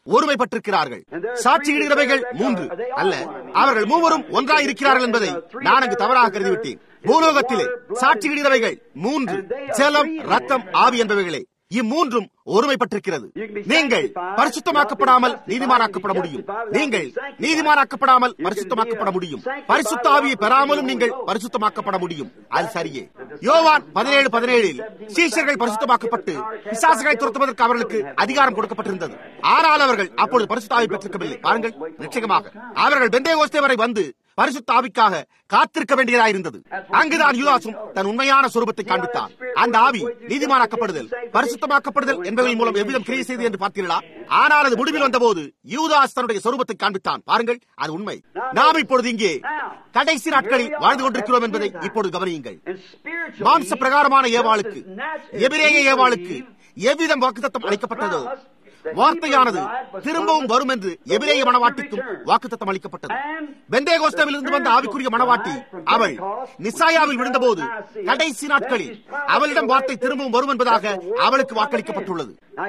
ஒருமைப்பட்டிருக்கிறார்கள் சாட்சியிடுகிறவைகள் மூன்று அல்ல அவர்கள் மூவரும் ஒன்றாய் இருக்கிறார்கள் என்பதை நான் அங்கு தவறாக கருதிவிட்டேன் பூலோகத்திலே சாட்சியிடுகிறவைகள் மூன்று ஜலம் ரத்தம் ஆவி என்பவைகளே இம்மூன்றும் ஒருமைப்பட்டிருக்கிறது நீங்கள் பரிசுத்தமாக்கப்படாமல் நீதிமானாக்கப்பட முடியும் நீங்கள் நீதிமானாக்கப்படாமல் பரிசுத்தமாக்கப்பட முடியும் பரிசுத்த ஆவியை பெறாமலும் நீங்கள் பரிசுத்தமாக்கப்பட முடியும் அது சரியே யோவான் பதினேழு பதினேழில் சீஷர்கள் பரிசுத்தமாக்கப்பட்டு பிசாசுகளை துரத்துவதற்கு அவர்களுக்கு அதிகாரம் கொடுக்கப்பட்டிருந்தது ஆனால் அவர்கள் அப்பொழுது பரிசுத்த ஆவி பெற்றிருக்கவில்லை பாருங்கள் நிச்சயமாக அவர்கள் பெந்தே வரை வந்து பரிசுத்த ஆவிக்காக காத்திருக்க வேண்டியதாயிருந்தது அங்குதான் யூதாசும் தன் உண்மையான சொரூபத்தை காண்பித்தார் அந்த ஆவி நீதிமானாக்கப்படுதல் பரிசுத்தமாக்கப்படுதல் என்பவர்கள் மூலம் எவ்விதம் கிரியை செய்து என்று பார்த்தீர்களா ஆனால் அது முடிவில் வந்தபோது யூதாஸ் தன்னுடைய சொரூபத்தை காண்பித்தான் பாருங்கள் அது உண்மை நாம் இப்பொழுது இங்கே கடைசி நாட்களில் வாழ்ந்து கொண்டிருக்கிறோம் என்பதை இப்பொழுது கவனியுங்கள் மாம்ச பிரகாரமான ஏவாளுக்கு எபிரேய ஏவாளுக்கு எவ்விதம் வாக்குத்தத்தம் அளிக்கப்பட்டதோ வார்த்தையானது திரும்பவும் வரும் என்று எபிரேய மனவாட்டிக்கும் வாக்குத்தத்தம் அளிக்கப்பட்டது பெந்தேகோஸ்தவில் இருந்து வந்த ஆவிக்குரிய மனவாட்டி அவள் நிசாயாவில் விழுந்தபோது கடைசி நாட்களில் அவளிடம் வார்த்தை திரும்பவும் வரும் என்பதாக அவளுக்கு வாக்களிக்கப்பட்டுள்ளது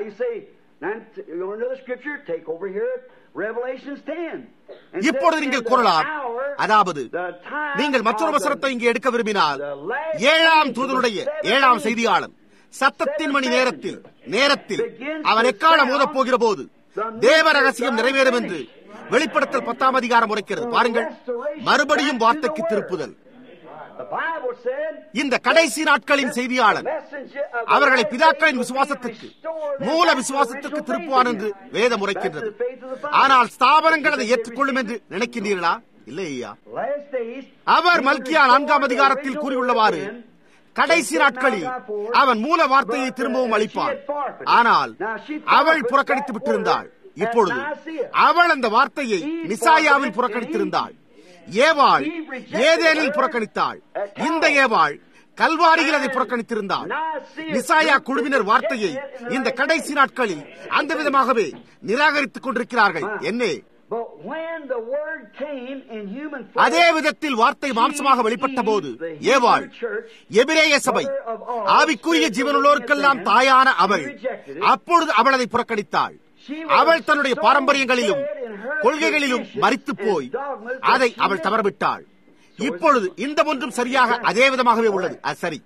இப்பொழுது நீங்கள் கூறலாம் அதாவது நீங்கள் மற்றொரு வசனத்தை இங்கே எடுக்க விரும்பினால் ஏழாம் தூதனுடைய ஏழாம் செய்தியாளன் சத்தத்தின் மணி நேரத்தில் நேரத்தில் அவன் எக்காலம் மோதப் போகிற போது தேவ ரகசியம் நிறைவேறும் என்று வெளிப்படுத்தல் பத்தாம் அதிகாரம் உரைக்கிறது பாருங்கள் மறுபடியும் வார்த்தைக்கு திருப்புதல் இந்த கடைசி நாட்களின் செய்தியாளன் அவர்களை பிதாக்களின் விசுவாசத்திற்கு மூல விசுவாசத்திற்கு திருப்புவான் என்று வேதம் உரைக்கின்றது ஆனால் ஸ்தாபனங்கள் அதை ஏற்றுக்கொள்ளும் என்று நினைக்கின்றீர்களா இல்லை ஐயா அவர் மல்கியா நான்காம் அதிகாரத்தில் கூறியுள்ளவாறு கடைசி நாட்களில் அவன் மூல வார்த்தையை திரும்பவும் அளிப்பான் ஆனால் அவள் புறக்கணித்து விட்டிருந்தாள் இப்பொழுது அவள் அந்த வார்த்தையை நிசாயாவில் புறக்கணித்திருந்தாள் ஏவாள் ஏதேனில் புறக்கணித்தாள் இந்த ஏவாள் கல்வாரியில் அதை புறக்கணித்திருந்தாள் நிசாயா குழுவினர் வார்த்தையை இந்த கடைசி நாட்களில் அந்த விதமாகவே நிராகரித்துக் கொண்டிருக்கிறார்கள் என்னே அதே விதத்தில் வார்த்தை மாம்சமாக வெளிப்பட்ட போது ஏவாள் எபிரேய சபை ஆவிக்குரிய ஜீவனுள்ளோருக்கெல்லாம் தாயான அவள் அப்பொழுது அவள் அதை புறக்கணித்தாள் அவள் தன்னுடைய பாரம்பரியங்களிலும் கொள்கைகளிலும் மறித்து போய் அதை அவள் தவறவிட்டாள் இப்பொழுது இந்த ஒன்றும் சரியாக அதே விதமாகவே உள்ளது அது சரி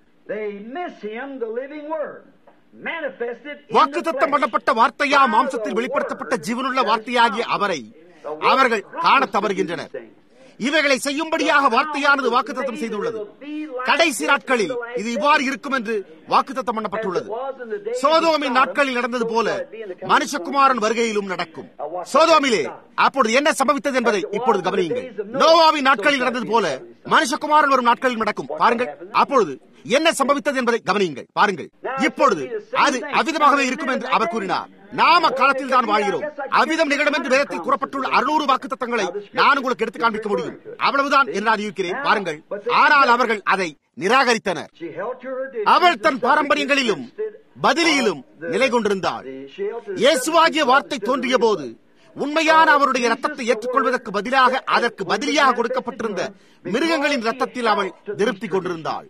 வாக்குத்தத்தம் பண்ணப்பட்ட வார்த்தையா மாம்சத்தில் வெளிப்படுத்தப்பட்ட ஜீவனுள்ள வார்த்தையாகிய அவரை அவர்கள் காண தவறுகின்றனர் இவைகளை செய்யும்படியாக வார்த்தையானது வாக்குத்தத்தம் செய்துள்ளது கடைசி நாட்களில் இது இவ்வாறு இருக்கும் என்று வாக்குத்தத்தம் பண்ணப்பட்டுள்ளது சோதோமின் நாட்களில் நடந்தது போல மனுஷகுமாரன் வருகையிலும் நடக்கும் சோதோமிலே அப்பொழுது என்ன சம்பவித்தது என்பதை இப்பொழுது கவனியுங்கள் நோவாவின் நாட்களில் நடந்தது போல மனுஷகுமாரன் வரும் நாட்களில் நடக்கும் பாருங்கள் அப்பொழுது என்ன சம்பவித்தது என்பதை கவனியுங்கள் பாருங்கள் இப்பொழுது அது அவ்விதமாகவே இருக்கும் என்று அவர் கூறினார் நாம் அக்காலத்தில் தான் வாழ்கிறோம் அவ்விதம் நிகழும் என்று வேதத்தில் கூறப்பட்டுள்ள அறுநூறு வாக்கு தத்தங்களை நான் உங்களுக்கு எடுத்து காண்பிக்க முடியும் அவ்வளவுதான் என்று நான் இருக்கிறேன் பாருங்கள் ஆனால் அவர்கள் அதை நிராகரித்தனர் அவள் தன் பாரம்பரியங்களிலும் பதிலியிலும் நிலை கொண்டிருந்தாள் இயேசுவாகிய வார்த்தை தோன்றிய போது உண்மையான அவருடைய ரத்தத்தை ஏற்றுக்கொள்வதற்கு பதிலாக அதற்கு பதிலியாக கொடுக்கப்பட்டிருந்த மிருகங்களின் ரத்தத்தில் அவள் திருப்தி கொண்டிருந்தாள்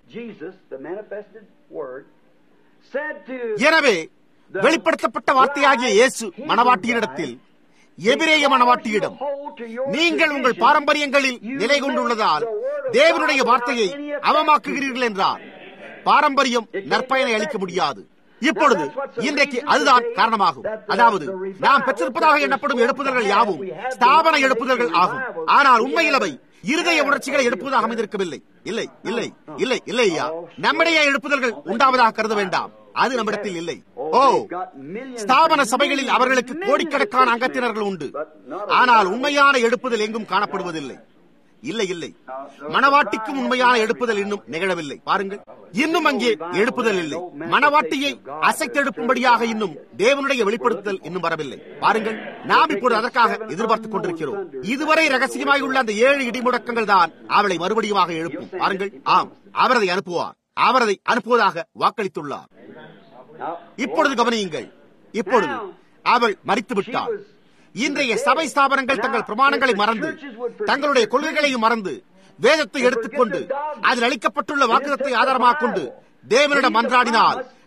எனவே வெளிப்படுத்தப்பட்ட வார்த்தையாகிய இயேசு மணவாட்டியிடத்தில் எபிரேய மணவாட்டியிடம் நீங்கள் உங்கள் பாரம்பரியங்களில் நிலை கொண்டுள்ளதால் தேவனுடைய வார்த்தையை அவமாக்குகிறீர்கள் என்றார் பாரம்பரியம் நற்பயனை அளிக்க முடியாது இப்பொழுது இன்றைக்கு அதுதான் காரணமாகும் அதாவது நாம் பெற்றிருப்பதாக எண்ணப்படும் எழுப்புதல்கள் யாவும் ஸ்தாபன எழுப்புதல்கள் ஆகும் ஆனால் உண்மையில் அவை இருதய உணர்ச்சிகளை எழுப்புவதாக அமைந்திருக்கவில்லை இல்லை இல்லை இல்லை இல்லை ஐயா நம்முடைய எழுப்புதல்கள் உண்டாவதாக கருத வேண்டாம் அது நம்மிடத்தில் இல்லை ஓ ஸ்தாபன சபைகளில் அவர்களுக்கு கோடிக்கணக்கான அங்கத்தினர்கள் உண்டு ஆனால் உண்மையான எழுப்புதல் எங்கும் காணப்படுவதில்லை இல்லை இல்லை மணவாட்டிக்கும் உண்மையான எழுப்புதல் இன்னும் நிகழவில்லை பாருங்கள் இன்னும் அங்கே எழுப்புதல் இல்லை மணவாட்டியை அசைத்தெடுப்பும்படியாக இன்னும் தேவனுடைய வெளிப்படுத்துதல் இன்னும் வரவில்லை பாருங்கள் நாம் இப்போது அதற்காக எதிர்பார்த்துக் கொண்டிருக்கிறோம் இதுவரை ரகசியமாய் உள்ள அந்த ஏழு இடிமுடக்கங்கள் தான் அவளை மறுபடியுமாக எழுப்பும் பாருங்கள் ஆம் அவர் அதை அனுப்புவார் அவர் அதை அனுப்புவதாக வாக்களித்துள்ளார் இப்பொழுது கவனியுங்கள் இப்பொழுது அவள் மறித்து விட்டாள் இன்றைய சபை ஸ்தாபனங்கள் தங்கள் பிரமாணங்களை மறந்து தங்களுடைய கொள்கைகளையும் மறந்து வேதத்தை எடுத்துக்கொண்டு அதில் அளிக்கப்பட்டுள்ள வாக்குதத்தை ஆதாரமாக கொண்டு தேவனிடம் மன்றாடினால்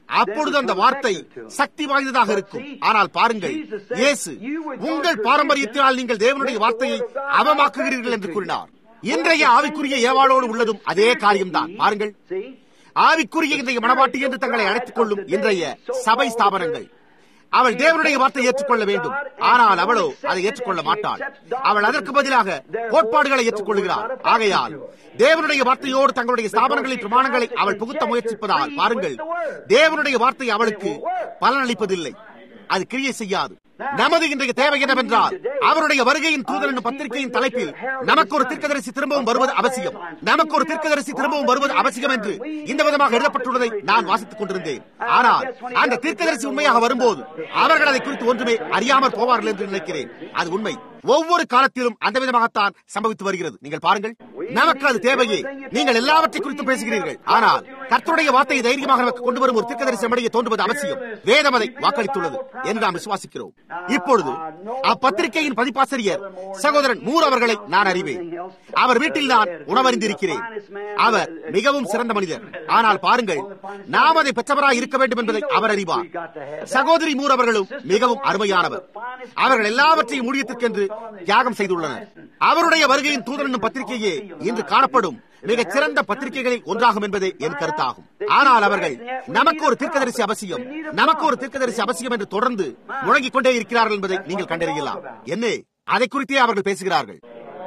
அப்பொழுது அந்த வார்த்தை சக்தி வாய்ந்ததாக இருக்கும் ஆனால் பாருங்கள் இயேசு உங்கள் பாரம்பரியத்தினால் நீங்கள் தேவனுடைய வார்த்தையை அவமாக்குகிறீர்கள் என்று கூறினார் இன்றைய ஆவிக்குரிய ஏவாளோடு உள்ளதும் அதே காரியம்தான் பாருங்கள் ஆவிக்குரிய இன்றைய மனவாட்டி என்று தங்களை அழைத்துக் கொள்ளும் இன்றைய சபை ஸ்தாபனங்கள் அவள் தேவனுடைய வார்த்தையை ஏற்றுக்கொள்ள வேண்டும் ஆனால் அவளோ அதை ஏற்றுக்கொள்ள மாட்டாள் அவள் அதற்கு பதிலாக கோட்பாடுகளை ஏற்றுக்கொள்கிறாள் ஆகையால் தேவனுடைய வார்த்தையோடு தங்களுடைய ஸ்தாபனங்களின் பிரமாணங்களை அவள் புகுத்த முயற்சிப்பதால் பாருங்கள் தேவனுடைய வார்த்தை அவளுக்கு பலனளிப்பதில்லை அது கிரியை செய்யாது நமது இன்றைய தேவை என்னவென்றால் அவருடைய வருகையின் தூதர் என்னும் பத்திரிகையின் தலைப்பில் நமக்கு ஒரு தீர்க்கதரிசி திரும்பவும் வருவது அவசியம் நமக்கு ஒரு தீர்க்கதரிசி திரும்பவும் வருவது அவசியம் என்று இந்த விதமாக எழுதப்பட்டுள்ளதை நான் வாசித்துக் கொண்டிருந்தேன் ஆனால் அந்த தீர்க்கதரிசி உண்மையாக வரும்போது அவர்கள் அதை குறித்து ஒன்றுமே அறியாமல் போவார்கள் என்று நினைக்கிறேன் அது உண்மை ஒவ்வொரு காலத்திலும் அந்த விதமாகத்தான் சம்பவித்து வருகிறது நீங்கள் பாருங்கள் நமக்கு அது தேவையே நீங்கள் எல்லாவற்றை குறித்து பேசுகிறீர்கள் ஆனால் கர்த்தருடைய வார்த்தையை தைரியமாக நமக்கு கொண்டு வரும் ஒரு தீர்க்கதரிசி நம்மிடையே தோன்றுவது அவசியம் வேதம் அதை வாக்களித்துள்ளது என்று நாம் விசுவாசிக்கிறோம் இப்பொழுது அப்பத்திரிகையின் பதிப்பாசிரியர் சகோதரன் மூர் அவர்களை நான் அறிவேன் அவர் வீட்டில் நான் உணவறிந்திருக்கிறேன் அவர் மிகவும் சிறந்த மனிதர் ஆனால் பாருங்கள் நாம் அதை பெற்றவராய் இருக்க வேண்டும் என்பதை அவர் அறிவார் சகோதரி மூர் அவர்களும் மிகவும் அருமையானவர் அவர்கள் எல்லாவற்றையும் ஊழியத்திற்கென்று தியாகம் செய்துள்ளனர் அவருடைய வருகையின் தூதர் என்னும் பத்திரிகையே இன்று காணப்படும் மிகச் சிறந்த பத்திரிகைகளில் ஒன்றாகும் என்பதே என் கருத்தாகும் ஆனால் அவர்கள் நமக்கு ஒரு தீர்க்கதரிசி அவசியம் நமக்கு ஒரு தீர்க்கதரிசி அவசியம் என்று தொடர்ந்து முழங்கிக் கொண்டே இருக்கிறார்கள் என்பதை நீங்கள் கண்டறியலாம் என்ன அதை குறித்தே அவர்கள் பேசுகிறார்கள்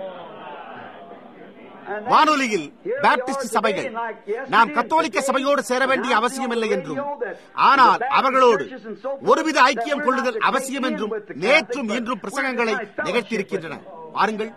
வானொலியில் பேப்டிஸ்ட் சபைகள் நாம் கத்தோலிக்க சபையோடு சேர வேண்டிய அவசியம் இல்லை என்றும் ஆனால் அவர்களோடு ஒருவித ஐக்கியம் கொள்ளுதல் அவசியம் என்றும் நேற்றும் இன்றும் பிரசங்கங்களை நிகழ்த்தியிருக்கின்றன பாருங்கள்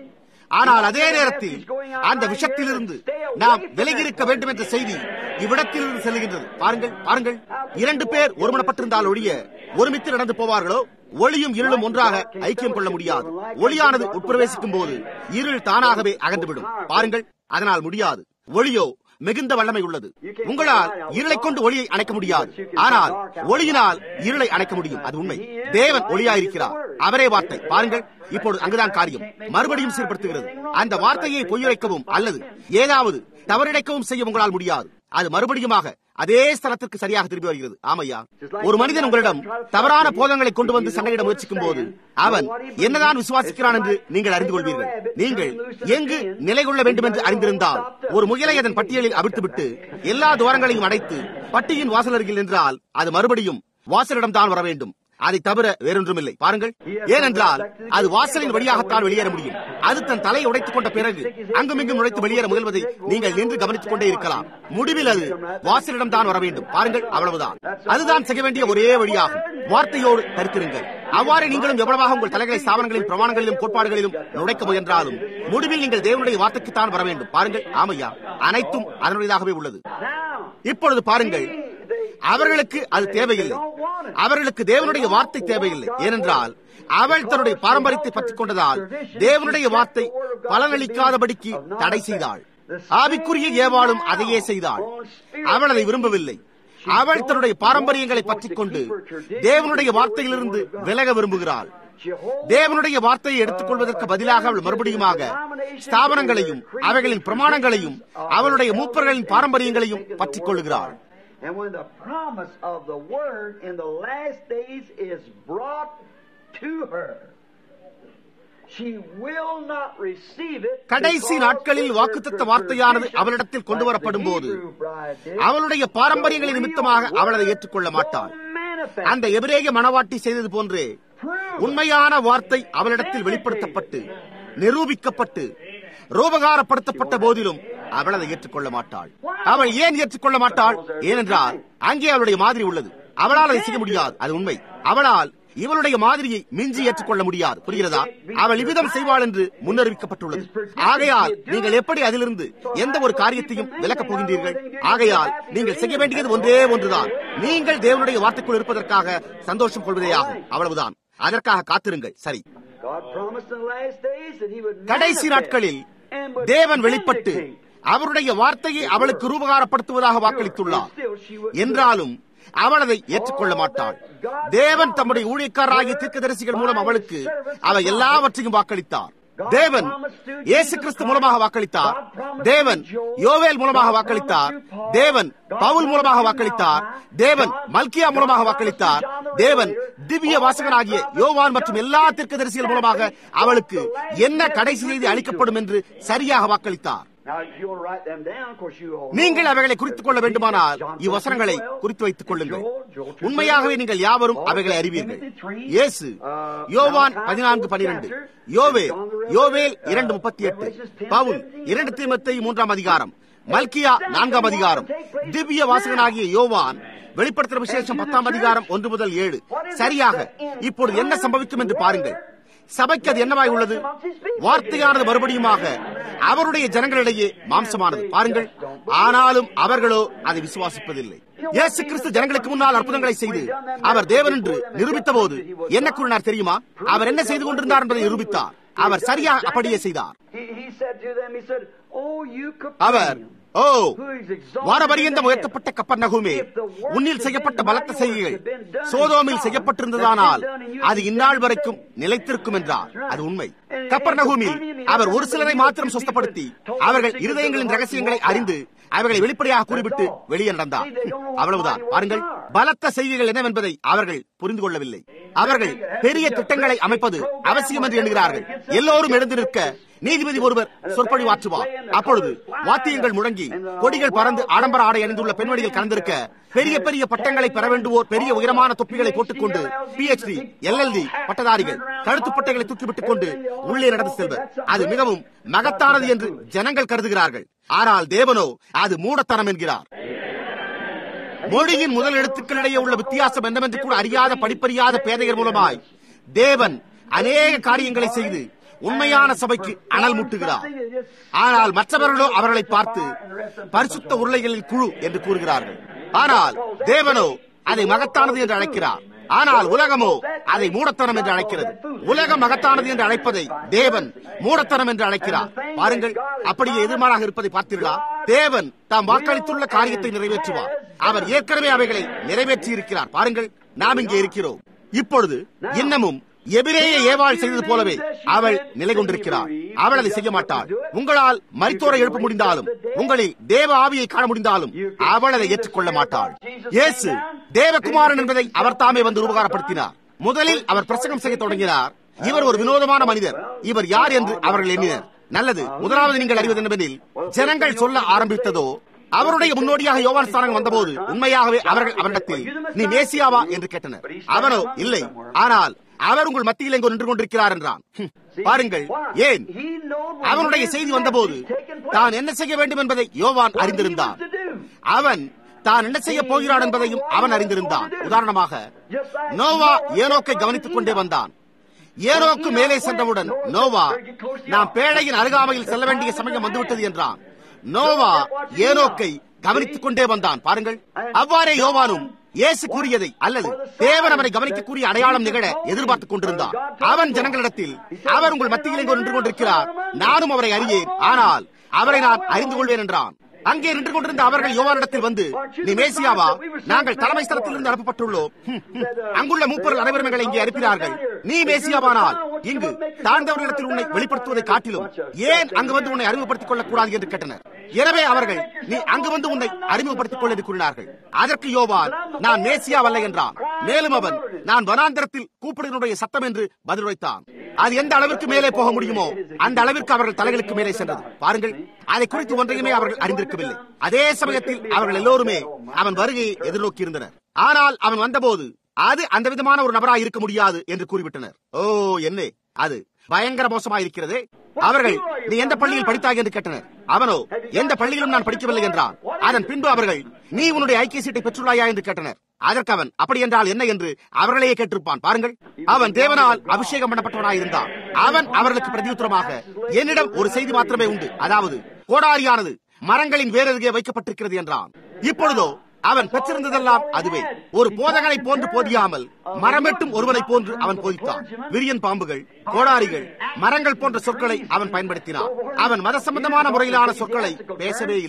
ஆனால் அதே நேரத்தில் அந்த விஷத்திலிருந்து நாம் விலகி இருக்க வேண்டும் என்ற செய்தி இவ்விடத்திலிருந்து செல்கின்றது பாருங்கள் பாருங்கள் இரண்டு பேர் ஒருமனப்பட்டிருந்தால் ஒழிய ஒருமித்து நடந்து போவார்களோ ஒளியும் இருளும் ஒன்றாக ஐக்கியம் கொள்ள முடியாது ஒளியானது உட்பிரவேசிக்கும் போது இருள் தானாகவே அகன்றுவிடும் பாருங்கள் அதனால் முடியாது ஒளியோ மிகுந்த வல்லமை உள்ளது உங்களால் இருளை கொண்டு ஒளியை அணைக்க முடியாது ஆனால் ஒளியினால் இருளை அணைக்க முடியும் அது உண்மை தேவன் ஒளியாயிருக்கிறார் அவரே வார்த்தை பாருங்கள் இப்பொழுது அங்குதான் காரியம் மறுபடியும் சீர்படுத்துகிறது அந்த வார்த்தையை பொய்யுரைக்கவும் அல்லது ஏதாவது தவறிழைக்கவும் செய்ய உங்களால் முடியாது அது மறுபடியுமாக அதே ஸ்தலத்திற்கு சரியாக திரும்பி வருகிறது ஆமையா ஒரு மனிதன் உங்களிடம் தவறான போதங்களை கொண்டு வந்து சண்டையிட முயற்சிக்கும் போது அவன் என்னதான் விசுவாசிக்கிறான் என்று நீங்கள் அறிந்து கொள்வீர்கள் நீங்கள் எங்கு நிலை கொள்ள வேண்டும் என்று அறிந்திருந்தால் ஒரு முயலை அதன் பட்டியலில் அவிழ்த்துவிட்டு எல்லா துவாரங்களையும் அடைத்து பட்டியின் வாசல் அருகில் நின்றால் அது மறுபடியும் வாசலிடம் தான் வர வேண்டும் அதை தவிர வேறொன்றுமில்லை பாருங்கள் ஏனென்றால் அது வாசலின் வழியாகத்தான் வெளியேற முடியும் அது தன் தலையை உடைத்துக் கொண்ட பிறகு அங்குமிங்கும் நுழைத்து வெளியேற முயல்வதை நீங்கள் நின்று கவனித்துக் கொண்டே இருக்கலாம் முடிவில் அது வாசலிடம் தான் வர வேண்டும் பாருங்கள் அவ்வளவுதான் அதுதான் செய்ய வேண்டிய ஒரே வழியாகும் வார்த்தையோடு தரித்திருங்கள் அவ்வாறு நீங்களும் எவ்வளவாக உங்கள் தலைகளை ஸ்தாபனங்களின் பிரமாணங்களிலும் கோட்பாடுகளிலும் நுழைக்க முயன்றாலும் முடிவில் நீங்கள் தேவனுடைய வார்த்தைக்குத்தான் வர வேண்டும் பாருங்கள் ஆமையா அனைத்தும் அதனுடையதாகவே உள்ளது இப்பொழுது பாருங்கள் அவர்களுக்கு அது தேவையில்லை அவர்களுக்கு தேவனுடைய வார்த்தை தேவையில்லை ஏனென்றால் அவள் தன்னுடைய பாரம்பரியத்தை பற்றிக் கொண்டதால் தேவனுடைய வார்த்தை பலனளிக்காதபடிக்கு தடை செய்தாள் ஆவிக்குரிய ஏவாளும் அதையே செய்தாள் அவள் அதை விரும்பவில்லை அவள் தன்னுடைய பாரம்பரியங்களை பற்றிக் கொண்டு தேவனுடைய வார்த்தையிலிருந்து விலக விரும்புகிறாள் தேவனுடைய வார்த்தையை எடுத்துக்கொள்வதற்கு பதிலாக அவள் மறுபடியுமாக ஸ்தாபனங்களையும் அவைகளின் பிரமாணங்களையும் அவளுடைய மூப்பர்களின் பாரம்பரியங்களையும் பற்றிக் கொள்கிறாள் And when the promise of the word in the last days is brought to her, she will not receive it. கடைசி நாட்களில் வாக்குத்தத்த வார்த்தையானது அவளிடத்தில் கொண்டு வரப்படும் போது அவளுடைய பாரம்பரியங்களின் நிமித்தமாக அவள் அதை ஏற்றுக்கொள்ள மாட்டாள் அந்த எபிரேய மனவாட்டி செய்தது போன்றே உண்மையான வார்த்தை அவளிடத்தில் வெளிப்படுத்தப்பட்டு நிரூபிக்கப்பட்டு ரூபகாரப்படுத்தப்பட்ட போதிலும் அவள் அதை ஏற்றுக்கொள்ள மாட்டாள் அவள் ஏன் ஏற்றுக்கொள்ள மாட்டாள் ஏனென்றால் அங்கே அவளுடைய மாதிரி உள்ளது அவளால் அதை செய்ய முடியாது அது உண்மை அவளால் இவளுடைய மாதிரியை மிஞ்சி ஏற்றுக்கொள்ள முடியாது புரிகிறதா அவள் இவ்விதம் செய்வாள் என்று முன்னறிவிக்கப்பட்டுள்ளது ஆகையால் நீங்கள் எப்படி அதிலிருந்து எந்த ஒரு காரியத்தையும் விலக்கப் போகின்றீர்கள் ஆகையால் நீங்கள் செய்ய வேண்டியது ஒன்றே ஒன்றுதான் நீங்கள் தேவனுடைய வார்த்தைக்குள் இருப்பதற்காக சந்தோஷம் கொள்வதே ஆகும் அவ்வளவுதான் அதற்காக காத்திருங்கள் சரி கடைசி நாட்களில் தேவன் வெளிப்பட்டு அவருடைய வார்த்தையை அவளுக்கு ரூபகாரப்படுத்துவதாக வாக்களித்துள்ளார் என்றாலும் அவள் அதை ஏற்றுக்கொள்ள மாட்டாள் தேவன் தம்முடைய ஊழியக்காரராகிய தீர்க்கதரிசிகள் மூலம் அவளுக்கு அவை எல்லாவற்றையும் வாக்களித்தார் தேவன் இயேசு கிறிஸ்து மூலமாக வாக்களித்தார் தேவன் யோவேல் மூலமாக வாக்களித்தார் தேவன் பவுல் மூலமாக வாக்களித்தார் தேவன் மல்கியா மூலமாக வாக்களித்தார் தேவன் திவ்ய வாசகனாகிய யோவான் மற்றும் எல்லா தீர்க்கதரிசிகள் மூலமாக அவளுக்கு என்ன கடைசி செய்தி அளிக்கப்படும் என்று சரியாக வாக்களித்தார் நீங்கள் அவைகளை குறித்துக் கொள்ள வேண்டுமானால் இவ்வசனங்களை குறித்து வைத்துக் கொள்ளுங்கள் உண்மையாகவே நீங்கள் யாவரும் அவைகளை அறிவீர்கள் இயேசு யோவான் பதினான்கு பனிரெண்டு யோவே யோவேல் இரண்டு முப்பத்தி எட்டு பவுல் இரண்டு தீமத்தை மூன்றாம் அதிகாரம் மல்கியா நான்காம் அதிகாரம் திவ்ய வாசகனாகிய யோவான் வெளிப்படுத்துகிற விசேஷம் பத்தாம் அதிகாரம் ஒன்று முதல் ஏழு சரியாக இப்பொழுது என்ன சம்பவிக்கும் என்று பாருங்கள் சபைக்கு அது என்னவாய் உள்ளது வார்த்தையானது மறுபடியுமாக அவருடைய ஜனங்களிடையே மாம்சமானது பாருங்கள் ஆனாலும் அவர்களோ அதை விசுவாசிப்பதில்லை இயேசு கிறிஸ்து ஜனங்களுக்கு முன்னால் அற்புதங்களை செய்து அவர் தேவன் என்று நிரூபித்த போது என்ன கூறினார் தெரியுமா அவர் என்ன செய்து கொண்டிருந்தார் என்பதை நிரூபித்தார் அவர் சரியாக அப்படியே செய்தார் அவர் ஓ வாரபரியந்தம் உயர்த்தப்பட்ட கப்பர் நகுமே உன்னில் செய்யப்பட்ட பலத்த செய்கைகள் சோதோமில் செய்யப்பட்டிருந்ததானால் அது இந்நாள் வரைக்கும் நிலைத்திருக்கும் என்றார் அது உண்மை கப்பர் நகுமில் அவர் ஒரு சிலரை மாத்திரம் சொஸ்தப்படுத்தி அவர்கள் இருதயங்களின் ரகசியங்களை அறிந்து அவர்களை வெளிப்படையாக கூறிவிட்டு வெளியே நடந்தார் அவ்வளவுதான் பாருங்கள் பலத்த செய்திகள் என்னவென்பதை அவர்கள் புரிந்து கொள்ளவில்லை அவர்கள் பெரிய திட்டங்களை அமைப்பது அவசியம் என்று எண்ணுகிறார்கள் எல்லோரும் எழுந்து நிற்க நீதிபதி ஒருவர் சொற்பொழிவாற்றுவார் அப்பொழுது வாத்தியங்கள் முழங்கி கொடிகள் பறந்து ஆடம்பர ஆடை அணிந்துள்ள பெண்மணிகள் கலந்திருக்க பெரிய பெரிய பட்டங்களை பெற வேண்டுவோர் பெரிய உயரமான தொப்பிகளை போட்டுக்கொண்டு பிஎச்டி எல்எல்டி பட்டதாரிகள் கழுத்து பட்டைகளை தூக்கிவிட்டுக் கொண்டு உள்ளே நடந்து செல்வர் அது மிகவும் மகத்தானது என்று ஜனங்கள் கருதுகிறார்கள் ஆனால் தேவனோ அது மூடத்தனம் என்கிறார் மொழியின் முதல் எழுத்துக்களிடையே உள்ள வித்தியாசம் என்னவென்று கூட அறியாத படிப்பறியாத பேதையர் மூலமாய் தேவன் அநேக காரியங்களை செய்து உண்மையான சபைக்கு அனல் முட்டுகிறார் ஆனால் மற்றவர்களோ அவர்களை பார்த்து பரிசுத்த உருளைகளில் குழு என்று கூறுகிறார்கள் ஆனால் தேவனோ அதை மகத்தானது என்று அழைக்கிறார் ஆனால் உலகமோ அதை மூடத்தனம் என்று அழைக்கிறது உலகம் மகத்தானது என்று அழைப்பதை தேவன் மூடத்தனம் என்று அழைக்கிறார் பாருங்கள் அப்படியே எதிர்மாறாக இருப்பதை பார்த்தீர்களா தேவன் தாம் வாக்களித்துள்ள காரியத்தை நிறைவேற்றுவார் அவர் ஏற்கனவே அவைகளை நிறைவேற்றி இருக்கிறார் பாருங்கள் நாம் இங்கே இருக்கிறோம் இப்பொழுது இன்னமும் எபிரேய ஏவாள் செய்தது போலவே அவள் நிலை கொண்டிருக்கிறாள் அவள் அதை செய்ய மாட்டாள் உங்களால் மரித்தோரை எழுப்ப முடிந்தாலும் உங்களில் தேவ ஆவியை காண முடிந்தாலும் அவள் அதை ஏற்றுக்கொள்ள மாட்டாள் இயேசு தேவகுமாரன் என்பதை அவர் தாமே வந்து உபகாரப்படுத்தினார் முதலில் அவர் பிரசங்கம் செய்ய தொடங்கினார் இவர் ஒரு வினோதமான மனிதர் இவர் யார் என்று அவர்கள் எண்ணினர் நல்லது முதலாவது நீங்கள் அறிவது என்னவெனில் ஜனங்கள் சொல்ல ஆரம்பித்ததோ அவருடைய முன்னோடியாக யோவான் ஸ்தானம் வந்தபோது உண்மையாகவே அவர்கள் அவரிடத்தில் நீ மேசியாவா என்று கேட்டனர் அவனோ இல்லை ஆனால் அவர் உங்கள் மத்தியில் எங்கோ நின்று கொண்டிருக்கிறார் என்றான் பாருங்கள் ஏன் அவனுடைய செய்தி வந்தபோது தான் என்ன செய்ய வேண்டும் என்பதை யோவான் அறிந்திருந்தான் அவன் தான் என்ன செய்ய போகிறான் என்பதையும் அவன் அறிந்திருந்தான் உதாரணமாக நோவா ஏனோக்கை கவனித்துக் கொண்டே வந்தான் ஏனோக்கு மேலே சென்றவுடன் நோவா நாம் பேழையின் அருகாமையில் செல்ல வேண்டிய சமயம் வந்துவிட்டது என்றான் நோவா ஏனோக்கை கவனித்துக் கொண்டே வந்தான் பாருங்கள் அவ்வாறே யோவானும் இயேசு கூறியதை அல்லது தேவன் அவனை கவனிக்கக்கூடிய அடையாளம் நிகழ எதிர்பார்த்துக் கொண்டிருந்தான் அவன் ஜனங்களிடத்தில் அவர் உங்கள் மத்தியில் எங்கோ நின்று கொண்டிருக்கிறார் நானும் அவரை அறியேன் ஆனால் அவரை நான் அறிந்து கொள்வேன் என்றான் அங்கே நின்று கொண்டிருந்த அவர்கள் யோவானிடத்தில் வந்து நீ மேசியாவா நாங்கள் தலைமை ஸ்தலத்திலிருந்து அனுப்பப்பட்டுள்ளோம் அங்குள்ள மூப்பர்கள் அனைவரும் எங்களை இங்கே அனுப்பினார்கள் நீ மேசியாவானால் இங்கு தாழ்ந்தவர்களிடத்தில் உன்னை வெளிப்படுத்துவதை காட்டிலும் ஏன் அங்கு வந்து உன்னை அறிமுகப்படுத்திக் கொள்ளக் கூடாது என்று கேட்டனர் எனவே அவர்கள் நீ அங்கு வந்து உன்னை அறிமுகப்படுத்திக் கொள்ள என்று கூறினார்கள் அதற்கு யோவான் நான் மேசியாவல்ல என்றான் மேலும் அவன் நான் வனாந்தரத்தில் கூப்பிடுவனுடைய சத்தம் என்று பதில் வைத்தான் அது எந்த அளவிற்கு மேலே போக முடியுமோ அந்த அளவிற்கு அவர்கள் தலைகளுக்கு மேலே சென்றது பாருங்கள் அதை குறித்து ஒன்றையுமே அவர்கள் அறிந்திருக்கவில்லை அதே சமயத்தில் அவர்கள் எல்லோருமே அவன் வருகையை எதிர்நோக்கி இருந்தனர் ஆனால் அவன் வந்தபோது அது அந்த விதமான ஒரு நபராக இருக்க முடியாது என்று கூறிவிட்டனர் ஓ என்ன அது பயங்கர மோசமாக இருக்கிறது அவர்கள் நீ எந்த பள்ளியில் படித்தாய் என்று கேட்டனர் அவனோ எந்த பள்ளியிலும் நான் படிக்கவில்லை என்றான் அதன் பின்பு அவர்கள் நீ உன்னுடைய ஐக்கிய சீட்டை பெற்றுள்ளாயா என்று கேட்டனர் அதற்கு அவன் அப்படி என்றால் என்ன என்று அவர்களையே கேட்டிருப்பான் பாருங்கள் அவன் தேவனால் அபிஷேகம் பண்ணப்பட்டவனாய் இருந்தான் அவன் அவர்களுக்கு பிரதியுத்தரமாக என்னிடம் ஒரு செய்தி மாத்திரமே உண்டு அதாவது கோடாரியானது மரங்களின் வேறருகே வைக்கப்பட்டிருக்கிறது என்றான் இப்பொழுதோ அவன் பெற்றிருந்ததெல்லாம் அதுவே ஒரு போதகனை போன்று போதியாமல் மரமெட்டும் ஒருவனை போன்று அவன் போதித்தான் விரியன் பாம்புகள் கோடாரிகள் மரங்கள் போன்ற சொற்களை அவன் பயன்படுத்தினான் அவன் மத சம்பந்தமான முறையிலான சொற்களை பேசவே இல்லை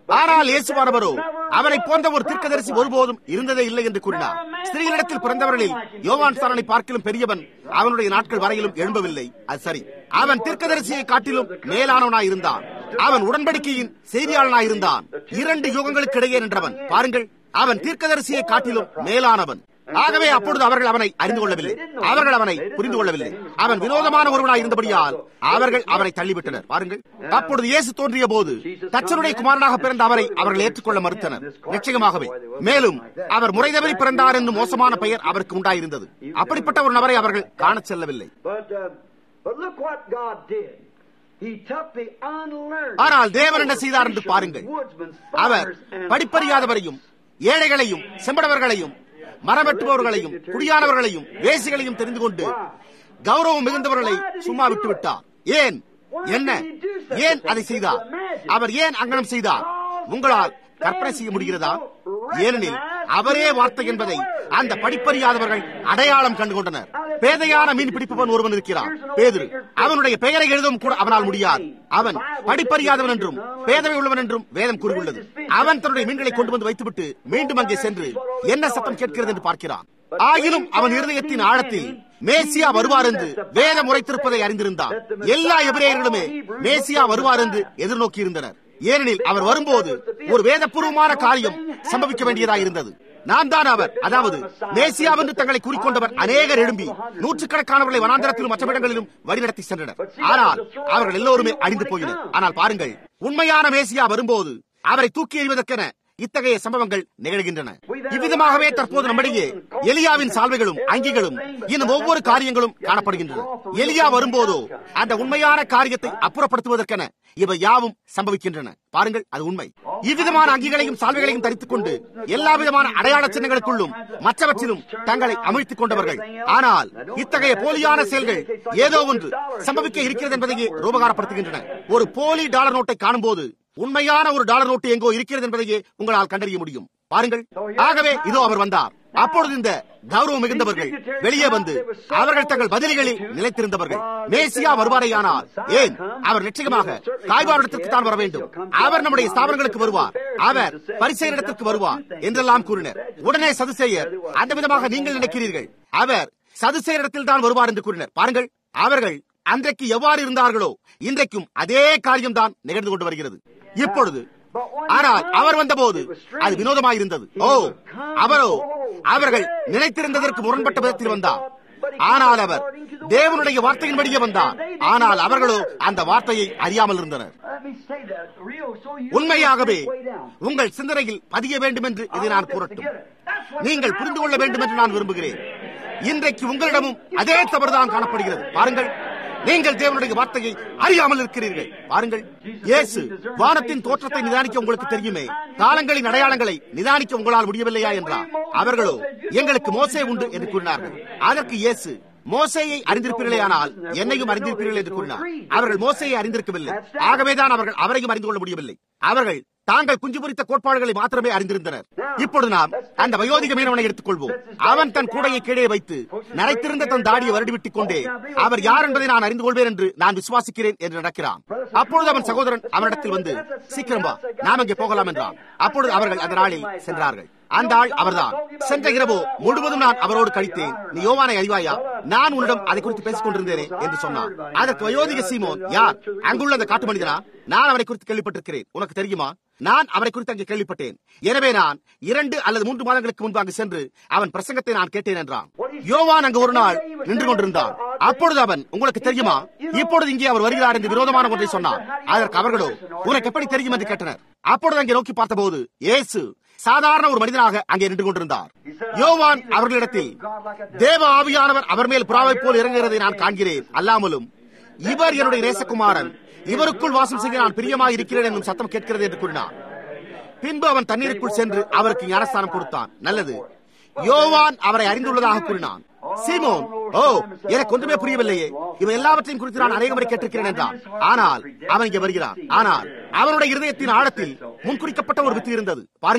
ஆனால் இயேசுவானவரோ அவனை போன்ற ஒரு தீர்க்கதரிசி ஒருபோதும் இருந்ததே இல்லை என்று கூறினார் ஸ்திரீகளிடத்தில் பிறந்தவர்களில் யோவான் சாரனை பார்க்கிலும் பெரியவன் அவனுடைய நாட்கள் வரையிலும் எழும்பவில்லை அது சரி அவன் தீர்க்கதரிசியை காட்டிலும் மேலானவனாய் இருந்தான் அவன் உடன்படிக்கையின் செய்தியாளனாய் இருந்தான் இரண்டு யுகங்களுக்கு இடையே நின்றவன் பாருங்கள் அவன் தீர்க்கதரிசியை காட்டிலும் மேலானவன் ஆகவே அப்பொழுது அவர்கள் அவனை அறிந்து கொள்ளவில்லை அவர்கள் அவனை புரிந்து கொள்ளவில்லை அவன் வினோதமான ஒருவனாய் இருந்தபடியால் அவர்கள் அவனை தள்ளிவிட்டனர் பாருங்கள் அப்பொழுது இயேசு தோன்றிய போது தச்சனுடைய குமாரனாக பிறந்த அவரை அவர்கள் ஏற்றுக்கொள்ள மறுத்தனர் நிச்சயமாகவே மேலும் அவர் முறை தவறி பிறந்தார் என்னும் மோசமான பெயர் அவருக்கு உண்டாயிருந்தது அப்படிப்பட்ட ஒரு நபரை அவர்கள் காணச் செல்லவில்லை But, uh, but look what God did. He took the unlearned. ஆனால் தேவன் என்ன செய்தார் என்று பாருங்கள் woodsmen, அவர் farmers, and படிப்பறியாதவரையும் ஏழைகளையும் செம்படவர்களையும் மரம் வெட்டுபவர்களையும் குடியானவர்களையும் வேசிகளையும் தெரிந்து கொண்டு கௌரவம் மிகுந்தவர்களை சும்மா விட்டு விட்டார் ஏன் என்ன ஏன் அதை செய்தார் அவர் ஏன் அங்கனம் செய்தார் உங்களால் கற்பனை செய்ய முடிகிறதா ஏனெனில் அவரே வார்த்தை என்பதை அந்த படிப்பறியாதவர்கள் அடையாளம் கண்டுகொண்டனர் பேதையான மீன் பிடிப்பவன் ஒருவன் இருக்கிறான் பேதுரு அவனுடைய பெயரை எழுதவும் கூட அவனால் முடியாது அவன் படிப்பறியாதவன் என்றும் பேதமை உள்ளவன் என்றும் வேதம் கூறியுள்ளது அவன் தன்னுடைய மீன்களை கொண்டு வந்து வைத்துவிட்டு மீண்டும் அங்கே சென்று என்ன சத்தம் கேட்கிறது என்று பார்க்கிறான் ஆகிலும் அவன் இருதயத்தின் ஆழத்தில் மேசியா வருவார் என்று வேதம் உரைத்திருப்பதை அறிந்திருந்தான் எல்லா எபிரேயர்களுமே மேசியா வருவார் என்று எதிர்நோக்கி இருந்தனர் ஏனெனில் அவர் வரும்போது ஒரு வேதபூர்வமான காரியம் சம்பவிக்க வேண்டியதாக இருந்தது நான் தான் அவர் அதாவது மேசியாவென்று தங்களை கூறிக்கொண்டவர் அநேகர் எழும்பி நூற்றுக்கணக்கானவர்களை வனாந்தரத்திலும் மற்ற இடங்களிலும் வழிநடத்தி சென்றனர் ஆனால் அவர்கள் எல்லோருமே அழிந்து போயினர் ஆனால் பாருங்கள் உண்மையான மேசியா வரும்போது அவரை தூக்கி எறிவதற்கென இத்தகைய சம்பவங்கள் நிகழ்கின்றன இவ்விதமாகவே தற்போது நம்மிடையே எலியாவின் சால்வைகளும் அங்கிகளும் இன்னும் ஒவ்வொரு காரியங்களும் காணப்படுகின்றன எலியா வரும்போதோ அந்த உண்மையான காரியத்தை அப்புறப்படுத்துவதற்கென இவை யாவும் சம்பவிக்கின்றன பாருங்கள் அது உண்மை இவ்விதமான அங்கிகளையும் சால்வைகளையும் தரித்துக் கொண்டு எல்லா விதமான அடையாள சின்னங்களுக்குள்ளும் மற்றவற்றிலும் தங்களை அமிழ்த்திக் கொண்டவர்கள் ஆனால் இத்தகைய போலியான செயல்கள் ஏதோ ஒன்று சம்பவிக்க இருக்கிறது என்பதையே ரூபகாரப்படுத்துகின்றன ஒரு போலி டாலர் நோட்டை காணும்போது உண்மையான ஒரு டாலர் நோட்டு எங்கோ இருக்கிறது என்பதையே உங்களால் கண்டறிய முடியும் பாருங்கள் ஆகவே இதோ அவர் வந்தார் அப்பொழுது இந்த கௌரவம் மிகுந்தவர்கள் வெளியே வந்து அவர்கள் தங்கள் பதில்களில் நிலைத்திருந்தவர்கள் மேசியா வருவாரையானால் ஏன் அவர் நிச்சயமாக காய்வாரிடத்திற்கு தான் வர வேண்டும் அவர் நம்முடைய ஸ்தாபனங்களுக்கு வருவார் அவர் பரிசெயரிடத்திற்கு வருவார் என்றெல்லாம் கூறினர் உடனே சதுசேயர் அந்த விதமாக நீங்கள் நினைக்கிறீர்கள் அவர் சதுசேயரிடத்தில் தான் வருவார் என்று கூறினர் பாருங்கள் அவர்கள் அன்றைக்கு எவ்வாறு இருந்தார்களோ இன்றைக்கும் அதே காரியம்தான் நிகழ்ந்து கொண்டு வருகிறது இப்பொழுது ஆனால் அவர் வந்தபோது அது வினோதமாயிருந்தது ஓ அவரோ அவர்கள் நினைத்திருந்ததற்கு முரண்பட்ட விதத்தில் வந்தார் ஆனால் அவர் தேவனுடைய வார்த்தையின்படியே வந்தார் ஆனால் அவர்களோ அந்த வார்த்தையை அறியாமல் இருந்தனர் Let me say that real so you உண்மையாகவே way down. உங்கள் சிந்தனையில் பதிய வேண்டும் என்று இதை நான் கூறட்டும் நீங்கள் புரிந்து கொள்ள வேண்டும் என்று நான் விரும்புகிறேன் இன்றைக்கு உங்களிடமும் அதே தவறுதான் காணப்படுகிறது பாருங்கள் நீங்கள் தேவனுடைய வார்த்தையை அறியாமல் இருக்கிறீர்கள் பாருங்கள் இயேசு வானத்தின் தோற்றத்தை நிதானிக்க உங்களுக்கு தெரியுமே காலங்களின் அடையாளங்களை நிதானிக்க உங்களால் முடியவில்லையா என்றார் அவர்களோ எங்களுக்கு மோசே உண்டு என்று கூறினார்கள் அதற்கு இயேசு மோசேயை அறிந்திருப்பீர்களே ஆனால் என்னையும் அறிந்திருப்பீர்கள் என்று கூறினார் அவர்கள் மோசையை அறிந்திருக்கவில்லை ஆகவேதான் அவர்கள் அவரையும் அறிந்து கொள்ள முடியவில்லை அவர்கள் தாங்கள் குஞ்சு பொறித்த கோட்பாடுகளை மாத்திரமே அறிந்திருந்தனர் இப்பொழுது நாம் அந்த வயோதிக மீனவனை எடுத்துக் கொள்வோம் அவன் தன் கூடையை கீழே வைத்து நரைத்திருந்த தன் தாடியை வருடிவிட்டுக் கொண்டே அவர் யார் என்பதை நான் அறிந்து கொள்வேன் என்று நான் விசுவாசிக்கிறேன் என்று நடக்கிறான் அப்பொழுது அவன் சகோதரன் அவனிடத்தில் வந்து சீக்கிரம் வா நாம் அங்கே போகலாம் என்றான் அப்பொழுது அவர்கள் அந்த நாளில் சென்றார்கள் அந்த ஆள் அவர்தான் சென்ற இரவோ முழுவதும் நான் அவரோடு கழித்தேன் நீ யோவானை அறிவாயா நான் உன்னிடம் அதை குறித்து பேசிக் கொண்டிருந்தேனே என்று சொன்னான் அதற்கு வயோதிக சீமோன் யார் அங்குள்ள அந்த காட்டு மனிதனா நான் அவரை குறித்து கேள்விப்பட்டிருக்கிறேன் உனக்கு தெரியுமா நான் அவரை குறித்து அங்கே கேள்விப்பட்டேன் எனவே நான் இரண்டு அல்லது மூன்று மாதங்களுக்கு முன்பு அங்கு சென்று அவன் பிரசங்கத்தை நான் கேட்டேன் என்றான் யோவான் அங்கு ஒரு நாள் நின்று கொண்டிருந்தான் அப்பொழுது அவன் உங்களுக்கு தெரியுமா இப்பொழுது இங்கே அவர் வருகிறார் என்று விரோதமான ஒன்றை சொன்னார் அதற்கு அவர்களோ உனக்கு எப்படி தெரியும் என்று கேட்டனர் அப்பொழுது அங்கே நோக்கி பார்த்தபோது இயேசு சாதாரண ஒரு மனிதனாக அங்கே நின்று கொண்டிருந்தார் யோவான் அவர்களிடத்தில் தேவ ஆவியானவர் அவர் மேல் புறாவை போல் இறங்குகிறதை நான் காண்கிறேன் அல்லாமலும் இவர் என்னுடைய நேசகுமாரன் இவருக்குள் வாசம் செய்ய நான் பிரியமாக இருக்கிறேன் என்னும் சத்தம் கேட்கிறது என்று கூறினார் பின்பு அவன் தண்ணீருக்குள் சென்று அவருக்கு ஞானஸ்தானம் கொடுத்தான் நல்லது யோவான் அவரை அறிந்துள்ளதாக கூறினான் சீமோன் ஓ எனக்கு ஒன்றுமே புரியவில்லையே இவன் எல்லாவற்றையும் குறித்து நான் அநேக முறை கேட்டிருக்கிறேன் என்றான் ஆனால் அவன் இங்கே வருகிறான் ஆனால் அவனுடைய இருதயத்தின் ஆழத்தில் முன்குறிக்கப்பட்ட ஒரு வித்து இருந்தது பாருங்கள்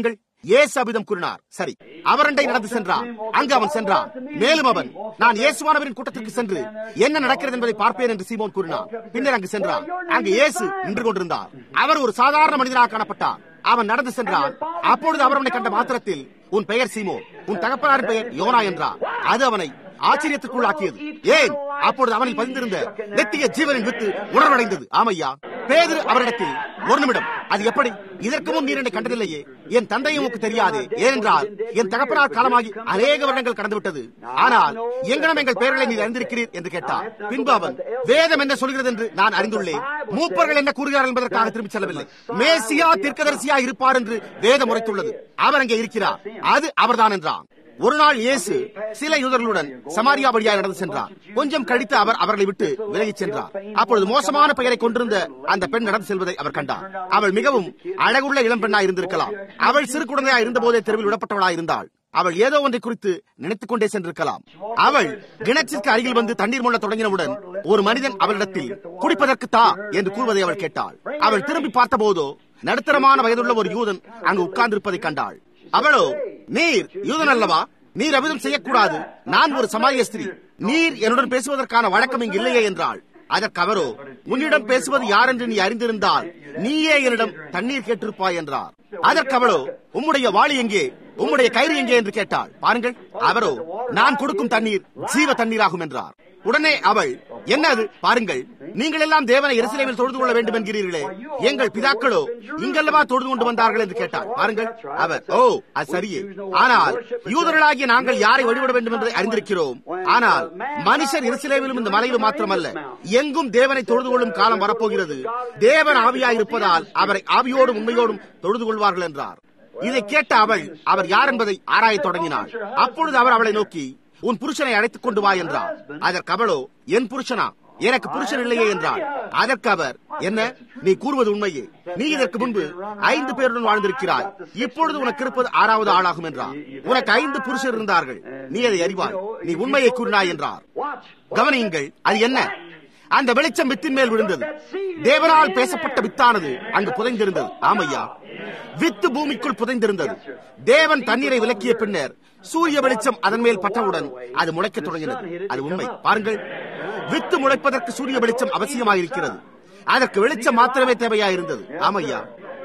இயேசு அபிதம் கூறினார் சரி அவரண்டை நடந்து சென்றான் அங்கு அவன் சென்றான் மேலும் அவன் நான் இயேசுவானவரின் கூட்டத்திற்கு சென்று என்ன நடக்கிறது என்பதை பார்ப்பேன் என்று சீமோன் கூறினான் பின்னர் அங்கு சென்றான் அங்கு இயேசு நின்று கொண்டிருந்தார் அவர் ஒரு சாதாரண மனிதனாக காணப்பட்டார் அவன் நடந்து சென்றான் அப்பொழுது அவர் அவனை கண்ட மாத்திரத்தில் உன் பெயர் சீமோன் உன் தகப்பனாரின் பெயர் யோனா என்றார் அது அவனை ஆச்சரியத்திற்குள்ளாக்கியது ஏன் அப்பொழுது அவனில் பதிந்திருந்த நெத்திய ஜீவனின் வித்து உணர்வடைந்தது ஆமையா பேதரு அவரிடத்தில் ஒரு நிமிடம் அது எப்படி இதற்கு முன் நீர் என்னை கண்டதில்லையே என் தந்தையும் உனக்கு தெரியாதே ஏனென்றால் என் தகப்பனார் காலமாகி அநேக வருடங்கள் கடந்துவிட்டது ஆனால் எங்கனம் எங்கள் பெயர்களை நீர் அறிந்திருக்கிறீர் என்று கேட்டார் பின்பு அவன் வேதம் என்ன சொல்கிறது என்று நான் அறிந்துள்ளேன் மூப்பர்கள் என்ன கூறுகிறார் என்பதற்காக திரும்பிச் செல்லவில்லை மேசியா தீர்க்கதரிசியா இருப்பார் என்று வேதம் உரைத்துள்ளது அவர் அங்கே இருக்கிறார் அது அவர்தான் என்றான் ஒரு நாள் இயேசு சில யூதர்களுடன் சமாரியா வழியாக நடந்து சென்றார் கொஞ்சம் கழித்து அவர் அவர்களை விட்டு விலகிச் சென்றார் அப்பொழுது மோசமான பெயரை கொண்டிருந்த அந்த பெண் நடந்து செல்வதை அவர் கண்டார் அவள் மிகவும் அழகுள்ள இளம் பெண்ணா இருந்திருக்கலாம் அவள் சிறு குழந்தையா இருந்தபோதே தெருவில் விடப்பட்டவளா இருந்தாள் அவள் ஏதோ ஒன்றை குறித்து நினைத்துக் கொண்டே சென்றிருக்கலாம் அவள் கிணற்றிற்கு அருகில் வந்து தண்ணீர் மொள்ள தொடங்கினவுடன் ஒரு மனிதன் அவளிடத்தில் குடிப்பதற்கு தா என்று கூறுவதை அவள் கேட்டாள் அவள் திரும்பி பார்த்தபோதோ நடுத்தரமான வயதுள்ள ஒரு யூதன் அங்கு உட்கார்ந்திருப்பதை கண்டாள் அவளோ நீர் யூதன் அல்லவா நீர் அவிதம் செய்யக்கூடாது நான் ஒரு சமாரிய ஸ்திரீ நீர் என்னுடன் பேசுவதற்கான வழக்கம் இங்கு இல்லையே என்றாள் அதற்கு அவரோ உன்னிடம் பேசுவது யார் என்று நீ அறிந்திருந்தால் நீயே என்னிடம் தண்ணீர் கேட்டிருப்பாய் என்றார் அதற்கு அவளோ உம்முடைய வாளி எங்கே உம்முடைய கயிறு எங்கே என்று கேட்டாள் பாருங்கள் அவரோ நான் கொடுக்கும் தண்ணீர் ஜீவ தண்ணீராகும் என்றார் உடனே அவள் என்ன அது பாருங்கள் நீங்கள் எல்லாம் தேவனை எருசலேமில் தொழுது கொள்ள வேண்டும் என்கிறீர்களே எங்கள் பிதாக்களோ இங்கல்லவா தொழுது கொண்டு வந்தார்கள் என்று கேட்டாள் பாருங்கள் அவர் ஓ அது சரியே ஆனால் யூதர்களாகிய நாங்கள் யாரை வழிபட வேண்டும் என்பதை அறிந்திருக்கிறோம் ஆனால் மனுஷர் எருசலேமிலும் இந்த மலையிலும் மாத்திரமல்ல எங்கும் தேவனை தொழுது கொள்ளும் காலம் வரப்போகிறது தேவன் ஆவியாய் இருப்பதால் அவரை ஆவியோடும் உண்மையோடும் தொழுது கொள்வார்கள் என்றார் இதை கேட்ட அவள் அவர் யார் என்பதை ஆராயத் தொடங்கினாள் அப்பொழுது அவர் அவளை நோக்கி உன் புருஷனை அழைத்துக் கொண்டு வா என்றார் அதற்கு அவளோ என் புருஷனா எனக்கு புருஷன் இல்லையே என்றார் அதற்கு அவர் என்ன நீ கூறுவது உண்மையே நீ இதற்கு முன்பு ஐந்து பேருடன் வாழ்ந்திருக்கிறாய் இப்பொழுது உனக்கு இருப்பது ஆறாவது ஆளாகும் என்றார் உனக்கு ஐந்து புருஷர் இருந்தார்கள் நீ அதை அறிவாய் நீ உண்மையை கூறினாய் என்றார் கவனியுங்கள் அது என்ன அந்த வெளிச்சம் வித்தின் மேல் விழுந்தது தேவனால் பேசப்பட்ட வித்தானது அங்கு புதைந்திருந்தது ஆமையா வித்து பூமிக்குள் புதைந்திருந்தது தேவன் தண்ணீரை விலக்கிய பின்னர் சூரிய வெளிச்சம் அதன் மேல் பட்டவுடன் அது முளைக்க தொடங்கினது அது உண்மை பாருங்கள் வித்து முளைப்பதற்கு சூரிய வெளிச்சம் அவசியமாயிருக்கிறது அதற்கு வெளிச்சம் மாத்திரமே தேவையாயிருந்தது ஆமையா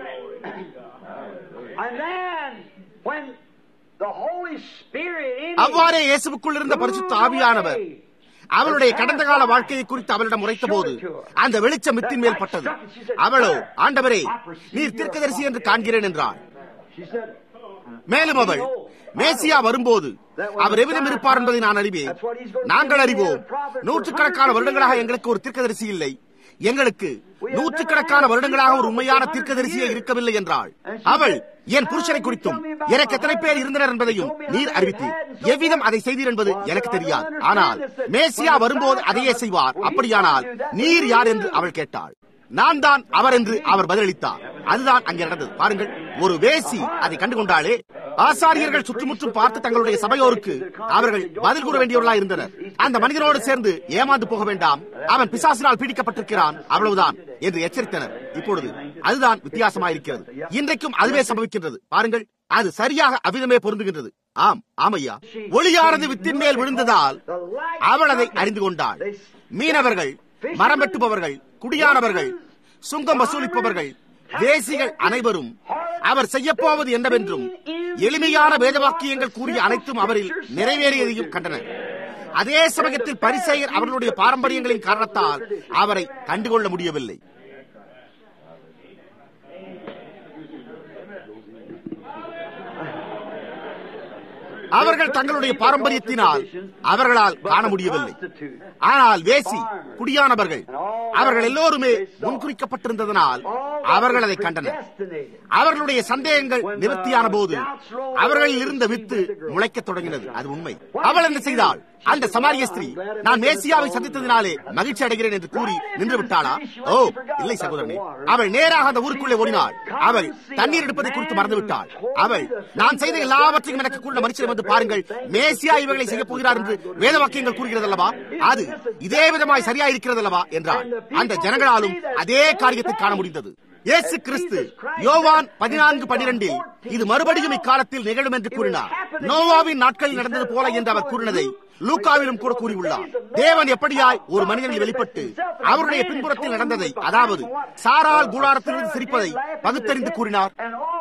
அவ்வாறே இயேசுக்குள் இருந்த பரிசுத்த ஆவியானவர் அவளுடைய கடந்த கால வாழ்க்கையை குறித்து அவளிடம் உரைத்த போது அந்த வெளிச்சம் வித்தின் மேல் பட்டது அவளோ ஆண்டவரே நீர் தீர்க்கதரிசி என்று காண்கிறேன் என்றாள் மேலும் அவள் மேசியா வரும்போது அவர் எவ்விதம் இருப்பார் என்பதை நான் அறிவேன் நாங்கள் அறிவோம் நூற்றுக்கணக்கான வருடங்களாக எங்களுக்கு ஒரு தீர்க்கதரிசி இல்லை எங்களுக்கு நூற்றுக்கணக்கான வருடங்களாக ஒரு உண்மையான தீர்க்கதரிசியே இருக்கவில்லை என்றாள் அவள் என் புருஷனை குறித்தும் எனக்கு எத்தனை பேர் இருந்தனர் என்பதையும் நீர் அறிவித்தீர் எவ்விதம் அதை செய்தீர் என்பது எனக்கு தெரியாது ஆனால் மேசியா வரும்போது அதையே செய்வார் அப்படியானால் நீர் யார் என்று அவள் கேட்டாள் நான் தான் அவர் என்று அவர் பதிலளித்தார் அதுதான் அங்கே நடந்தது பாருங்கள் ஒரு வேசி அதை கண்டுகொண்டாலே ஆசாரியர்கள் சுற்றுமுற்றும் பார்த்து தங்களுடைய சபையோருக்கு அவர்கள் பதில் கூற வேண்டியவர்களா இருந்தனர் அந்த மனிதனோடு சேர்ந்து ஏமாந்து போக வேண்டாம் அவன் பிசாசினால் பீடிக்கப்பட்டிருக்கிறான் அவ்வளவுதான் என்று எச்சரித்தனர் இப்பொழுது அதுதான் வித்தியாசமாயிருக்கிறது இன்றைக்கும் அதுவே சம்பவிக்கின்றது பாருங்கள் அது சரியாக அவ்விதமே பொருந்துகின்றது ஆம் ஆமையா ஒளியானது வித்தின் மேல் விழுந்ததால் அவள் அதை அறிந்து கொண்டாள் மீனவர்கள் மரம் வெட்டுபவர்கள் குடியானவர்கள் சுங்கம் வசூலிப்பவர்கள் தேசிகள் அனைவரும் அவர் செய்யப்போவது என்னவென்றும் எளிமையான வேதவாக்கியங்கள் கூறிய அனைத்தும் அவரில் நிறைவேறியதையும் கண்டனர் அதே சமயத்தில் பரிசெயர் அவர்களுடைய பாரம்பரியங்களின் காரணத்தால் அவரை கண்டுகொள்ள முடியவில்லை அவர்கள் தங்களுடைய பாரம்பரியத்தினால் அவர்களால் காண முடியவில்லை ஆனால் வேசி குடியானவர்கள் அவர்கள் எல்லோருமே முன்குறிக்கப்பட்டிருந்ததனால் அவர்கள் அதை கண்டனர் அவர்களுடைய சந்தேகங்கள் நிவர்த்தியான போது அவர்களில் இருந்த வித்து முளைக்க தொடங்கினது அது உண்மை அவள் என்ன செய்தாள் அந்த சமாரிய ஸ்திரீ நான் மேசியாவை சந்தித்ததினாலே மகிழ்ச்சி அடைகிறேன் என்று கூறி நின்று விட்டாளா ஓ இல்லை சகோதரனே அவள் நேராக அந்த ஊருக்குள்ளே ஓடினாள் அவள் தண்ணீர் எடுப்பதை குறித்து மறந்துவிட்டாள் அவள் நான் செய்த எல்லாவற்றையும் எனக்கு கூட மனுஷன் வந்து பாருங்கள் மேசியா இவர்களை செய்ய போகிறார் என்று வேத வாக்கியங்கள் கூறுகிறது அல்லவா அது இதே விதமாய் சரியா இருக்கிறது அல்லவா என்றாள் அந்த ஜனங்களாலும் அதே காரியத்தை காண முடிந்தது இயேசு கிறிஸ்து யோவான் பதினான்கு பனிரெண்டில் இது மறுபடியும் இக்காலத்தில் நிகழும் என்று கூறினார் நோவாவின் நாட்களில் நடந்தது போல என்று அவர் கூறினதை லூக்காவிலும் கூட கூறியுள்ளார் தேவன் எப்படியாய் ஒரு மனிதனில் வெளிப்பட்டு அவருடைய பின்புறத்தில் நடந்ததை அதாவது சாரால் கூடாரத்திலிருந்து சிரிப்பதை பகுத்தறிந்து கூறினார்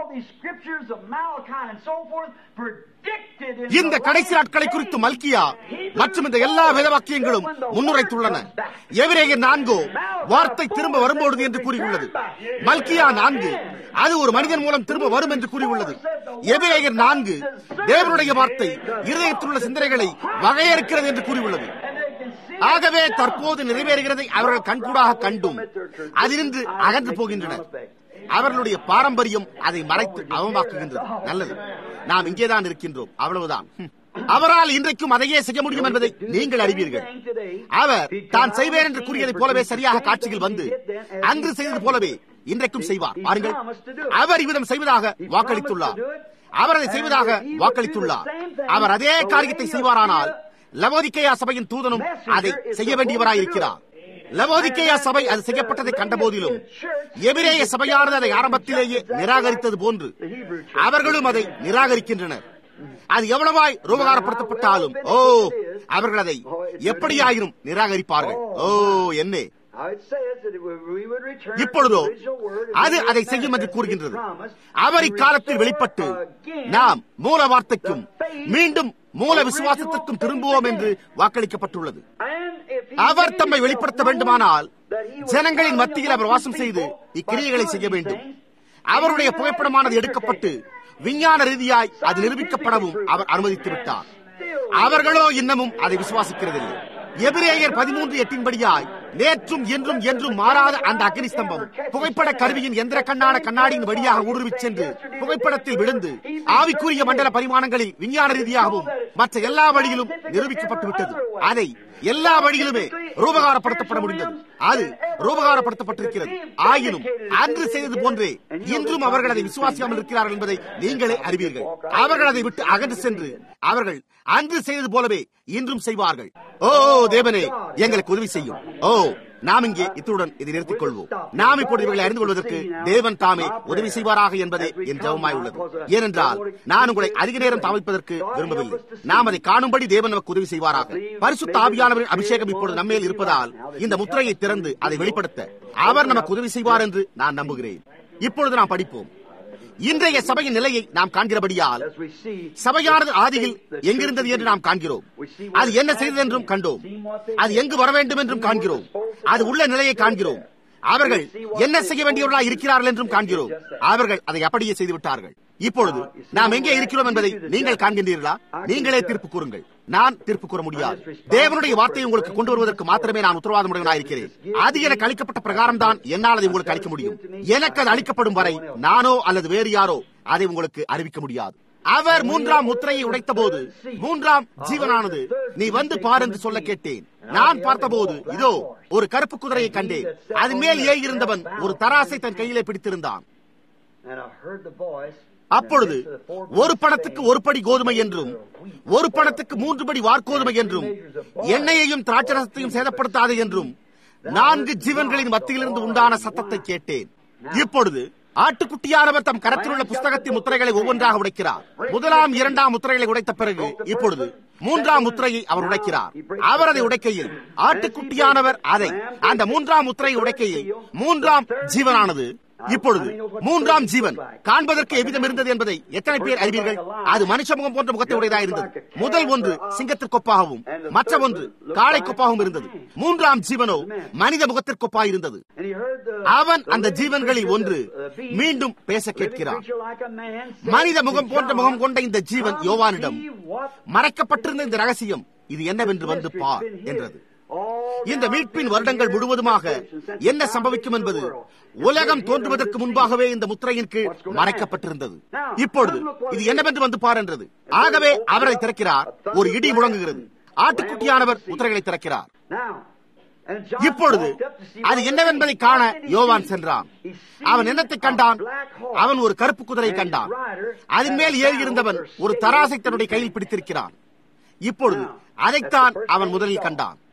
இந்த கடைசி நாட்களை குறித்து மல்கியா மற்றும் இந்த எல்லா வேதவாக்கியங்களும் முன்னுரைத்துள்ளன எவிரேயர் நான்கோ வார்த்தை திரும்ப வரும்போது என்று கூறியுள்ளது மல்கியா நான்கு அது ஒரு மனிதன் மூலம் திரும்ப வரும் என்று கூறியுள்ளது எபிரேயர் நான்கு தேவனுடைய வார்த்தை இருதயத்தில் உள்ள சிந்தனைகளை வகையறுக்கிறது என்று கூறியுள்ளது ஆகவே தற்போது நிறைவேறுகிறதை அவர்கள் கண்கூடாக கண்டும் அதிலிருந்து அகன்று போகின்றனர் அவர்களுடைய பாரம்பரியம் அதை மறைத்து அவமாக்குகின்றது நல்லது நாம் இங்கேதான் இருக்கின்றோம் அவ்வளவுதான் அவரால் இன்றைக்கும் அதையே செய்ய முடியும் என்பதை நீங்கள் அறிவீர்கள் அவர் தான் செய்வேன் என்று கூறியதைப் போலவே சரியாக காட்சியில் வந்து அன்று செய்தது போலவே இன்றைக்கும் செய்வார் பாருங்கள் அவர் இவ்விதம் செய்வதாக வாக்களித்துள்ளார் அவர் அதை செய்வதாக வாக்களித்துள்ளார் அவர் அதே காரியத்தை செய்வாரானால் லவோதிக்கையா சபையின் தூதனும் அதை செய்ய வேண்டியவராயிருக்கிறார் லவோதிக்கேயா சபை அது செய்யப்பட்டதை கண்ட போதிலும் எபிரேய சபையானது அதை ஆரம்பத்திலேயே நிராகரித்தது போன்று அவர்களும் அதை நிராகரிக்கின்றனர் அது எவ்வளவாய் ரூபகாரப்படுத்தப்பட்டாலும் ஓ அவர்கள் அதை எப்படியாயினும் நிராகரிப்பார்கள் ஓ என்னே இப்பொழுதோ அது அதை செய்யும் என்று கூறுகின்றது அவர் இக்காலத்தில் வெளிப்பட்டு நாம் மூல வார்த்தைக்கும் மீண்டும் மூல விசுவாசத்திற்கும் திரும்புவோம் என்று வாக்களிக்கப்பட்டுள்ளது அவர் தம்மை வெளிப்படுத்த வேண்டுமானால் ஜனங்களின் மத்தியில் அவர் வாசம் செய்து இக்கிரியைகளை செய்ய வேண்டும் அவருடைய புகைப்படமானது எடுக்கப்பட்டு விஞ்ஞான ரீதியாய் அது நிரூபிக்கப்படவும் அவர் அனுமதித்து விட்டார் அவர்களோ இன்னமும் அதை விசுவாசிக்கிறதில்லை எபிரேயர் பதிமூன்று எட்டின்படியாய் நேற்றும் என்றும் என்றும் மாறாத அந்த அக்னி ஸ்தம்பம் புகைப்பட கருவியின் எந்திர கண்ணான கண்ணாடியின் வழியாக ஊடுருவிச் சென்று புகைப்படத்தில் விழுந்து ஆவிக்குரிய மண்டல பரிமாணங்களில் விஞ்ஞான ரீதியாகவும் மற்ற எல்லா வழியிலும் நிரூபிக்கப்பட்டு விட்டது அதை எல்லா வழியிலுமே ரூபகாரப்படுத்தப்பட முடிந்தது அது ரூபகாரப்படுத்தப்பட்டிருக்கிறது ஆயினும் அன்று செய்தது போன்றே இன்றும் அவர்கள் அதை விசுவாசியாமல் இருக்கிறார்கள் என்பதை நீங்களே அறிவீர்கள் அவர்கள் அதை விட்டு அகன்று சென்று அவர்கள் அன்று செய்தது போலவே இன்றும் செய்வார்கள் ஓ தேவனே எங்களுக்கு உதவி செய்யும் ஓ நாம் இங்கே இத்துடன் இதை நிறுத்திக் கொள்வோம் நாம் இப்பொழுது இவர்களை அறிந்து கொள்வதற்கு தேவன் தாமே உதவி செய்வாராக என்பதே என் ஜபமாய் உள்ளது ஏனென்றால் நான் உங்களை அதிக நேரம் தாமதிப்பதற்கு விரும்பவில்லை நாம் அதை காணும்படி தேவன் நமக்கு உதவி செய்வாராக பரிசுத்த ஆவியானவரின் அபிஷேகம் இப்பொழுது நம்மேல் இருப்பதால் இந்த முத்திரையை திறந்து அதை வெளிப்படுத்த அவர் நமக்கு உதவி செய்வார் என்று நான் நம்புகிறேன் இப்பொழுது நாம் படிப்போம் இன்றைய சபையின் நிலையை நாம் காண்கிறபடியால் சபையானது ஆதியில் எங்கிருந்தது என்று நாம் காண்கிறோம் அது என்ன செய்தது என்றும் கண்டோம் அது எங்கு வர வேண்டும் என்றும் காண்கிறோம் அது உள்ள நிலையை காண்கிறோம் அவர்கள் என்ன செய்ய வேண்டியவர்களாக இருக்கிறார்கள் என்றும் காண்கிறோம் அவர்கள் அதை அப்படியே செய்துவிட்டார்கள் இப்பொழுது நாம் எங்கே இருக்கிறோம் என்பதை நீங்கள் காண்கின்றீர்களா நீங்களே தீர்ப்பு கூறுங்கள் நான் தீர்ப்பு கூற முடியாது தேவனுடைய வார்த்தையை உங்களுக்கு கொண்டு வருவதற்கு மாத்திரமே நான் உத்தரவாதம் உடையவனாக இருக்கிறேன் அது எனக்கு அளிக்கப்பட்ட பிரகாரம் தான் என்னால் அதை உங்களுக்கு அளிக்க முடியும் எனக்கு அது அளிக்கப்படும் வரை நானோ அல்லது வேறு யாரோ அதை உங்களுக்கு அறிவிக்க முடியாது அவர் மூன்றாம் முத்திரையை உடைத்த போது மூன்றாம் ஜீவனானது நீ வந்து பார் என்று சொல்ல கேட்டேன் நான் பார்த்தபோது இதோ ஒரு கருப்பு குதிரையை கண்டேன் அதன் மேல் ஏறி இருந்தவன் ஒரு தராசை தன் கையிலே பிடித்திருந்தான் அப்பொழுது ஒரு பணத்துக்கு ஒரு படி கோதுமை என்றும் ஒரு பணத்துக்கு மூன்று படி வார்கோதுமை என்றும் எண்ணெயையும் திராட்சரசத்தையும் சேதப்படுத்தாது என்றும் நான்கு ஜீவன்களின் மத்தியிலிருந்து உண்டான சத்தத்தை கேட்டேன் இப்பொழுது ஆட்டுக்குட்டியானவர் தம் கரத்தில் உள்ள புஸ்தகத்தின் முத்திரைகளை ஒவ்வொன்றாக உடைக்கிறார் முதலாம் இரண்டாம் முத்திரைகளை உடைத்த பிறகு இப்பொழுது மூன்றாம் முத்திரையை அவர் உடைக்கிறார் அவர் அதை உடைக்கையில் ஆட்டுக்குட்டியானவர் அதை அந்த மூன்றாம் முத்திரையை உடைக்கையில் மூன்றாம் ஜீவனானது இப்பொழுது மூன்றாம் ஜீவன் காண்பதற்கு எவ்விதம் இருந்தது என்பதை எத்தனை பேர் அறிவீர்கள் அது மனுஷ முகம் போன்ற முகத்தை உடையதாக இருந்தது முதல் ஒன்று சிங்கத்திற்கொப்பாகவும் மற்ற ஒன்று காளைக்கொப்பாகவும் இருந்தது மூன்றாம் ஜீவனோ மனித முகத்திற்கொப்பாக இருந்தது அவன் அந்த ஜீவன்களில் ஒன்று மீண்டும் பேச கேட்கிறான் மனித முகம் போன்ற முகம் கொண்ட இந்த ஜீவன் யோவானிடம் மறைக்கப்பட்டிருந்த இந்த ரகசியம் இது என்னவென்று வந்து பார் என்றது இந்த மீட்பின் வருடங்கள் முழுவதுமாக என்ன சம்பவிக்கும் என்பது உலகம் தோன்றுவதற்கு முன்பாகவே இந்த முத்திரையின் கீழ் மறைக்கப்பட்டிருந்தது இப்பொழுது இது என்னவென்று வந்து பார் என்றது ஆகவே அவரை திறக்கிறார் ஒரு இடி முழங்குகிறது ஆட்டுக்குட்டியானவர் முத்திரைகளை திறக்கிறார் இப்பொழுது அது என்னவென்பதை காண யோவான் சென்றான் அவன் என்னத்தை கண்டான் அவன் ஒரு கருப்பு குதிரை கண்டான் அதன் மேல் ஏறி இருந்தவன் ஒரு தராசை தன்னுடைய கையில் பிடித்திருக்கிறான் இப்பொழுது அதைத்தான் அவன் முதலில் கண்டான்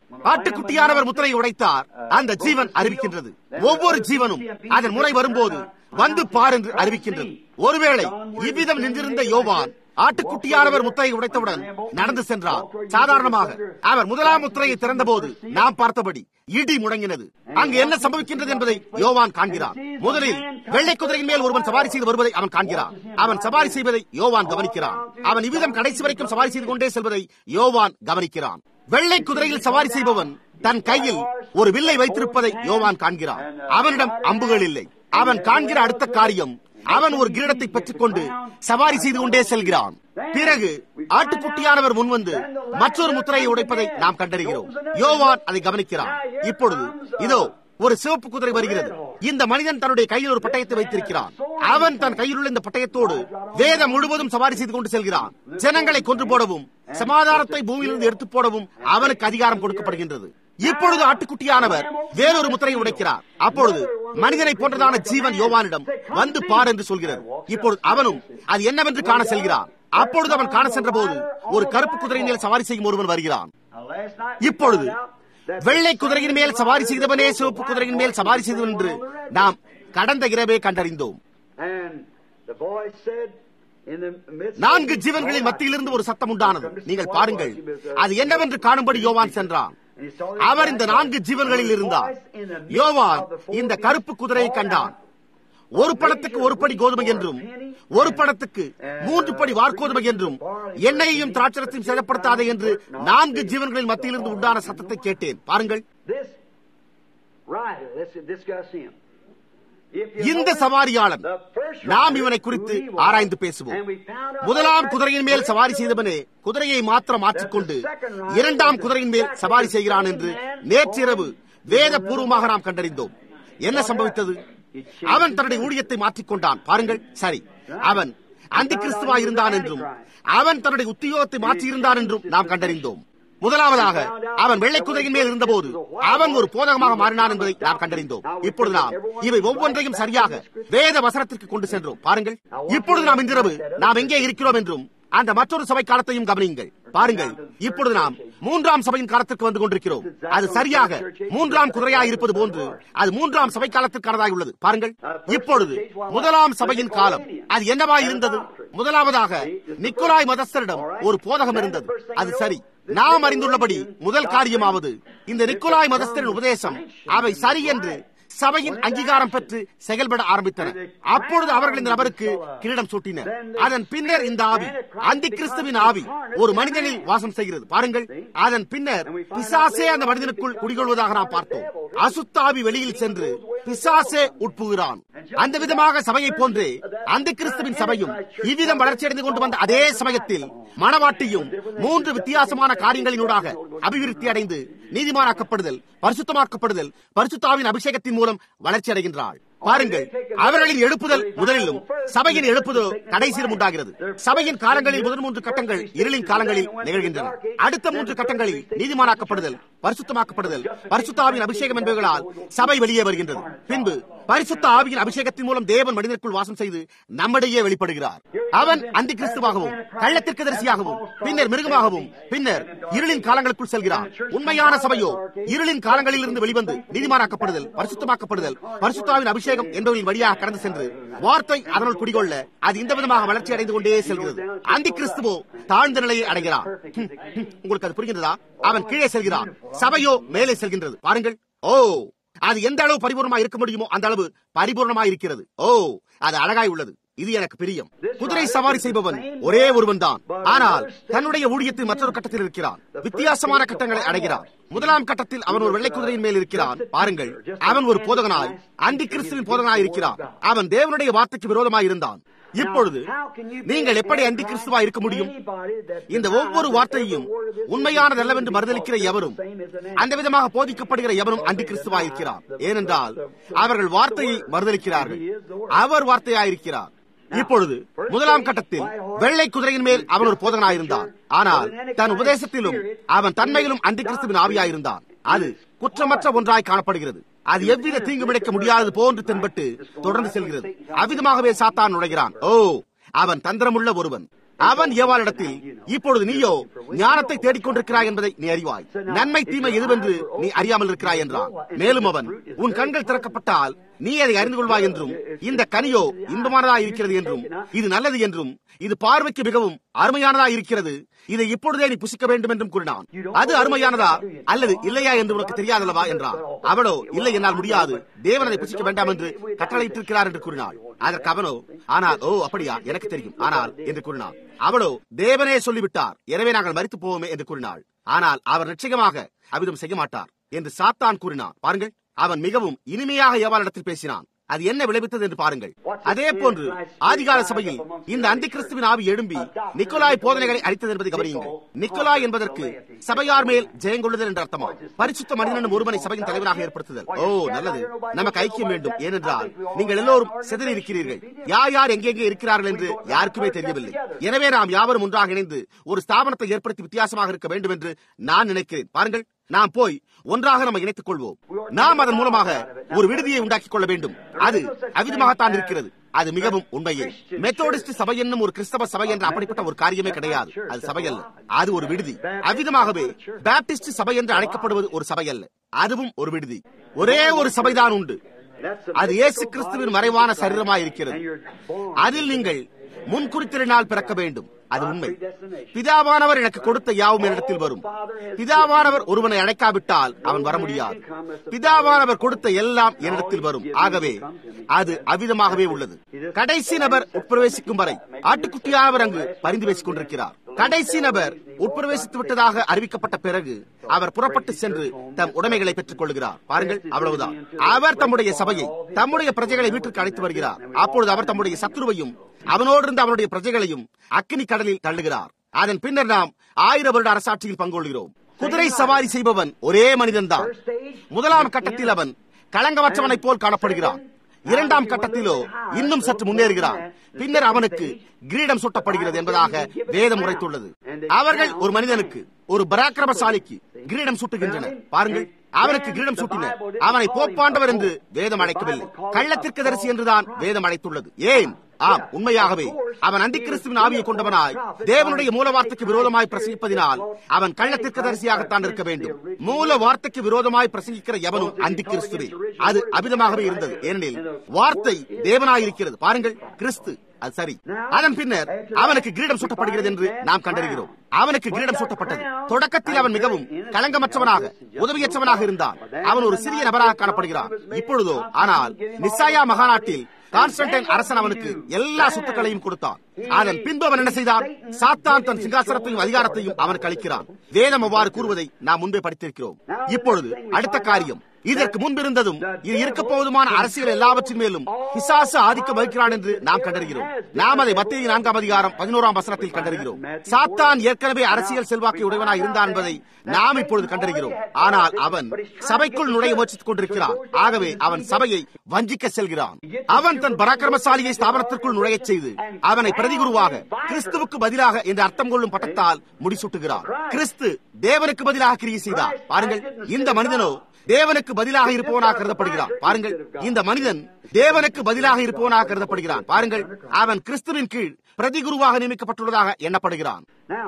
ஆட்டுக்குட்டியானவர் முத்திரையை உடைத்தார் அந்த ஜீவன் அறிவிக்கின்றது ஒவ்வொரு ஜீவனும் அதன் முறை வரும்போது வந்து பார் என்று அறிவிக்கின்றது ஒருவேளை இவ்விதம் நின்றிருந்த யோவான் ஆட்டுக்குட்டியானவர் முத்திரையை உடைத்தவுடன் நடந்து சென்றார் சாதாரணமாக அவர் முதலாம் முத்திரையை திறந்தபோது நாம் பார்த்தபடி இடி முழங்கினது அங்கு என்ன சம்பவிக்கின்றது என்பதை யோவான் காண்கிறான் முதலில் வெள்ளை குதிரையின் மேல் ஒருவன் சவாரி செய்து வருவதை அவன் காண்கிறான் அவன் சவாரி செய்வதை யோவான் கவனிக்கிறான் அவன் இவ்விதம் கடைசி வரைக்கும் சவாரி செய்து கொண்டே செல்வதை யோவான் கவனிக்கிறான் வெள்ளை குதிரையில் சவாரி செய்பவன் தன் கையில் ஒரு வில்லை வைத்திருப்பதை யோவான் காண்கிறான் அவனிடம் அம்புகள் இல்லை அவன் காண்கிற அடுத்த காரியம் அவன் ஒரு கிரீடத்தை பெற்றுக் கொண்டு சவாரி செய்து கொண்டே செல்கிறான் பிறகு ஆட்டுக்குட்டியானவர் முன்வந்து மற்றொரு முத்திரையை உடைப்பதை நாம் கண்டறிகிறோம் யோவான் அதை கவனிக்கிறான் இப்பொழுது இதோ ஒரு சிவப்பு குதிரை வருகிறது இந்த மனிதன் தன்னுடைய கையில் ஒரு பட்டயத்தை வைத்திருக்கிறான் அவன் தன் கையில் உள்ள இந்த பட்டயத்தோடு வேதம் முழுவதும் சவாரி செய்து கொண்டு செல்கிறான் ஜனங்களை கொன்று போடவும் சமாதானத்தை பூமியிலிருந்து எடுத்து போடவும் அவனுக்கு அதிகாரம் கொடுக்கப்படுகின்றது இப்பொழுது ஆட்டுக்குட்டியானவர் வேறொரு முத்திரையை உடைக்கிறார் அப்பொழுது மனிதனை போன்றதான ஜீவன் யோவானிடம் வந்து பார் என்று சொல்கிறது இப்பொழுது அவனும் அது என்னவென்று காண செல்கிறான் அப்பொழுது அவன் காண சென்ற போது ஒரு கருப்பு குதிரையின் மேல் சவாரி செய்யும் ஒருவன் வருகிறான் இப்பொழுது வெள்ளை குதிரையின் மேல் சவாரி செய்தவனே சிவப்பு குதிரையின் மேல் சவாரி செய்தவன் என்று நாம் கடந்த இரவே கண்டறிந்தோம் நான்கு ஜீவன்களின் மத்தியிலிருந்து ஒரு சத்தம் உண்டானது நீங்கள் பாருங்கள் அது என்னவென்று காணும்படி யோவான் சென்றான் அவர் இந்த நான்கு ஜீவன்களில் இருந்தார் யோவான் இந்த கருப்பு குதிரையை கண்டான் ஒரு படத்துக்கு ஒரு படி கோதுமை என்றும் ஒரு படத்துக்கு மூன்று படி வார்கோதுமை என்றும் எண்ணெயையும் திராட்சரத்தையும் சேதப்படுத்தாதே என்று நான்கு ஜீவன்களின் மத்தியிலிருந்து உண்டான சத்தத்தை கேட்டேன் பாருங்கள் இந்த சவாரியாளன் நாம் இவனை குறித்து ஆராய்ந்து பேசுவோம் முதலாம் குதிரையின் மேல் சவாரி செய்தவனே குதிரையை மாத்திரம் மாற்றிக்கொண்டு இரண்டாம் குதிரையின் மேல் சவாரி செய்கிறான் என்று நேற்றிரவு வேத பூர்வமாக நாம் கண்டறிந்தோம் என்ன சம்பவித்தது அவன் தன்னுடைய ஊழியத்தை மாற்றிக்கொண்டான் பாருங்கள் சரி அவன் அந்த கிறிஸ்துவா இருந்தான் என்றும் அவன் தன்னுடைய உத்தியோகத்தை மாற்றியிருந்தான் என்றும் நாம் கண்டறிந்தோம் முதலாவதாக அவன் வெள்ளை குதிரையின் மேல் இருந்தபோது அவன் ஒரு போதகமாக மாறினான் என்பதை நாம் கண்டறிந்தோம் இப்பொழுது நாம் இவை ஒவ்வொன்றையும் சரியாக வேத வசனத்திற்கு கொண்டு சென்றோம் பாருங்கள் இப்பொழுது நாம் இன்றிரவு நாம் எங்கே இருக்கிறோம் என்றும் அந்த மற்றொரு சபை காலத்தையும் கவனியுங்கள் பாருங்கள் இப்பொழுது நாம் மூன்றாம் சபையின் காலத்திற்கு வந்து கொண்டிருக்கிறோம் அது சரியாக மூன்றாம் குதிரையாய் இருப்பது போன்று அது மூன்றாம் சபை காலத்திற்கானதாய் உள்ளது பாருங்கள் இப்பொழுது முதலாம் சபையின் காலம் அது என்னவாய் இருந்தது முதலாவதாக நிக்கோலாய் மதஸ்தரிடம் ஒரு போதகம் இருந்தது அது சரி நாம் அறிந்துள்ளபடி முதல் காரியமாவது இந்த நிக்கோலாய் மதஸ்தரின் உபதேசம் அவை சரி என்று சபையின் அங்கீகாரம் பெற்று செயல்பட ஆரம்பித்தனர் அப்பொழுது அவர்கள் இந்த நபருக்கு கிரீடம் சூட்டினர் அதன் பின்னர் இந்த ஆவி அந்த கிறிஸ்துவின் ஆவி ஒரு மனிதனில் வாசம் செய்கிறது பாருங்கள் அதன் பின்னர் பிசாசே அந்த மனிதனுக்குள் குடிகொள்வதாக நாம் பார்த்தோம் அசுத்த ஆவி வெளியில் சென்று பிசாசே உட்புகிறான் அந்த விதமாக சபையை போன்றே அந்த கிறிஸ்துவின் சபையும் இவ்விதம் வளர்ச்சியடைந்து கொண்டு வந்த அதே சமயத்தில் மனவாட்டியும் மூன்று வித்தியாசமான காரியங்களினூடாக அபிவிருத்தி அடைந்து நீதிமானாக்கப்படுதல் பரிசுத்தமாக்கப்படுதல் பரிசுத்தாவின் அபிஷேகத்தின் மூலம் வளர்ச்சி அடைகின்றாள் பாருங்கள் அவர்களின் எழுப்புதல் முதலிலும் சபையின் எழுப்புதல் கடைசியிலும் உண்டாகிறது சபையின் காலங்களில் முதல் மூன்று கட்டங்கள் இருளின் காலங்களில் நிகழ்கின்றன அடுத்த மூன்று கட்டங்களில் நீதிமானாக்கப்படுதல் பரிசுத்தமாக்கப்படுதல் பரிசுத்தாவின் அபிஷேகம் என்பவர்களால் சபை வெளியே வருகின்றது பின்பு பரிசுத்த ஆவியின் அபிஷேகத்தின் மூலம் தேவன் மனிதனுக்குள் வாசம் செய்து நம்மிடையே வெளிப்படுகிறார் அவன் அந்த கிறிஸ்துவாகவும் கள்ளத்திற்கு தரிசியாகவும் பின்னர் மிருகமாகவும் பின்னர் இருளின் காலங்களுக்குள் செல்கிறான் உண்மையான சபையோ இருளின் காலங்களில் இருந்து வெளிவந்து நீதிமானாக்கப்படுதல் பரிசுத்தமாக்கப்படுதல் பரிசுத்தாவின் அபிஷேகம் என்பவரின் வழியாக கடந்து சென்று வார்த்தை அதனுள் குடிகொள்ள அது இந்த விதமாக வளர்ச்சி அடைந்து கொண்டே செல்கிறது அந்த கிறிஸ்துவோ தாழ்ந்த நிலையை அடைகிறான் உங்களுக்கு அது புரிகின்றதா அவன் கீழே செல்கிறான் சபையோ மேலே செல்கின்றது பாருங்கள் ஓ அது எந்த அளவு பரிபூர்ணமா இருக்க முடியுமோ அந்த அளவு பரிபூர்ணமா இருக்கிறது ஓ அது அழகாய் உள்ளது இது எனக்கு பிரியம் குதிரை சவாரி செய்பவன் ஒரே ஒருவன் தான் ஆனால் தன்னுடைய ஊழியத்தின் மற்றொரு கட்டத்தில் இருக்கிறான் வித்தியாசமான கட்டங்களை அடைகிறான் முதலாம் கட்டத்தில் அவன் ஒரு வெள்ளை குதிரையின் மேல் இருக்கிறான் பாருங்கள் அவன் ஒரு போதகனாய் அந்தி கிறிஸ்துவின் போதகனாய் இருக்கிறான் அவன் தேவனுடைய வார்த்தைக்கு விரோதமாய் இருந்தான் இப்பொழுது நீங்கள் எப்படி அந்தி கிறிஸ்துவா இருக்க முடியும் இந்த ஒவ்வொரு வார்த்தையும் உண்மையானதல்லவென்று மறுதளிக்கிற எவரும் அந்த விதமாக போதிக்கப்படுகிற எவரும் அந்தி கிறிஸ்துவா இருக்கிறார் ஏனென்றால் அவர்கள் வார்த்தையை மறுதளிக்கிறார்கள் அவர் வார்த்தையாயிருக்கிறார் இப்பொழுது முதலாம் கட்டத்தில் வெள்ளை குதிரையின் மேல் அவன் ஒரு போதகனாயிருந்தான் ஆனால் தன் உபதேசத்திலும் அவன் தன்மையிலும் அந்தி கிறிஸ்துவின் ஆவியாயிருந்தான் அது குற்றமற்ற ஒன்றாய் காணப்படுகிறது அது எவ்வித தீங்கு விளைக்க முடியாதது போன்று தென்பட்டு தொடர்ந்து செல்கிறது அவ்விதமாகவே சாத்தான் நுழைகிறான் ஓ அவன் தந்திரமுள்ள ஒருவன் அவன் ஏவாளிடத்தில் இப்பொழுது நீயோ ஞானத்தை தேடிக்கொண்டிருக்கிறாய் என்பதை நீ அறிவாய் நன்மை தீமை எதுவென்று நீ அறியாமல் இருக்கிறாய் என்றான் மேலும் அவன் உன் கண்கள் திறக்கப்பட்டால் நீ அதை அறிந்து கொள்வாய் என்றும் இந்த கனியோ இன்பமானதா இருக்கிறது என்றும் இது நல்லது என்றும் இது பார்வைக்கு மிகவும் அருமையானதா இருக்கிறது இதை இப்பொழுதே நீ புசிக்க வேண்டும் என்றும் கூறினான் அது அருமையானதா அல்லது இல்லையா என்று உனக்கு தெரியாதல்லவா என்றான் அவளோ இல்லை என்னால் முடியாது தேவன் அதை புசிக்க வேண்டாம் என்று கட்டளையிட்டிருக்கிறார் என்று கூறினாள் அதற்கு அவனோ ஆனால் ஓ அப்படியா எனக்கு தெரியும் ஆனால் என்று கூறினான் அவளோ தேவனே சொல்லிவிட்டார் எனவே நாங்கள் மறித்து போவோமே என்று கூறினாள் ஆனால் அவர் நிச்சயமாக அவிதம் செய்ய மாட்டார் என்று சாத்தான் கூறினான் பாருங்கள் அவன் மிகவும் இனிமையாக எவாளிடத்தில் பேசினான் அது என்ன விளைவித்தது என்று பாருங்கள் அதே போன்று ஆதிகால சபையில் இந்த அந்தி கிறிஸ்துவின் ஆவி எழும்பி நிக்கோலாய் போதனைகளை அளித்தது என்பதை கவனியுங்கள் நிக்கோலாய் என்பதற்கு சபையார் மேல் ஜெயங்கொள்ளுதல் என்ற அர்த்தமா பரிசுத்த மனிதனும் ஒருவனை சபையின் தலைவராக ஏற்படுத்துதல் ஓ நல்லது நமக்கு ஐக்கியம் வேண்டும் ஏனென்றால் நீங்கள் எல்லோரும் செதறி இருக்கிறீர்கள் யார் யார் எங்கெங்கே இருக்கிறார்கள் என்று யாருக்குமே தெரியவில்லை எனவே நாம் யாவரும் ஒன்றாக இணைந்து ஒரு ஸ்தாபனத்தை ஏற்படுத்தி வித்தியாசமாக இருக்க வேண்டும் என்று நான் நினைக்கிறேன் பாருங்கள் நாம் போய் ஒன்றாக நம்ம இணைத்துக் கொள்வோம் நாம் அதன் மூலமாக ஒரு விடுதியை உண்டாக்கிக் கொள்ள வேண்டும் அது அவிதமாகத்தான் இருக்கிறது அது மிகவும் உண்மையே மெத்தோடிஸ்ட் சபை என்னும் ஒரு கிறிஸ்தவ சபை என்ற அப்படிப்பட்ட ஒரு காரியமே கிடையாது அது சபை அல்ல அது ஒரு விடுதி அவ்விதமாகவே பேப்டிஸ்ட் சபை என்று அழைக்கப்படுவது ஒரு சபை அல்ல அதுவும் ஒரு விடுதி ஒரே ஒரு சபைதான் உண்டு அது இயேசு கிறிஸ்துவின் மறைவான சரீரமாய் இருக்கிறது அதில் நீங்கள் முன்குறித்தினால் பிறக்க வேண்டும் அது உண்மை பிதாவானவர் எனக்கு கொடுத்த யாவும் என்னிடத்தில் வரும் பிதாவானவர் ஒருவனை அழைக்காவிட்டால் அவன் வர முடியாது பிதாவானவர் கொடுத்த எல்லாம் என்னிடத்தில் வரும் ஆகவே அது அவ்விதமாகவே உள்ளது கடைசி நபர் உட்பிரவேசிக்கும் வரை ஆட்டுக்குட்டியானவர் அங்கு பரிந்து பேசிக் கொண்டிருக்கிறார் கடைசி நபர் உட்பிரவேசித்து விட்டதாக அறிவிக்கப்பட்ட பிறகு அவர் புறப்பட்டு சென்று தம் உடைமைகளை பெற்றுக் கொள்கிறார் பாருங்கள் அவ்வளவுதான் அவர் தம்முடைய சபையை தம்முடைய பிரஜைகளை வீட்டிற்கு அழைத்து வருகிறார் அப்பொழுது அவர் தம்முடைய சத்துருவையும் அவனோடு இருந்த அவனுடைய பிரஜைகளையும் அக்கினி கடலில் தள்ளுகிறார் அதன் பின்னர் நாம் ஆயிரம் வருட அரசாட்சியில் பங்கொள்கிறோம் குதிரை சவாரி செய்பவன் ஒரே மனிதன் தான் முதலாம் கட்டத்தில் அவன் களங்கமற்றவனைப் போல் காணப்படுகிறான் இரண்டாம் கட்டத்திலோ இன்னும் சற்று முன்னேறுகிறான் பின்னர் அவனுக்கு கிரீடம் சூட்டப்படுகிறது என்பதாக வேதம் உரைத்துள்ளது அவர்கள் ஒரு மனிதனுக்கு ஒரு பராக்கிரமசாலிக்கு கிரீடம் சூட்டுகின்றனர் பாருங்கள் அவனுக்கு கிரீடம் சூட்டினர் அவனை போப்பாண்டவர் என்று வேதம் அழைக்கவில்லை கள்ளத்திற்கு தரிசி என்றுதான் வேதம் அழைத்துள்ளது ஏன் ஆம் உண்மையாகவே அவன் அந்தி கிறிஸ்துவின் ஆவியை கொண்டவனாய் தேவனுடைய மூல வார்த்தைக்கு விரோதமாய் பிரசங்கிப்பதினால் அவன் கள்ளத்திற்கு தரிசியாகத்தான் இருக்க வேண்டும் மூல வார்த்தைக்கு விரோதமாய் பிரசங்கிக்கிற எவனும் அந்தி கிறிஸ்துவே அது அபிதமாகவே இருந்தது ஏனெனில் வார்த்தை தேவனாயிருக்கிறது பாருங்கள் கிறிஸ்து அது சரி அதன் பின்னர் அவனுக்கு கிரீடம் சூட்டப்படுகிறது என்று நாம் கண்டறிகிறோம் அவனுக்கு கிரீடம் சூட்டப்பட்டது தொடக்கத்தில் அவன் மிகவும் களங்கமற்றவனாக உதவியற்றவனாக இருந்தான் அவன் ஒரு சிறிய நபராக காணப்படுகிறான் இப்பொழுதோ ஆனால் நிசாயா மகாநாட்டில் கான்ஸ்டன்டைன் அரசன் அவனுக்கு எல்லா சொத்துக்களையும் கொடுத்தான் அதன் பின்பு அவன் என்ன செய்தான் சாத்தான் தன் சிங்காசனத்தையும் அதிகாரத்தையும் அவனுக்கு அளிக்கிறான் வேதம் அவ்வாறு கூறுவதை நாம் முன்பே படித்திருக்கிறோம் இப்பொழுது அடுத்த காரியம் இதற்கு முன்பிருந்ததும் இது இருக்க போவதுமான அரசியல் எல்லாவற்றின் மேலும் பிசாசு ஆதிக்கம் வகிக்கிறான் என்று நாம் கண்டறிகிறோம் நாம் அதை மத்திய நான்காம் அதிகாரம் பதினோராம் வசனத்தில் கண்டறிகிறோம் சாத்தான் ஏற்கனவே அரசியல் செல்வாக்கை உடையவனாய் இருந்தான் என்பதை நாம் இப்பொழுது கண்டறிகிறோம் ஆனால் அவன் சபைக்குள் நுழைய முயற்சித்துக் கொண்டிருக்கிறான் ஆகவே அவன் சபையை வஞ்சிக்க செல்கிறான் அவன் தன் பராக்கிரமசாலியை ஸ்தாபனத்திற்குள் நுழையச் செய்து அவனை பிரதிகுருவாக கிறிஸ்துவுக்கு பதிலாக என்று அர்த்தம் கொள்ளும் பட்டத்தால் முடிசூட்டுகிறான் கிறிஸ்து தேவனுக்கு பதிலாக கிரியை செய்தார் பாருங்கள் இந்த மனிதனோ தேவனுக்கு பதிலாக இருப்பவனாக கருதப்படுகிறான் பாருங்கள் இந்த மனிதன் தேவனுக்கு பதிலாக இருப்பவனாக கருதப்படுகிறான் பாருங்கள் அவன் கிறிஸ்துவின் கீழ் பிரதிகுருவாக நியமிக்கப்பட்டுள்ளதாக எண்ணப்படுகிறான்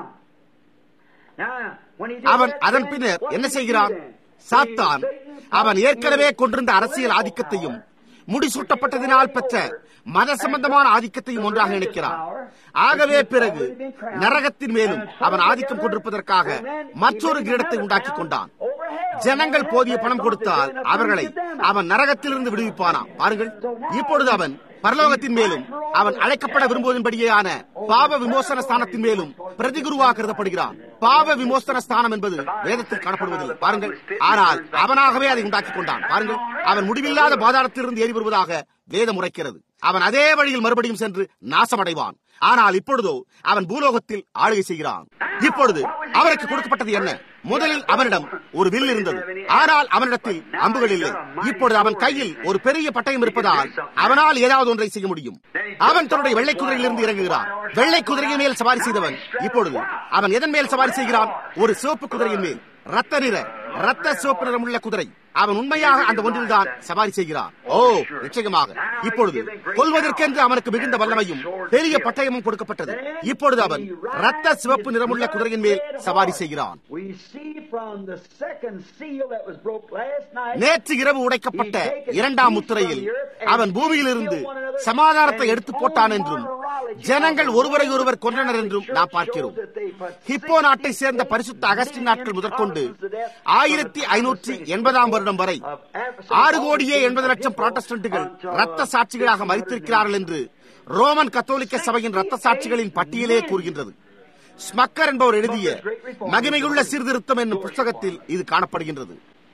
அவன் அதன் பின்னர் என்ன செய்கிறான் சாத்தான் அவன் ஏற்கனவே கொண்டிருந்த அரசியல் ஆதிக்கத்தையும் முடிசூட்டப்பட்டதினால் பெற்ற மத சம்பந்தமான ஆதிக்கத்தையும் ஒன்றாக இணைக்கிறான் ஆகவே பிறகு நரகத்தின் மேலும் அவன் ஆதிக்கம் கொண்டிருப்பதற்காக மற்றொரு கிரீடத்தை உண்டாக்கி கொண்டான் ஜனங்கள் போதிய பணம் கொடுத்தால் அவர்களை அவன் நரகத்திலிருந்து விடுவிப்பானாம் பாருங்கள் இப்பொழுது அவன் பரலோகத்தின் மேலும் அவன் அழைக்கப்பட விரும்புவதன்படியேயான பாவ விமோசன ஸ்தானத்தின் மேலும் பிரதிகுருவாக கருதப்படுகிறான் பாவ விமோசன ஸ்தானம் என்பது வேதத்தில் காணப்படுவதில்லை பாருங்கள் ஆனால் அவனாகவே அதை உண்டாக்கி கொண்டான் பாருங்கள் அவன் முடிவில்லாத பாதாளத்திலிருந்து ஏறி வருவதாக வேதம் உரைக்கிறது அவன் அதே வழியில் மறுபடியும் சென்று நாசமடைவான் ஆனால் இப்பொழுதோ அவன் பூலோகத்தில் ஆளுகை செய்கிறான் இப்பொழுது அவனுக்கு கொடுக்கப்பட்டது என்ன முதலில் அவனிடம் ஒரு வில் இருந்தது ஆனால் அவனிடத்தில் அம்புகள் இல்லை இப்பொழுது அவன் கையில் ஒரு பெரிய பட்டயம் இருப்பதால் அவனால் ஏதாவது ஒன்றை செய்ய முடியும் அவன் தன்னுடைய வெள்ளை குதிரையிலிருந்து இறங்குகிறான் வெள்ளை குதிரையின் மேல் சவாரி செய்தவன் இப்பொழுது அவன் எதன் மேல் சவாரி செய்கிறான் ஒரு சிவப்பு குதிரையின் மேல் ரத்த நிற ரத்த சிவப்பு நிறம் உள்ள குதிரை அவன் உண்மையாக அந்த ஒன்றில்தான் சவாரி செய்கிறான் ஓ நிச்சயமாக இப்பொழுது கொல்வதற்கென்று அவனுக்கு மிகுந்த வல்லமையும் பெரிய பட்டயமும் கொடுக்கப்பட்டது இப்பொழுது அவன் ரத்த சிவப்பு நிறமுள்ள குதிரையின் மேல் சவாரி செய்கிறான் We see from the second seal that was broke last night. நேற்று இரவு உடைக்கப்பட்ட இரண்டாம் முத்திரையில் அவன் பூமியிலிருந்து சமாதானத்தை எடுத்து போட்டான் என்றும் ஜனங்கள் ஒருவரை ஒருவர் கொன்றனர் என்றும் நாம் பார்க்கிறோம் ஹிப்போ நாட்டை சேர்ந்த பரிசுத்த அகஸ்டின் நாட்கள் முதற்கொண்டு ஆயிரத்தி ஐநூற்றி எண்பதாம் வருடம் வரை ஆறு கோடியே எண்பது லட்சம் புராட்டஸ்டன்ட்டுகள் ரத்த சாட்சிகளாக மறித்திருக்கிறார்கள் என்று ரோமன் கத்தோலிக்க சபையின் ரத்த சாட்சிகளின் பட்டியலே கூறுகின்றது ஸ்மக்கர் என்பவர் எழுதிய மகிமையுள்ள சீர்திருத்தம் என்னும் புஸ்தகத்தில் இது காணப்படுகின்றது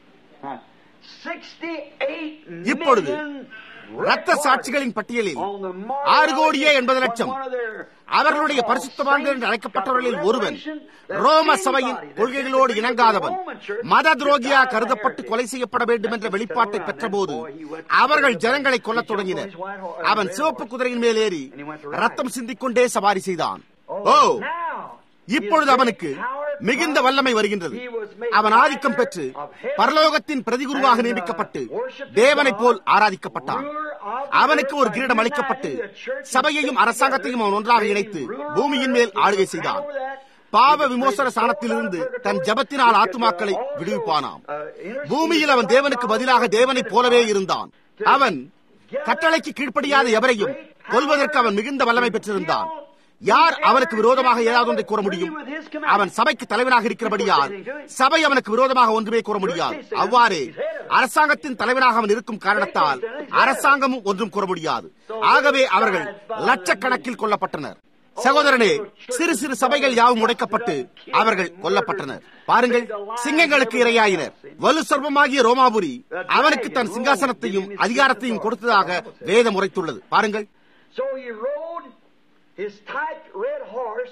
இப்பொழுது ரத்த சாட்சிகளின் பட்டியலில் ஆறு கோடியே எண்பது லட்சம் அவர்களுடைய பரிசுத்தவான்கள் என்று அழைக்கப்பட்டவர்களில் ஒருவன் ரோம சபையின் கொள்கைகளோடு இணங்காதவன் மத துரோகியா கருதப்பட்டு கொலை செய்யப்பட வேண்டும் என்ற வெளிப்பாட்டை பெற்றபோது அவர்கள் ஜனங்களை கொல்லத் தொடங்கினர் அவன் சிவப்பு குதிரையின் மேல் ஏறி ரத்தம் சிந்திக்கொண்டே சவாரி செய்தான் ஓ இப்பொழுது அவனுக்கு மிகுந்த வல்லமை வருகின்றது அவன் ஆதிக்கம் பெற்று பரலோகத்தின் பிரதிகுருவாக நியமிக்கப்பட்டு தேவனைப் போல் ஆராதிக்கப்பட்டான் அவனுக்கு ஒரு கிரீடம் அளிக்கப்பட்டு சபையையும் அரசாங்கத்தையும் அவன் ஒன்றாக இணைத்து பூமியின் மேல் ஆளுகை செய்தான் பாவ விமோசன சாணத்திலிருந்து தன் ஜபத்தினால் ஆத்துமாக்களை விடுவிப்பானாம் பூமியில் அவன் தேவனுக்கு பதிலாக தேவனைப் போலவே இருந்தான் அவன் கட்டளைக்கு கீழ்ப்படியாத எவரையும் கொல்வதற்கு அவன் மிகுந்த வல்லமை பெற்றிருந்தான் யார் அவனுக்கு விரோதமாக ஏதாவது ஒன்றை கூற முடியும் அவன் சபைக்கு தலைவனாக இருக்கிறபடியால் சபை அவனுக்கு விரோதமாக ஒன்றுமே கூற முடியாது அவ்வாறே அரசாங்கத்தின் தலைவனாக அவன் இருக்கும் காரணத்தால் அரசாங்கமும் ஒன்றும் கூற முடியாது ஆகவே அவர்கள் லட்சக்கணக்கில் கொல்லப்பட்டனர் சகோதரனே சிறு சிறு சபைகள் யாவும் உடைக்கப்பட்டு அவர்கள் கொல்லப்பட்டனர் பாருங்கள் சிங்கங்களுக்கு இரையாயினர் வலு சர்வமாகிய ரோமாபுரி அவனுக்கு தன் சிங்காசனத்தையும் அதிகாரத்தையும் கொடுத்ததாக வேதம் உரைத்துள்ளது பாருங்கள் So he rode his tight red horse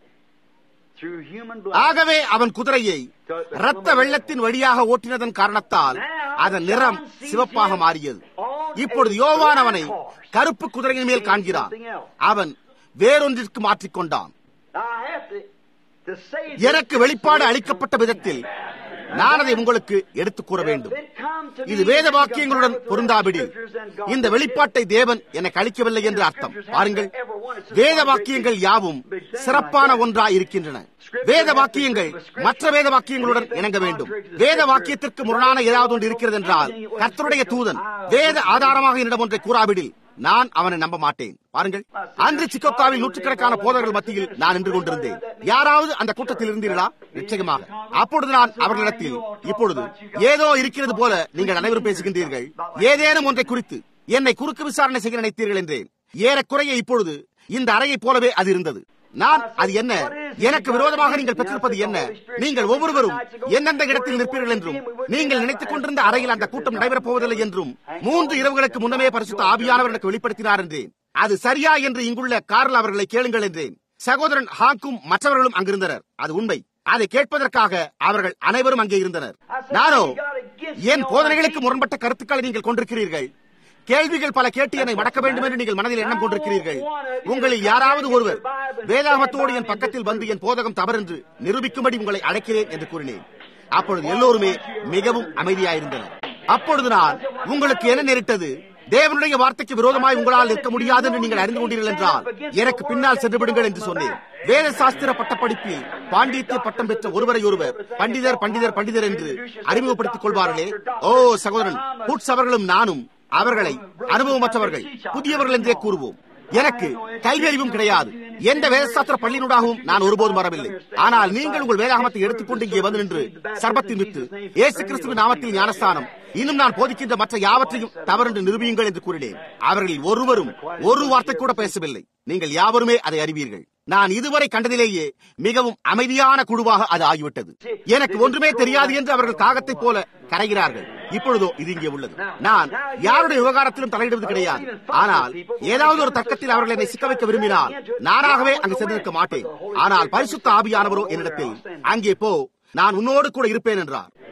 through human blood. ஆகவே அவன் குதிரையை இரத்த வெள்ளத்தின் வழியாக ஓட்டினதன் காரணத்தால் அதன் நிறம் சிவப்பாக மாறியது இப்பொழுது யோவான் அவனை கருப்பு குதிரையின் மேல் காண்கிறான் அவன் வேறொன்றிற்கு மாற்றிக்கொண்டான் Now I have to, to say this எனக்கு வெளிப்பாடு அளிக்கப்பட்ட விதத்தில் நான் அதை உங்களுக்கு எடுத்துக் கூற வேண்டும் இது வேத வாக்கியங்களுடன் பொருந்தாவிடில் இந்த வெளிப்பாட்டை தேவன் எனக்கு அளிக்கவில்லை என்று அர்த்தம் பாருங்கள் வேத வாக்கியங்கள் யாவும் சிறப்பான ஒன்றாய் இருக்கின்றன வேத வாக்கியங்கள் மற்ற வேத வாக்கியங்களுடன் இணங்க வேண்டும் வேத வாக்கியத்திற்கு முரணான ஏதாவது ஒன்று இருக்கிறது என்றால் கர்த்தருடைய தூதன் வேத ஆதாரமாக என்னிடம் ஒன்றை கூறாவிடில் நான் அவனை நம்ப மாட்டேன் பாருங்கள் அன்று சிக்கோக்காவில் நூற்றுக்கணக்கான போதகர்கள் மத்தியில் நான் நின்று கொண்டிருந்தேன் யாராவது அந்த கூட்டத்தில் இருந்தீர்களா நிச்சயமாக அப்பொழுது நான் அவர்களிடத்தில் இப்பொழுது ஏதோ இருக்கிறது போல நீங்கள் அனைவரும் பேசுகின்றீர்கள் ஏதேனும் ஒன்றை குறித்து என்னை குறுக்கு விசாரணை செய்ய நினைத்தீர்கள் என்றேன் ஏறக்குறைய இப்பொழுது இந்த அறையைப் போலவே அது இருந்தது நான் அது என்ன எனக்கு விரோதமாக நீங்கள் பெற்றிருப்பது என்ன நீங்கள் ஒவ்வொருவரும் எந்தெந்த இடத்தில் நிற்பீர்கள் என்றும் நீங்கள் நினைத்துக் கொண்டிருந்த அறையில் அந்த கூட்டம் நடைபெறப் போவதில்லை என்றும் மூன்று இரவுகளுக்கு முன்னமே பரிசுத்த ஆவியானவர் எனக்கு வெளிப்படுத்தினார் என்றேன் அது சரியா என்று இங்குள்ள கார்ல் அவர்களை கேளுங்கள் என்றேன் சகோதரன் ஹாக்கும் மற்றவர்களும் அங்கிருந்தனர் அது உண்மை அதை கேட்பதற்காக அவர்கள் அனைவரும் அங்கே இருந்தனர் நானோ என் போதனைகளுக்கு முரண்பட்ட கருத்துக்களை நீங்கள் கொண்டிருக்கிறீர்கள் கேள்விகள் பல கேட்டு என்னை மடக்க வேண்டும் என்று நீங்கள் மனதில் எண்ணம் கொண்டிருக்கிறீர்கள் உங்களில் யாராவது ஒருவர் வேதாகமத்தோடு என் பக்கத்தில் வந்து என் போதகம் தவறென்று நிரூபிக்கும்படி உங்களை அழைக்கிறேன் என்று கூறினேன் அப்பொழுது எல்லோருமே மிகவும் அமைதியாயிருந்தனர் அப்பொழுது நான் உங்களுக்கு என்ன நேரிட்டது தேவனுடைய வார்த்தைக்கு விரோதமாய் உங்களால் நிற்க முடியாது என்று நீங்கள் அறிந்து கொண்டீர்கள் என்றால் எனக்கு பின்னால் சென்று விடுங்கள் என்று சொன்னேன் வேத சாஸ்திர பட்டப்படிப்பில் பாண்டித்ய பட்டம் பெற்ற ஒருவரை ஒருவர் பண்டிதர் பண்டிதர் பண்டிதர் என்று அறிமுகப்படுத்திக் கொள்வார்களே ஓ சகோதரன் புட்ஸ் அவர்களும் நானும் அவர்களை அனுபவமற்றவர்கள் புதியவர்கள் என்றே கூறுவோம் எனக்கு கல்வி அறிவும் கிடையாது எந்த வேதசாஸ்திர பள்ளியினூடாகவும் நான் ஒருபோதும் வரவில்லை ஆனால் நீங்கள் உங்கள் வேதாகமத்தை எடுத்துக்கொண்டு இங்கே வந்து நின்று சர்பத்தின் விட்டு இயேசு கிறிஸ்துவின் நாமத்தில் ஞானஸ்தானம் இன்னும் நான் போதிக்கின்ற மற்ற யாவற்றையும் தவறென்று நிரூபியுங்கள் என்று கூறினேன் அவர்களில் ஒருவரும் ஒரு வார்த்தை கூட பேசவில்லை நீங்கள் யாவருமே அதை அறிவீர்கள் நான் இதுவரை கண்டதிலேயே மிகவும் அமைதியான குழுவாக அது ஆகிவிட்டது எனக்கு ஒன்றுமே தெரியாது என்று அவர்கள் காகத்தைப் போல கரைகிறார்கள் இப்பொழுதோ இது இங்கே உள்ளது நான் யாருடைய விவகாரத்திலும் தலையிடுவது கிடையாது ஆனால் ஏதாவது ஒரு தர்க்கத்தில் அவர்கள் என்னை சிக்க வைக்க விரும்பினால் நானாகவே அங்கு சென்றிருக்க மாட்டேன் ஆனால் பரிசுத்த ஆவியானவரோ என்னிடத்தில் அங்கே போ நான் உன்னோடு கூட இருப்பேன் என்றார்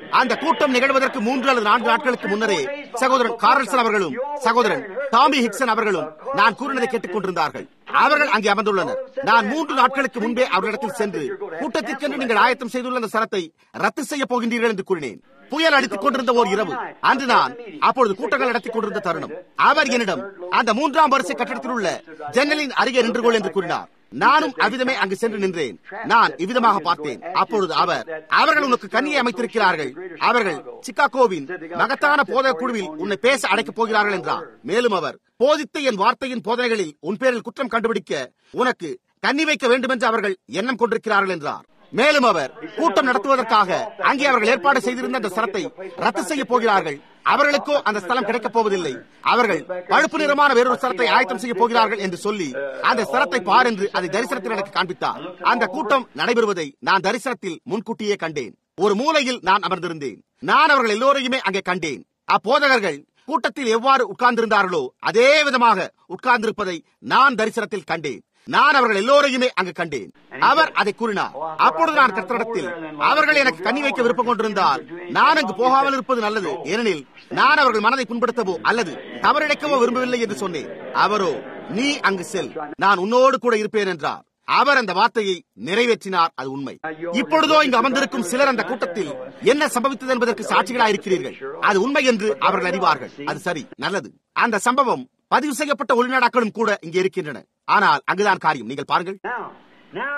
அந்த கூட்டம் நிகழ்வதற்கு மூன்று அல்லது நான்கு நாட்களுக்கு முன்னரே சகோதரன் காரல்சன் அவர்களும் சகோதரன் டாமி ஹிக்சன் அவர்களும் நான் கூறினதை கேட்டுக் கொண்டிருந்தார்கள் அவர்கள் அங்கே அமர்ந்துள்ளனர் நான் மூன்று நாட்களுக்கு முன்பே அவர்களிடத்தில் சென்று கூட்டத்திற்கென்று நீங்கள் ஆயத்தம் செய்துள்ள அந்த சரத்தை ரத்து செய்ய போகின்றீர்கள் என்று கூறினேன் புயல் அடித்துக் கொண்டிருந்த ஓர் இரவு அன்று நான் அப்பொழுது கூட்டங்கள் நடத்திக் கொண்டிருந்த தருணம் அவர் என்னிடம் அந்த மூன்றாம் வரிசை கட்டடத்தில் உள்ள ஜன்னலின் அருகே நின்று கொள் என்று கூறினார் நானும் அவ்விதமே அங்கு சென்று நின்றேன் நான் இவ்விதமாக பார்த்தேன் அப்பொழுது அவர் அவர்கள் உனக்கு கண்ணியை அமைத்திருக்கிறார்கள் அவர்கள் சிக்காகோவின் மகத்தான போதக குழுவில் உன்னை பேச அடைக்கப் போகிறார்கள் என்றார் மேலும் அவர் போதித்த என் வார்த்தையின் போதனைகளில் உன் பேரில் குற்றம் கண்டுபிடிக்க உனக்கு கண்ணி வைக்க வேண்டும் என்று அவர்கள் எண்ணம் கொண்டிருக்கிறார்கள் என்றார் மேலும் அவர் கூட்டம் நடத்துவதற்காக அங்கே அவர்கள் ஏற்பாடு செய்திருந்த அந்த ஸ்தலத்தை ரத்து செய்ய போகிறார்கள் அவர்களுக்கோ அந்த ஸ்தலம் கிடைக்கப் போவதில்லை அவர்கள் பழுப்பு நிறமான வேறொரு ஸ்தலத்தை ஆயத்தம் செய்ய போகிறார்கள் என்று சொல்லி அந்த ஸ்தலத்தை பார் என்று அதை தரிசனத்தில் எனக்கு காண்பித்தார் அந்த கூட்டம் நடைபெறுவதை நான் தரிசனத்தில் முன்கூட்டியே கண்டேன் ஒரு மூலையில் நான் அமர்ந்திருந்தேன் நான் அவர்கள் எல்லோரையுமே அங்கே கண்டேன் அப்போதகர்கள் கூட்டத்தில் எவ்வாறு உட்கார்ந்திருந்தார்களோ அதே விதமாக உட்கார்ந்திருப்பதை நான் தரிசனத்தில் கண்டேன் நான் அவர்கள் எல்லோரையுமே அங்கு கண்டேன் அவர் அதை கூறினார் அப்பொழுது நான் கர்த்தரிடத்தில் அவர்கள் எனக்கு கண்ணி வைக்க விருப்பம் கொண்டிருந்தால் நான் அங்கு போகாமல் இருப்பது நல்லது ஏனெனில் நான் அவர்கள் மனதை புண்படுத்தவோ அல்லது தவறிழைக்கவோ விரும்பவில்லை என்று சொன்னேன் அவரோ நீ அங்கு செல் நான் உன்னோடு கூட இருப்பேன் என்றார் அவர் அந்த வார்த்தையை நிறைவேற்றினார் அது உண்மை இப்பொழுதோ இங்கு அமர்ந்திருக்கும் சிலர் அந்த கூட்டத்தில் என்ன சம்பவித்தது என்பதற்கு சாட்சிகளாக இருக்கிறீர்கள் அது உண்மை என்று அவர்கள் அறிவார்கள் அது சரி நல்லது அந்த சம்பவம் பதிவு செய்யப்பட்ட ஒளிநாடாக்களும் கூட இங்கே இருக்கின்றன ஆனால் அங்குதான் காரியம் நீங்கள் பாருங்கள் Now, now,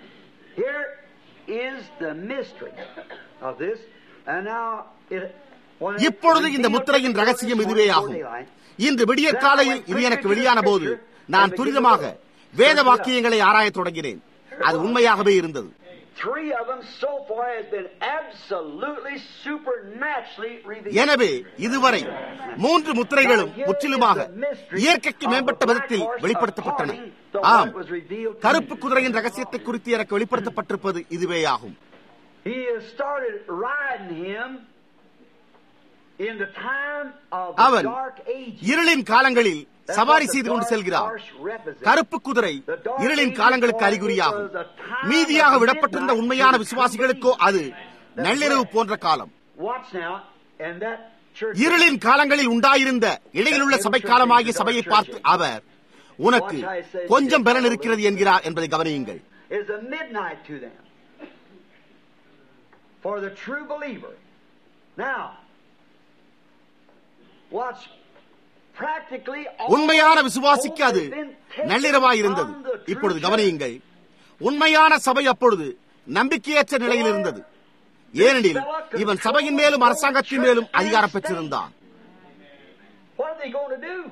here is the mystery of this. And now, it, when it இப்பொழுது இந்த revealed முத்திரையின் to me ரகசியம் this இதுவே morning ஆகும் before daylight, இன்று விடியற் காலையில் இது எனக்கு வெளியான போது நான் துரிதமாக வேத வாக்கியங்களை ஆராயத் தொடங்கினேன் அது உண்மையாகவே இருந்தது Three of them so far has been absolutely supernaturally revealed. எனவே இதுவரை மூன்று முத்திரைகளும் முற்றிலுமாக இயற்கைக்கு மேம்பட்ட விதத்தில் வெளிப்படுத்தப்பட்டன ஆம் கருப்பு குதிரையின் ரகசியத்தை குறித்து எனக்கு வெளிப்படுத்தப்பட்டிருப்பது இதுவே ஆகும் He has started riding him in the time of the அவன் dark ages. இருளின் காலங்களில் சவாரி செய்து கொண்டு செல்கிறார் கருப்பு குதிரை இருளின் காலங்களுக்கு அறிகுறியாகும் மீதியாக விடப்பட்டிருந்த உண்மையான விசுவாசிகளுக்கோ அது நள்ளிரவு போன்ற காலம் Watch now, and that church இருளின் காலங்களில் உண்டாயிருந்த இடையிலுள்ள சபை காலமாகிய சபையை பார்த்து அவர் உனக்கு கொஞ்சம் பலன் இருக்கிறது என்கிறார் என்பதை கவனியுங்கள் is a midnight to them for the true believer. Now, watch practically all உண்மையான விசுவாசிக்கு அது has been taken நள்ளிரவாய் இருந்தது from the true இப்பொழுது church. கவனியுங்கள் உண்மையான சபை அப்பொழுது நம்பிக்கையற்ற நிலையில் இருந்தது ஏனெனில் இவன் சபையின் மேலும் அரசாங்கத்தின் மேலும் அதிகாரம் பெற்றிருந்தான் What are they going to do?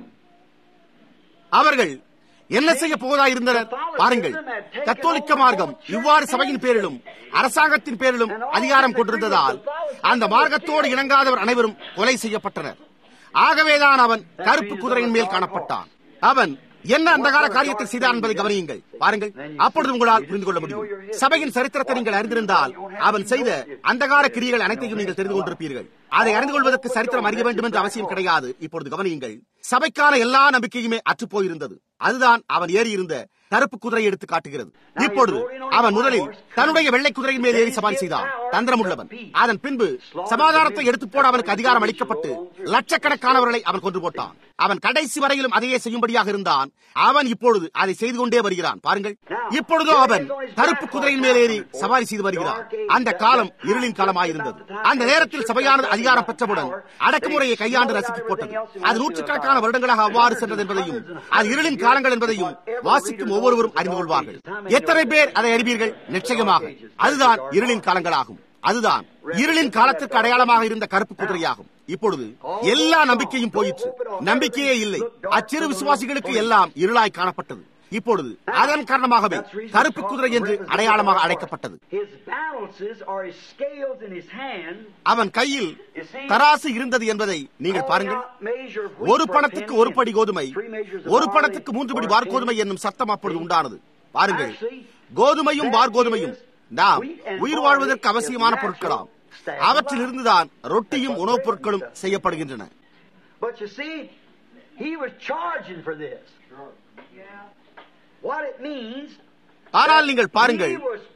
அவர்கள் என்ன செய்ய போவதாயிருந்தனர் பாருங்கள் கத்தோலிக்க மார்க்கம் இவ்வாறு சபையின் பேரிலும் அரசாங்கத்தின் பேரிலும் அதிகாரம் கொண்டிருந்ததால் அந்த மார்க்கத்தோடு இணங்காதவர் அனைவரும் கொலை செய்யப்பட்டனர் ஆகவேதான் அவன் கருப்பு குதிரையின் மேல் காணப்பட்டான் அவன் என்ன அந்தகார காரியத்தை செய்தான் என்பதை கவனியுங்கள் பாருங்கள் அப்பொழுது உங்களால் புரிந்து கொள்ள முடியும் சபையின் சரித்திரத்தை நீங்கள் அறிந்திருந்தால் அவன் செய்த அந்தகார கிரியைகள் அனைத்தையும் நீங்கள் தெரிந்து கொண்டிருப்பீர்கள் அதை அறிந்து கொள்வதற்கு சரித்திரம் அறிய வேண்டும் என்ற அவசியம் கிடையாது இப்பொழுது கவனியுங்கள் சபைக்கான எல்லா நம்பிக்கையுமே அற்றுப் போயிருந்தது அதுதான் அவன் ஏறியிருந்த கருப்பு குதிரை எடுத்து காட்டுகிறது இப்பொழுது அவன் முதலில் தன்னுடைய வெள்ளை குதிரையின் மேல் ஏறி சவாரி செய்தான் தந்திரமுள்ளவன் அதன் பின்பு சமாதானத்தை எடுத்து போட அவனுக்கு அதிகாரம் அளிக்கப்பட்டு லட்சக்கணக்கானவர்களை அவன் கொன்று போட்டான் அவன் கடைசி வரையிலும் அதையே செய்யும்படியாக இருந்தான் அவன் இப்பொழுது அதை செய்து கொண்டே வருகிறான் பாருங்கள் இப்பொழுதோ அவன் கருப்பு குதிரையின் மேல் ஏறி சவாரி செய்து வருகிறான் அந்த காலம் இருளின் காலமாயிருந்தது அந்த நேரத்தில் சபையானது அதிகாரம் பெற்றவுடன் அடக்குமுறையை கையாண்டு ரசித்து போட்டது அது நூற்றுக்கணக்கான வருடங்களாக அவ்வாறு சென்றது என்பதையும் அது இருளின் காலங்கள் என்பதையும் வாசிக்கும் ஒவ்வொருவரும் அறிந்து கொள்வார்கள் எத்தனை பேர் அதை அறிவீர்கள் நிச்சயமாக அதுதான் இருளின் காலங்களாகும் அதுதான் இருளின் காலத்திற்கு அடையாளமாக இருந்த கருப்பு குதிரையாகும் இப்பொழுது எல்லா நம்பிக்கையும் போயிற்று நம்பிக்கையே இல்லை அச்சிறு விசுவாசிகளுக்கு எல்லாம் இருளாய் காணப்பட்டது இப்பொழுது அதன் காரணமாகவே கருப்பு குதிரை என்று அடையாளமாக அழைக்கப்பட்டது His balances are his scales in his hand. அவன் கையில் தராசு இருந்தது என்பதை நீங்கள் பாருங்கள் ஒரு பணத்துக்கு ஒரு படி கோதுமை ஒரு பணத்துக்கு மூன்று படி வார்கோதுமை என்னும் சத்தம் அப்பொழுது உண்டானது பாருங்கள் கோதுமையும் வார்கோதுமையும் நாம் உயிர் வாழ்வதற்கு அவசியமான பொருட்களாம் அவற்றில் இருந்துதான் ரொட்டியும் உணவுப் பொருட்களும் செய்யப்படுகின்றன But you see, he was charging for this. What it means. ஆனால் நீங்கள் பாருங்கள் he was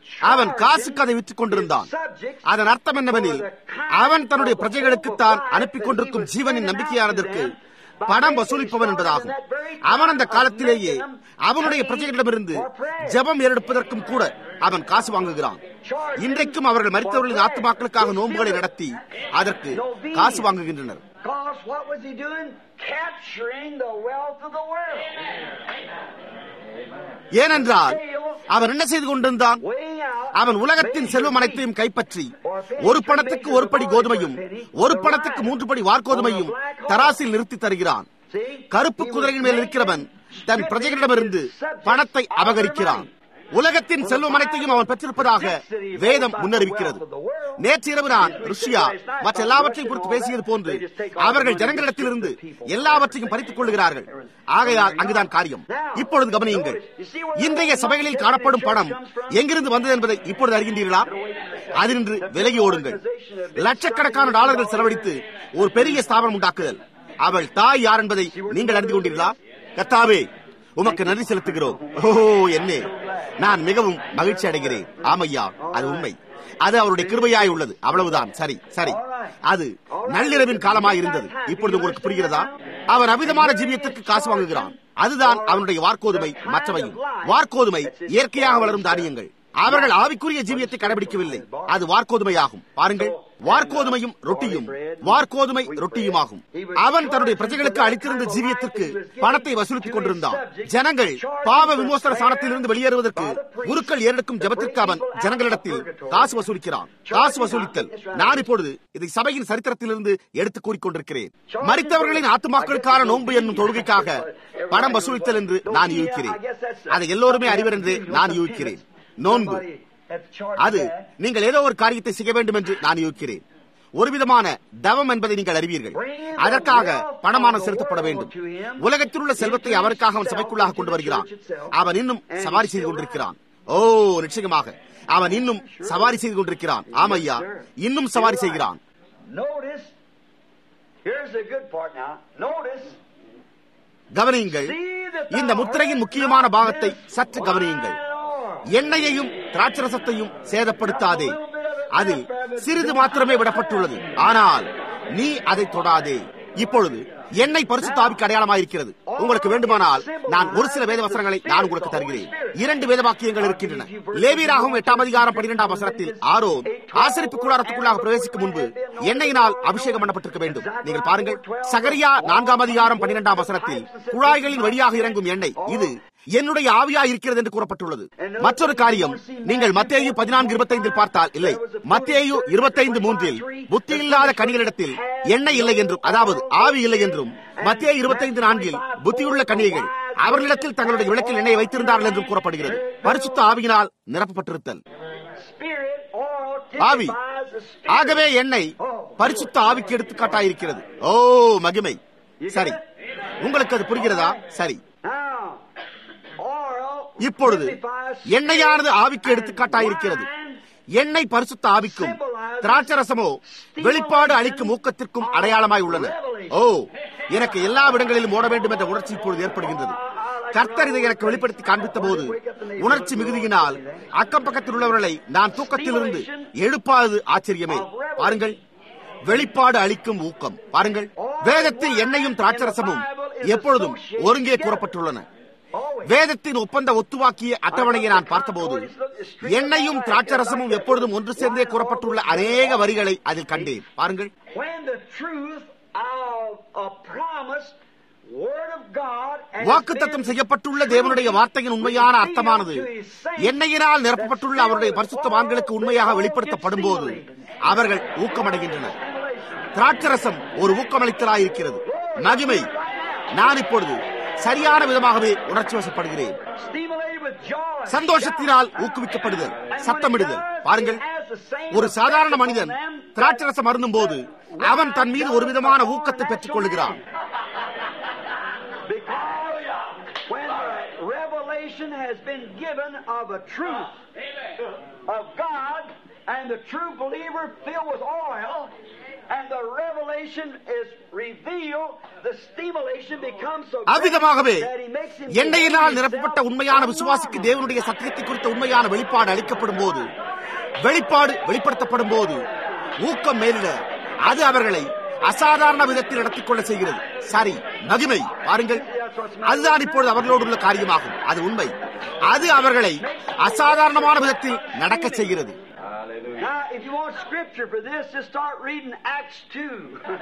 அவன் காசுக்கு அதை விற்றுக் கொண்டிருந்தான் அதன் அர்த்தம் என்னவெனில் அவன் தன்னுடைய பிரஜைகளுக்கு தான் அனுப்பி கொண்டிருக்கும் ஜீவனின் நம்பிக்கையானதற்கு பணம் வசூலிப்பவன் என்பதாகும் அவன் அந்த காலத்திலேயே அவனுடைய பிரஜைகளிடமிருந்து ஜெபம் ஏறெடுப்பதற்கும் கூட அவன் காசு வாங்குகிறான் இன்றைக்கும் அவர்கள் மறித்தவர்களின் ஆத்துமாக்களுக்காக நோன்புகளை நடத்தி அதற்கு காசு வாங்குகின்றனர் Because what was he doing? Capturing the wealth of the world. ஏனென்றால் அவன் என்ன செய்து கொண்டிருந்தான் Weighing out. அவன் உலகத்தின் செல்வம் அனைத்தையும் கைப்பற்றி ஒரு பணத்துக்கு ஒரு படி கோதுமையும் ஒரு பணத்துக்கு மூன்று படி வார்கோதுமையும் தராசில் நிறுத்தி தருகிறான் See? கருப்பு குதிரையின் மேல் இருக்கிறவன் தன் பிரஜைகளிடமிருந்து பணத்தை அபகரிக்கிறான் உலகத்தின் செல்வம் அனைத்தையும் அவன் பெற்றிருப்பதாக வேதம் முன்னறிவிக்கிறது நேற்று இரவு நான் ருஷ்யா மற்ற எல்லாவற்றையும் குறித்து பேசியது போன்று அவர்கள் ஜனங்களிடத்திலிருந்து எல்லாவற்றையும் பறித்துக் கொள்ளுகிறார்கள் ஆகையால் அங்குதான் காரியம் இப்பொழுது கவனியுங்கள் இன்றைய சபைகளில் காணப்படும் பணம் எங்கிருந்து வந்தது என்பதை இப்பொழுது அறிகின்றீர்களா அதினின்று விலகி ஓடுங்கள் லட்சக்கணக்கான டாலர்கள் செலவழித்து ஒரு பெரிய ஸ்தாபனம் உண்டாக்குதல் அவள் தாய் யார் என்பதை நீங்கள் அறிந்து கொண்டீர்களா கத்தாவே உமக்கு நன்றி செலுத்துகிறோம் ஓ என்னே நான் மிகவும் மகிழ்ச்சி அடைகிறேன் ஆமையா அது உண்மை அது அவருடைய கிருபையாய் உள்ளது அவ்வளவுதான் சரி சரி அது நள்ளிரவின் காலமாய் இருந்தது இப்பொழுது உங்களுக்கு புரிகிறதா அவன் அமிதமான ஜீவியத்திற்கு காசு வாங்குகிறான் அதுதான் அவனுடைய வார்கோதுமை மற்றவையும் வார்கோதுமை இயற்கையாக வளரும் தானியங்கள் அவர்கள் ஆவிக்குரிய ஜீவியத்தை கடைபிடிக்கவில்லை அது வார்கோதுமையாகும் பாருங்கள் வார்கோதுமையும் ரொட்டியும் வார்கோதுமை ரொட்டியுமாகும் அவன் தன்னுடைய பிரஜைகளுக்கு அளித்திருந்த ஜீவியத்திற்கு பணத்தை வசூலித்துக் கொண்டிருந்தான் ஜனங்கள் பாவ விமோசன சாணத்திலிருந்து வெளியேறுவதற்கு குருக்கள் ஏறெடுக்கும் ஜபத்திற்கு அவன் ஜனங்களிடத்தில் காசு வசூலிக்கிறான் காசு வசூலித்தல் நான் இப்பொழுது இதை சபையின் சரித்திரத்திலிருந்து எடுத்து கூறிக்கொண்டிருக்கிறேன் மறித்தவர்களின் ஆத்துமாக்களுக்கான நோன்பு என்னும் தொழுகைக்காக பணம் வசூலித்தல் என்று நான் யூகிக்கிறேன் அதை எல்லோருமே அறிவர் என்று நான் யூகிக்கிறேன் நோன்பு அது நீங்கள் ஏதோ ஒரு காரியத்தை செய்ய வேண்டும் என்று நான் யோசிக்கிறேன் ஒரு விதமான தவம் என்பதை நீங்கள் அறிவீர்கள் அதற்காக பணமானம் செலுத்தப்பட வேண்டும் உலகத்தில் உள்ள செல்வத்தை அவருக்காக அவன் சபைக்குள்ளாக கொண்டு வருகிறான் அவன் இன்னும் சவாரி செய்து கொண்டிருக்கிறான் ஓ நிச்சயமாக அவன் இன்னும் சவாரி செய்து கொண்டிருக்கிறான் ஆமையா இன்னும் சவாரி செய்கிறான் Notice, here's the good part now. Notice, கவனியுங்கள் இந்த முத்திரையின் முக்கியமான பாகத்தை சற்று கவனியுங்கள் எண்ணெயையும் திராட்சரசத்தையும் சேதப்படுத்தாதே அதில் சிறிது மாத்திரமே விடப்பட்டுள்ளது ஆனால் நீ அதை தொடாதே இப்பொழுது எண்ணெய் பரிசுத்த ஆவிக்கு அடையாளமாயிருக்கிறது உங்களுக்கு வேண்டுமானால் நான் ஒரு சில வேத வசனங்களை நான் உங்களுக்கு தருகிறேன் இரண்டு வேத வாக்கியங்கள் இருக்கின்றன லேவியராகவும் எட்டாம் அதிகாரம் பன்னிரெண்டாம் வசனத்தில் ஆரோ ஆசரிப்பு கூடாரத்துக்குள்ளாக பிரவேசிக்கும் முன்பு எண்ணெயினால் அபிஷேகம் பண்ணப்பட்டிருக்க வேண்டும் நீங்கள் பாருங்கள் சகரியா நான்காம் அதிகாரம் பன்னிரெண்டாம் வசனத்தில் குழாய்களின் வழியாக இறங்கும் எண்ணெய் இது என்னுடைய ஆவியா இருக்கிறது என்று கூறப்பட்டுள்ளது மற்றொரு காரியம் நீங்கள் மத்தேயு பதினான்கு இருபத்தைந்தில் பார்த்தால் இல்லை மத்தேயு இருபத்தைந்து மூன்றில் புத்தி இல்லாத கனிகளிடத்தில் எண்ணெய் இல்லை என்றும் அதாவது ஆவி இல்லை என்றும் மத்திய இருபத்தைந்து நான்கில் புத்தியுள்ள கன்னிகைகள் அவர்களிடத்தில் தங்களுடைய விளக்கில் எண்ணெய் வைத்திருந்தார்கள் என்றும் கூறப்படுகிறது பரிசுத்த ஆவியினால் நிரப்பப்பட்டிருத்தல் Spirit, oil, ஆவி typifies the Spirit. ஆகவே எண்ணெய் பரிசுத்த ஆவிக்கு எடுத்துக்காட்டாயிருக்கிறது ஓ மகிமை சரி உங்களுக்கு அது புரிகிறதா சரி Now, oil இப்பொழுது typifies எண்ணெயானது ஆவிக்கு எடுத்துக்காட்டாயிருக்கிறது எண்ணெய் பரிசுத்த ஆவிக்கும் திராட்சரசமோ வெளிப்பாடு அளிக்கும் ஊக்கத்திற்கும் அடையாளமாய் உள்ளன ஓ எனக்கு எல்லா இடங்களிலும் ஓட வேண்டும் என்ற உணர்ச்சி இப்பொழுது ஏற்படுகின்றது கர்த்தர் இதை எனக்கு வெளிப்படுத்தி காண்பித்த போது உணர்ச்சி மிகுதியினால் அக்கம் பக்கத்தில் உள்ளவர்களை நான் தூக்கத்திலிருந்து எழுப்பாது ஆச்சரியமே பாருங்கள் வெளிப்பாடு அளிக்கும் ஊக்கம் பாருங்கள் வேதத்தில் எண்ணெயும் திராட்சரசமும் எப்பொழுதும் ஒருங்கே கூறப்பட்டுள்ளன வேதத்தின் ஒப்பந்த ஒத்துவாக்கிய அட்டவணையை நான் பார்த்தபோது எண்ணெயும் திராட்சரசமும் எப்பொழுதும் ஒன்று சேர்ந்தே கூறப்பட்டுள்ள அநேக வரிகளை அதில் கண்டேன் பாருங்கள் when the truth of a promised word of God and வாக்குத்தத்தம் செய்யப்பட்டுள்ள தேவனுடைய வார்த்தையின் உண்மையான அர்த்தமானது எண்ணெயினால் நிரப்பப்பட்டுள்ள அவருடைய பரிசுத்தவான்களுக்கு உண்மையாக வெளிப்படுத்தப்படும் போது அவர்கள் ஊக்கமடைகின்றனர் திராட்சரசம் ஒரு ஊக்கமளித்தலாயிருக்கிறது மகிமை நான் இப்பொழுது சரியான விதமாகவே உணர்ச்சி வசப்படுகிறேன் stimulated with joy. சந்தோஷத்தினால் ஊக்குவிக்கப்படுதல் சத்தமிடுதல் பாருங்கள் ஒரு சாதாரண மனிதன் திராட்சரசம் அருந்தும் போது அவன் தன் மீது ஒரு விதமான ஊக்கத்தை பெற்றுக் கொள்கிறான் Because when the revelation has been given of a truth of God and the true believer filled with oil, and the revelation is revealed, the stimulation becomes so அவ்விதமாகவே great that he makes him எண்ணெயினால் நிரப்பப்பட்ட உண்மையான விசுவாசிக்கு தேவனுடைய சத்தியத்தை குறித்த உண்மையான வெளிப்பாடு அளிக்கப்படும் போது வெளிப்பாடு வெளிப்படுத்தப்படும் போது ஊக்கம் மேலிட அது அவர்களை அசாதாரண விதத்தில் நடத்திக் கொள்ள செய்கிறது சரி மகிமை பாருங்கள் அதுதான் இப்பொழுது அவர்களோடு உள்ள காரியமாகும் அது உண்மை அது அவர்களை அசாதாரணமான விதத்தில் நடக்க செய்கிறது Now, if you want scripture for this, just start reading Acts 2.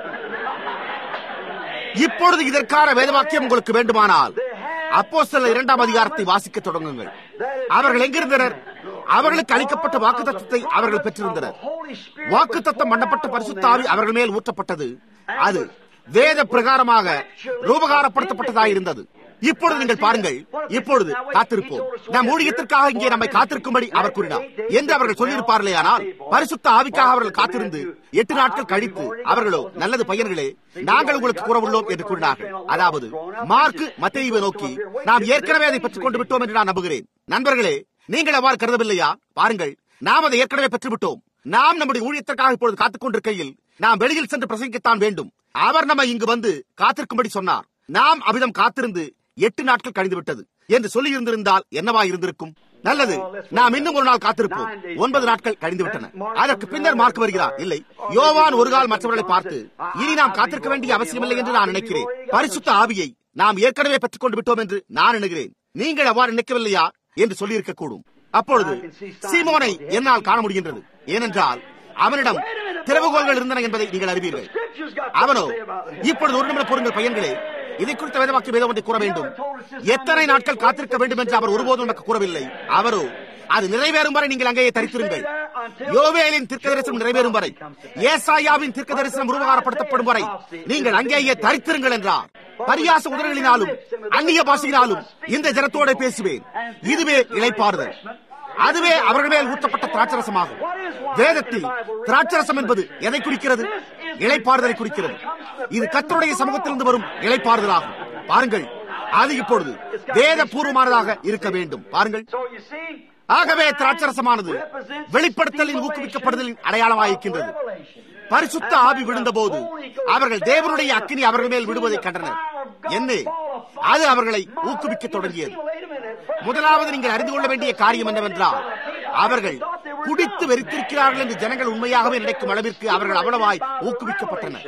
இப்பொழுது இதற்கான வேதவாக்கியம் உங்களுக்கு வேண்டுமானால் அப்போ சில இரண்டாம் அதிகாரத்தை வாசிக்க தொடங்குங்கள் அவர்கள் எங்கிருந்தனர் அவர்களுக்கு அளிக்கப்பட்ட வாக்கு அவர்கள் பெற்றிருந்தனர் வாக்கு தத்தம் பண்ணப்பட்ட பரிசுத்தாவி அவர்கள் மேல் ஊற்றப்பட்டது அது வேத பிரகாரமாக ரூபகாரப்படுத்தப்பட்டதாயிருந்தது இப்பொழுது நீங்கள் பாருங்கள் இப்பொழுது காத்திருப்போம் நம் ஊழியத்திற்காக இங்கே நம்மை காத்திருக்கும்படி அவர் கூறினார் என்று அவர்கள் சொல்லியிருப்பார்களே ஆனால் பரிசுத்த ஆவிக்காக அவர்கள் காத்திருந்து எட்டு நாட்கள் கழித்து அவர்களோ நல்லது பையன்களே நாங்கள் உங்களுக்கு கூறவுள்ளோம் என்று கூறினார்கள் அதாவது மார்க்கு மத்தையை நோக்கி நாம் ஏற்கனவே அதை பெற்றுக் கொண்டு விட்டோம் என்று நான் நம்புகிறேன் நண்பர்களே நீங்கள் அவ்வாறு கருதவில்லையா பாருங்கள் நாம் அதை ஏற்கனவே பெற்றுவிட்டோம் நாம் நம்முடைய ஊழியத்திற்காக இப்பொழுது காத்துக் கொண்டிருக்கையில் நாம் வெளியில் சென்று பிரசங்கிக்கத்தான் வேண்டும் அவர் நம்மை இங்கு வந்து காத்திருக்கும்படி சொன்னார் நாம் அவ்விதம் காத்திருந்து எட்டு நாட்கள் கழிந்து விட்டது என்று சொல்லி இருந்திருந்தால் என்னவா இருந்திருக்கும் நல்லது நாம் இன்னும் ஒரு நாள் காத்திருப்போம் ஒன்பது நாட்கள் கழிந்து விட்டன அதற்கு பின்னர் மார்க் வருகிறார் இல்லை யோவான் ஒரு கால் மற்றவர்களை பார்த்து இனி நாம் காத்திருக்க வேண்டிய அவசியமில்லை என்று நான் நினைக்கிறேன் பரிசுத்த ஆவியை நாம் ஏற்கனவே பெற்றுக் கொண்டு விட்டோம் என்று நான் எண்ணுகிறேன் நீங்கள் அவ்வாறு நினைக்கவில்லையா என்று சொல்லியிருக்க கூடும் அப்பொழுது சீமோனை என்னால் காண முடிகின்றது ஏனென்றால் அவனிடம் திறவுகோள்கள் இருந்தன என்பதை நீங்கள் அறிவீர்கள் அவனோ இப்பொழுது ஒரு நிமிடம் பொருங்கள் பையன்களே இதை குறித்த வேதவாக்கிய வேதம் ஒன்றை கூற வேண்டும் எத்தனை நாட்கள் காத்திருக்க வேண்டும் என்று அவர் ஒருபோதும் நமக்கு கூறவில்லை அவரோ அது நிறைவேறும் வரை நீங்கள் அங்கேயே தரித்திருங்கள் யோவேலின் தீர்க்க தரிசனம் நிறைவேறும் வரை ஏசாயாவின் தீர்க்க தரிசனம் உருவகாரப்படுத்தப்படும் வரை நீங்கள் அங்கேயே தரித்திருங்கள் என்றார் பரியாச உதவிகளினாலும் அந்நிய பாஷையினாலும் இந்த ஜனத்தோட பேசுவேன் இதுவே இழைப்பாறுதல் அதுவே அவர்கள் மேல் ஊற்றப்பட்ட திராட்சரசமாகும் வேதத்தில் திராட்சரசம் என்பது எதை குறிக்கிறது இழைப்பாறுதலை குறிக்கிறது இது கத்தருடைய சமூகத்திலிருந்து வரும் இழைப்பாறுதலாகும் பாருங்கள் அது இப்பொழுது வேத பூர்வமானதாக இருக்க வேண்டும் பாருங்கள் So you see, ஆகவே திராட்சரசமானது வெளிப்படுத்தலின் ஊக்குவிக்கப்படுதலின் அடையாளமாயிருக்கின்றது பரிசுத்த ஆவி விழுந்தபோது அவர்கள் தேவனுடைய அக்கினி அவர்கள் மேல் விடுவதை கண்டனர் என்ன அது அவர்களை ஊக்குவிக்க தொடங்கியது முதலாவது நீங்கள் அறிந்து கொள்ள வேண்டிய காரியம் என்னவென்றால் அவர்கள் குடித்து வெறித்திருக்கிறார்கள் என்று ஜனங்கள் உண்மையாகவே நினைக்கும் அளவிற்கு அவர்கள் அவ்வளவாய் ஊக்குவிக்கப்பட்டனர்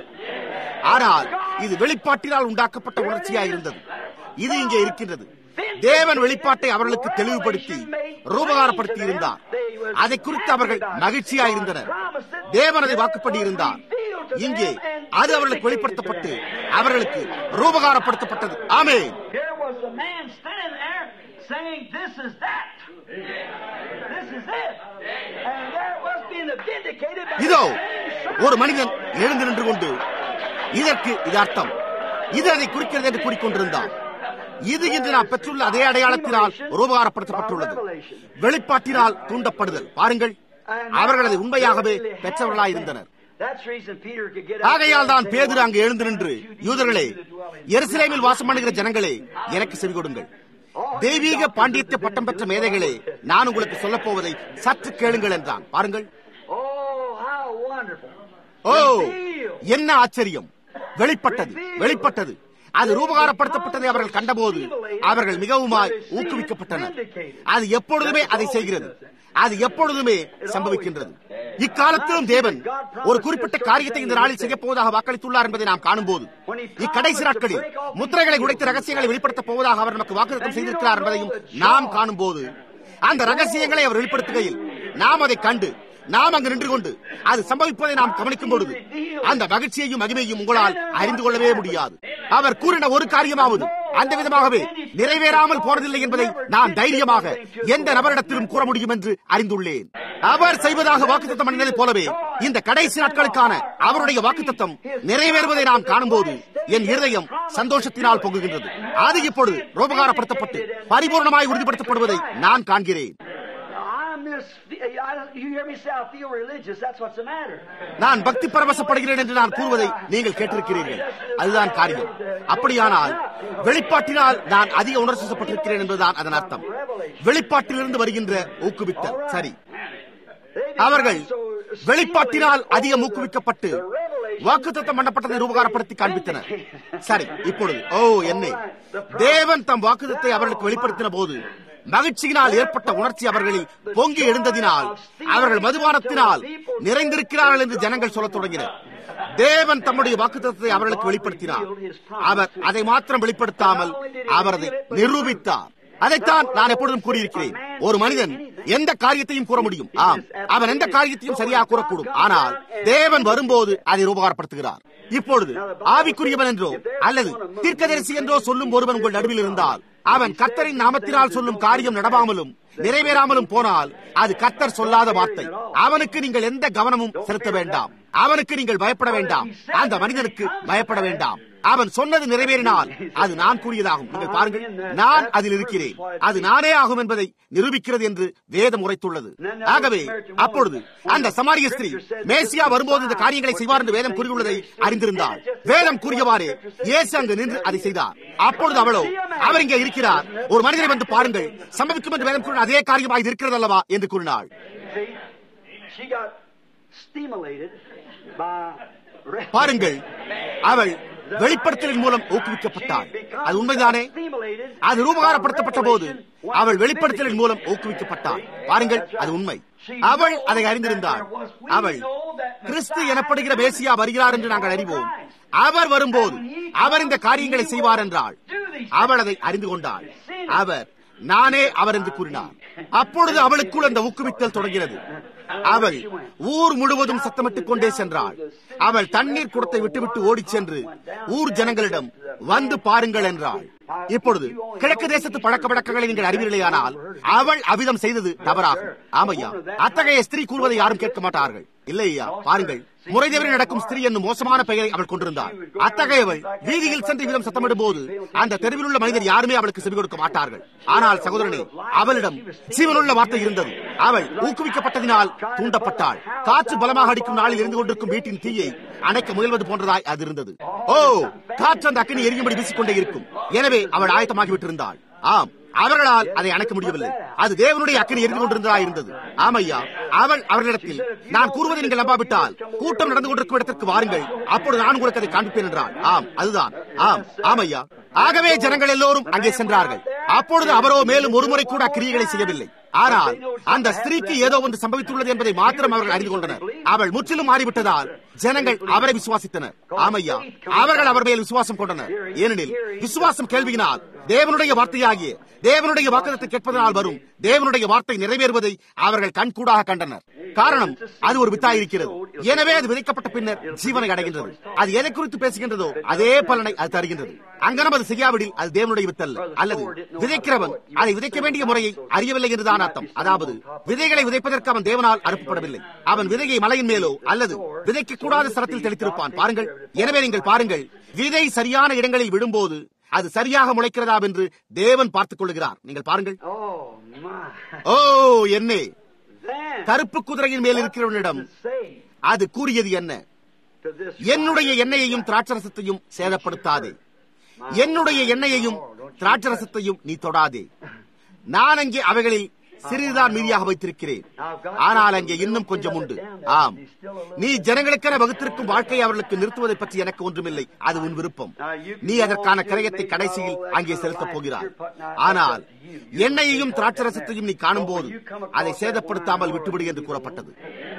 ஆனால் இது வெளிப்பாட்டினால் உண்டாக்கப்பட்ட உணர்ச்சியாய் இருந்தது இது இங்கே இருக்கின்றது தேவன் வெளிப்பாட்டை அவர்களுக்கு தெளிவுபடுத்தி ரூபகாரப்படுத்தி இருந்தார் அதை குறித்து அவர்கள் மகிழ்ச்சியாய் இருந்தனர் தேவன் அதை வாக்குப்படி இருந்தார் இங்கே அது அவர்களுக்கு வெளிப்படுத்தப்பட்டு அவர்களுக்கு ரூபகாரப்படுத்தப்பட்டது ஆமே Here was the man standing there saying, This is that. This is it. And there it was being vindicated by இதோ the same son. ஒரு மனிதன் எழுந்து நின்று கொண்டு இதற்கு இது அர்த்தம் இது அதை குறிக்கிறது என்று கூறிக்கொண்டிருந்தார் இது இன்று நாம் பெற்றுள்ள அதே அடையாளத்தினால் ரூபகாரப்படுத்தப்பட்டுள்ளது வெளிப்பாட்டினால் தூண்டப்படுதல் பாருங்கள் அவர்கள் அதை உண்மையாகவே பெற்றவர்களாயிருந்தனர் That's the reason Peter could get ஆகையால் தான் பேதுரு அங்கு எழுந்து நின்று யூதர்களே எருசலேமில் வாசம் பண்ணுகிற ஜனங்களே எனக்கு செவி கொடுங்கள் தெய்வீக பாண்டியத்தை பட்டம் பெற்ற மேதைகளே நான் உங்களுக்கு சொல்லப் போவதை சற்று கேளுங்கள் என்றான் பாருங்கள் Oh, how wonderful. ஓ என்ன ஆச்சரியம் வெளிப்பட்டது வெளிப்பட்டது அது ரூபகாரப்படுத்தப்பட்டதை அவர்கள் கண்டபோது அவர்கள் மிகவுமாய் ஊக்குவிக்கப்பட்டனர் அது எப்பொழுதுமே அதை செய்கிறது அது எப்பொழுதுமே சம்பவிக்கின்றது இக்காலத்திலும் தேவன் ஒரு குறிப்பிட்ட காரியத்தை இந்த நாளில் செய்ய போவதாக வாக்களித்துள்ளார் என்பதை நாம் காணும்போது இக்கடைசி நாட்களில் முத்திரைகளை உடைத்து ரகசியங்களை வெளிப்படுத்தப் போவதாக அவர் நமக்கு வாக்குத்தம் செய்திருக்கிறார் என்பதையும் நாம் காணும்போது அந்த ரகசியங்களை அவர் வெளிப்படுத்துகையில் நாம் அதை கண்டு நாம் அங்கு நின்று கொண்டு அது சம்பவிப்பதை நாம் கவனிக்கும் பொழுது அந்த மகிழ்ச்சியையும் மகிமையும் உங்களால் அறிந்து கொள்ளவே முடியாது அவர் கூறின ஒரு காரியமாவது அந்த விதமாகவே நிறைவேறாமல் போறதில்லை என்பதை நான் தைரியமாக எந்த நபரிடத்திலும் கூற முடியும் என்று அறிந்துள்ளேன் அவர் செய்வதாக வாக்குத்தத்தம் பண்ணினதைப் போலவே இந்த கடைசி நாட்களுக்கான அவருடைய வாக்குத்தத்தம் நிறைவேறுவதை நாம் காணும்போது என் இருதயம் சந்தோஷத்தினால் பொங்குகின்றது அது இப்பொழுது ரோபகாரப்படுத்தப்பட்டு பரிபூர்ணமாய் உறுதிப்படுத்தப்படுவதை நான் காண்கிறேன் I'm this, I, you hear me say I feel religious. That's what's the matter. நான் பக்தி பரவசப்படுகிறேன் என்று நான் கூறுவதை நீங்கள் கேட்டிருக்கிறீர்கள் அதுதான் காரியம் அப்படியானால் வெளிப்பாட்டினால் நான் அதிக உணர்ச்சிப்பட்டிருக்கிறேன் என்பதுதான் அதன் அர்த்தம் வெளிப்பாட்டிலிருந்து வருகின்ற ஊக்குவித்தல் சரி They become அவர்கள் so வெளிப்பாட்டினால் stimulated அதிகம் over ஊக்குவிக்கப்பட்டு the revelation வாக்குத்தத்தம் பண்ணப்பட்டதை ரூபகாரப்படுத்தி காண்பித்தனர் சரி இப்பொழுது ஓ என்னை தேவன் தம் வாக்குத்தத்தை அவர்களுக்கு வெளிப்படுத்தின போது மகிழ்ச்சியினால் ஏற்பட்ட உணர்ச்சி அவர்களில் பொங்கி எழுந்ததினால் அவர்கள் மதுபானத்தினால் நிறைந்திருக்கிறார்கள் என்று ஜனங்கள் சொல்லத் தொடங்கினர் தேவன் தம்முடைய வாக்குத்தத்தை அவர்களுக்கு வெளிப்படுத்தினார் அவர் அதை மாத்திரம் வெளிப்படுத்தாமல் அவர் அதை நிரூபித்தார் அதைத்தான் நான் எப்பொழுதும் கூறியிருக்கிறேன் ஒரு மனிதன் எந்த காரியத்தையும் கூற முடியும் ஆம் அவன் எந்த காரியத்தையும் சரியாக கூறக்கூடும் ஆனால் தேவன் வரும்போது அதை ரூபகாரப்படுத்துகிறார் இப்பொழுது ஆவிக்குரியவன் என்றோ அல்லது தீர்க்கதரிசி என்றோ சொல்லும் ஒருவன் உங்கள் நடுவில் இருந்தால் அவன் கர்த்தரின் நாமத்தினால் சொல்லும் காரியம் நடவாமலும் நிறைவேறாமலும் போனால் அது கர்த்தர் சொல்லாத வார்த்தை அவனுக்கு நீங்கள் எந்த கவனமும் செலுத்த வேண்டாம் அவனுக்கு நீங்கள் பயப்பட வேண்டாம் அந்த மனிதனுக்கு பயப்பட வேண்டாம் அவன் சொன்னது நிறைவேறினால் அது நான் கூறியதாகும் நீங்கள் பாருங்கள் நான் அதில் இருக்கிறேன் அது நானே ஆகும் என்பதை நிரூபிக்கிறது என்று வேதம் உரைத்துள்ளது ஆகவே அப்பொழுது அந்த சமாரிய ஸ்திரீ மேசியா வரும்போது இந்த காரியங்களை செய்வார் என்று வேதம் கூறியுள்ளதை அறிந்திருந்தார் வேதம் கூறியவாறே இயேசு அங்கு நின்று அதை செய்தார் அப்பொழுது அவளோ அவர் இங்கே இருக்கிறார் ஒரு மனிதனை வந்து பாருங்கள் சம்பவிக்கும் என்று வேதம் கூறின அதே காரியமாக இது இருக்கிறது அல்லவா என்று கூறினாள் பாருங்கள் அவள் வெளிப்படுத்தலின் மூலம் ஊக்குவிக்கப்பட்டாள் அது உண்மைதானே அது ரூபகாரப்படுத்தப்பட்ட போது அவள் வெளிப்படுத்தலின் மூலம் ஊக்குவிக்கப்பட்டாள் பாருங்கள் அது உண்மை அவள் அதை அறிந்திருந்தாள் அவள் கிறிஸ்து எனப்படுகிற மேசியா வருகிறார் என்று நாங்கள் அறிவோம் அவர் வரும்போது அவர் இந்த காரியங்களை செய்வார் என்றாள் அவள் அதை அறிந்து கொண்டாள் அவர் நானே அவர் என்று கூறினார் அப்பொழுது அவளுக்குள் அந்த ஊக்குவித்தல் தொடங்கினது அவள் ஊர் முழுவதும் சத்தமிட்டுக் கொண்டே சென்றாள் அவள் தண்ணீர் குடத்தை விட்டுவிட்டு ஓடிச் சென்று ஊர் ஜனங்களிடம் வந்து பாருங்கள் என்றாள் இப்பொழுது கிழக்கு தேசத்து பழக்க வழக்கங்களை நீங்கள் அறிவீர்களேயானால் அவள் அவிதம் செய்தது தவறாகும் ஆமையா அத்தகைய ஸ்திரீ கூறுவதை யாரும் கேட்க மாட்டார்கள் இல்லையா பாருங்கள் முறைதவறி நடக்கும் ஸ்திரீ என்னும் மோசமான பெயரை அவள் கொண்டிருந்தாள் அத்தகையவள் வீதியில் சென்று விதம் சத்தமிடும் போது அந்த தெருவில் உள்ள மனிதர் யாருமே அவளுக்கு செவி கொடுக்க மாட்டார்கள் ஆனால் சகோதரனே அவளிடம் ஜீவனுள்ள வார்த்தை இருந்தது அவள் ஊக்குவிக்கப்பட்டதினால் தூண்டப்பட்டாள் காற்று பலமாக அடிக்கும் நாளில் இருந்து கொண்டிருக்கும் வீட்டின் தீயை அணைக்க முயல்வது போன்றதாய் அது இருந்தது ஓ காற்று அந்த அக்கினி எரியும்படி வீசிக்கொண்டே இருக்கும் எனவே அவள் ஆயத்தமாகி விட்டிருந்தாள் ஆம் அவர்களால் அதை அணைக்க முடியவில்லை அது தேவனுடைய அக்கறை எரிந்து கொண்டிருந்ததா இருந்தது ஆமையா அவள் அவர்களிடத்தில் நான் கூறுவதை நீங்கள் நம்பாவிட்டால் கூட்டம் நடந்து கொண்டிருக்கும் இடத்திற்கு வாருங்கள் அப்பொழுது நான் உங்களுக்கு அதை காண்பிப்பேன் என்றாள் ஆம் அதுதான் ஆம் ஆமையா ஆகவே ஜனங்கள் எல்லோரும் அங்கே சென்றார்கள் அப்பொழுது அவரோ மேலும் ஒருமுறை கூட கிரியைகளை செய்யவில்லை ஆனால் அந்த ஸ்திரீக்கு ஏதோ ஒன்று சம்பவித்துள்ளது என்பதை மாத்திரம் அவர்கள் அறிந்து கொண்டனர் அவள் முற்றிலும் மாறிவிட்டதால் ஜனங்கள் அவரை விசுவாசித்தனர் ஆமையா அவர்கள் அவர் மேல் விசுவாசம் கொண்டனர் ஏனெனில் விசுவாசம் கேள்வியினால் தேவனுடைய வார்த்தையாகிய தேவனுடைய வாக்குதத்தை கேட்பதனால் வரும் தேவனுடைய வார்த்தை நிறைவேறுவதை அவர்கள் கண்கூடாக கண்டனர் காரணம் அது ஒரு வித்தாய் இருக்கிறது எனவே அது விதைக்கப்பட்ட பின்னர் ஜீவனை அடைகின்றது அது எதை குறித்து பேசுகின்றதோ அதே பலனை அது தருகின்றது அங்கனம் அது செய்யாவிடில் அது தேவனுடைய வித்தல்ல அல்லது விதைக்கிறவன் அதை விதைக்க வேண்டிய முறையை அறியவில்லை என்றுதான் அர்த்தம் அதாவது விதைகளை விதைப்பதற்கு அவன் தேவனால் அனுப்பப்படவில்லை அவன் விதையை மலையின் மேலோ அல்லது விதைக்க கூடாத ஸ்தலத்தில் தெளித்திருப்பான் பாருங்கள் எனவே நீங்கள் பாருங்கள் விதை சரியான இடங்களில் விடும்போது அது சரியாக முளைக்கிறதா என்று தேவன் பார்த்துக் கொள்கிறார் நீங்கள் பாருங்கள் ஓ என்னே கருப்பு குதிரையின் மேல் இருக்கிறவனிடம் அது கூறியது என்ன என்னுடைய எண்ணெயையும் திராட்சரசத்தையும் சேதப்படுத்தாதே என்னுடைய எண்ணெயையும் திராட்சரசத்தையும் நீ தொடாதே நான் அங்கே அவைகளில் சிறிதுதான் மீதியாக வைத்திருக்கிறேன் ஆனால் அங்கே இன்னும் கொஞ்சம் உண்டு ஆம் நீ ஜனங்களுக்கென வகுத்திருக்கும் வாழ்க்கையை அவர்களுக்கு நிறுத்துவதை பற்றி எனக்கு ஒன்றுமில்லை அது உன் விருப்பம் நீ அதற்கான கிரயத்தை கடைசியில் அங்கே செலுத்தப் போகிறாய் ஆனால் எண்ணெயையும் திராட்சரசத்தையும் நீ காணும் போது அதை சேதப்படுத்தாமல் விட்டுவிடு என்று கூறப்பட்டது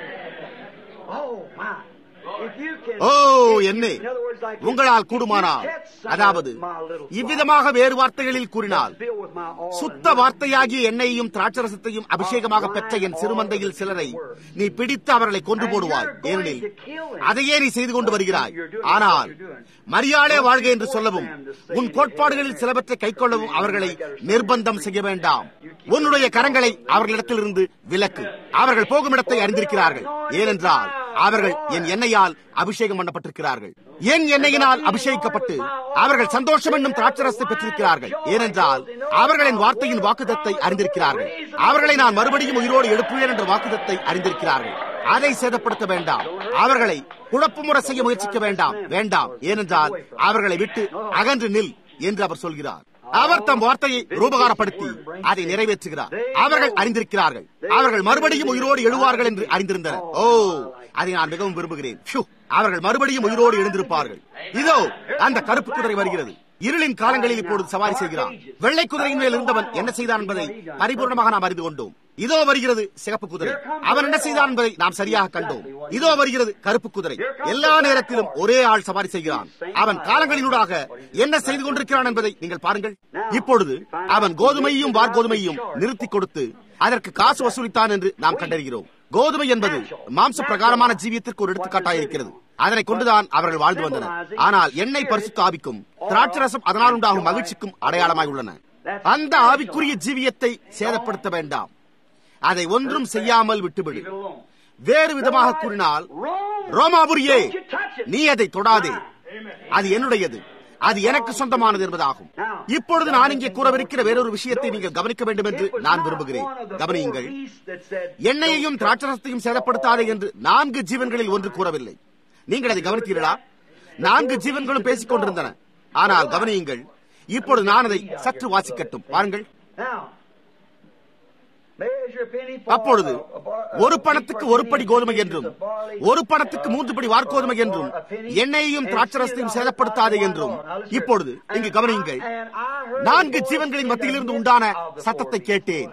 ஓ என்னே உங்களால் கூடுமானால் அதாவது இவ்விதமாக வேறு வார்த்தைகளில் கூறினால் சுத்த வார்த்தையாகிய எண்ணெயையும் திராட்சரசத்தையும் அபிஷேகமாக பெற்ற என் சிறுமந்தையில் சிலரை நீ பிடித்து அவர்களை கொன்று போடுவாய் ஏனெனில் அதையே நீ செய்து கொண்டு வருகிறாய் ஆனால் மரியாளே வாழ்க என்று சொல்லவும் உன் கோட்பாடுகளில் சிலவற்றை கைக்கொள்ளவும் அவர்களை நிர்பந்தம் செய்ய வேண்டாம் உன்னுடைய கரங்களை அவர்களிடத்திலிருந்து விலக்கு அவர்கள் போகும் இடத்தை அறிந்திருக்கிறார்கள் ஏனென்றால் அவர்கள் என் எண்ணெயால் அபிஷேகம் பண்ணப்பட்டிருக்கிறார்கள் என் எண்ணெயினால் அபிஷேகிக்கப்பட்டு அவர்கள் சந்தோஷம் என்னும் திராட்சரசத்தை பெற்றிருக்கிறார்கள் ஏனென்றால் அவர்களின் வார்த்தையின் வாக்குதத்தை அறிந்திருக்கிறார்கள் அவர்களை நான் மறுபடியும் உயிரோடு எழுப்புவேன் என்ற வாக்குதத்தை அறிந்திருக்கிறார்கள் அதை சேதப்படுத்த வேண்டாம் அவர்களை குழப்பமுறை செய்ய முயற்சிக்க வேண்டாம் வேண்டாம் ஏனென்றால் அவர்களை விட்டு அகன்று நில் என்று அவர் சொல்கிறார் அவர் தம் வார்த்தையை ரூபகாரப்படுத்தி அதை நிறைவேற்றுகிறார் அவர்கள் அறிந்திருக்கிறார்கள் அவர்கள் மறுபடியும் உயிரோடு எழுவார்கள் என்று அறிந்திருந்தனர் ஓ அதை நான் மிகவும் விரும்புகிறேன் அவர்கள் மறுபடியும் உயிரோடு எழுந்திருப்பார்கள் இதோ அந்த கருப்பு குதிரை வருகிறது இருளின் காலங்களில் இப்பொழுது சவாரி செய்கிறான் வெள்ளை குதிரையின் மேல் இருந்தவன் என்ன செய்தான் என்பதை பரிபூர்ணமாக நாம் அறிந்து கொண்டோம் இதோ வருகிறது சிகப்பு குதிரை அவன் என்ன செய்தான் என்பதை நாம் சரியாக கண்டோம் இதோ வருகிறது கருப்பு குதிரை எல்லா நேரத்திலும் ஒரே ஆள் சவாரி செய்கிறான் அவன் காலங்களிலூடாக என்ன செய்து கொண்டிருக்கிறான் என்பதை நீங்கள் பாருங்கள் இப்பொழுது அவன் கோதுமையும் வார்கோதுமையும் நிறுத்தி கொடுத்து அதற்கு காசு வசூலித்தான் என்று நாம் கண்டறிகிறோம் கோதுமை என்பது மாம்ச பிரகாரமான ஜீவியத்திற்கு ஒரு எடுத்துக்காட்டாக இருக்கிறது அதனை கொண்டுதான் அவர்கள் வாழ்ந்து வந்தனர் ஆனால் எண்ணெய் பரிசுத்த ஆவிக்கும் திராட்சரசம் அதனால் உண்டாகும் மகிழ்ச்சிக்கும் அடையாளமாய் உள்ளன அந்த ஆவிக்குரிய ஜீவியத்தை சேதப்படுத்த வேண்டாம் அதை ஒன்றும் செய்யாமல் விட்டுவிடு வேறு விதமாக கூறினால் ரோமாபுரியே நீ அதை தொடாதே அது என்னுடையது அது எனக்கு சொந்தமானது என்பதாகும் இப்பொழுது நான் இங்கே கூறவிருக்கிற வேறொரு விஷயத்தை நீங்கள் கவனிக்க வேண்டும் என்று நான் விரும்புகிறேன் கவனியுங்கள் எண்ணெயையும் திராட்சரசத்தையும் சேதப்படுத்தாதே என்று நான்கு ஜீவன்களில் ஒன்று கூறவில்லை நீங்கள் அதை கவனித்தீர்களா நான்கு ஜீவன்களும் பேசிக் கொண்டிருந்தன ஆனால் கவனியுங்கள் இப்பொழுது நான் அதை சற்று வாசிக்கட்டும் பாருங்கள் அப்பொழுது ஒரு பணத்துக்கு ஒரு படி கோதுமை என்றும் ஒரு பணத்துக்கு மூன்று படி வார்கோதுமை என்றும் எண்ணெயையும் திராட்சரசத்தையும் சேதப்படுத்தாதே என்றும் இப்பொழுது இங்கு கவனியுங்கள் நான்கு ஜீவன்களின் மத்தியிலிருந்து உண்டான சத்தத்தை கேட்டேன்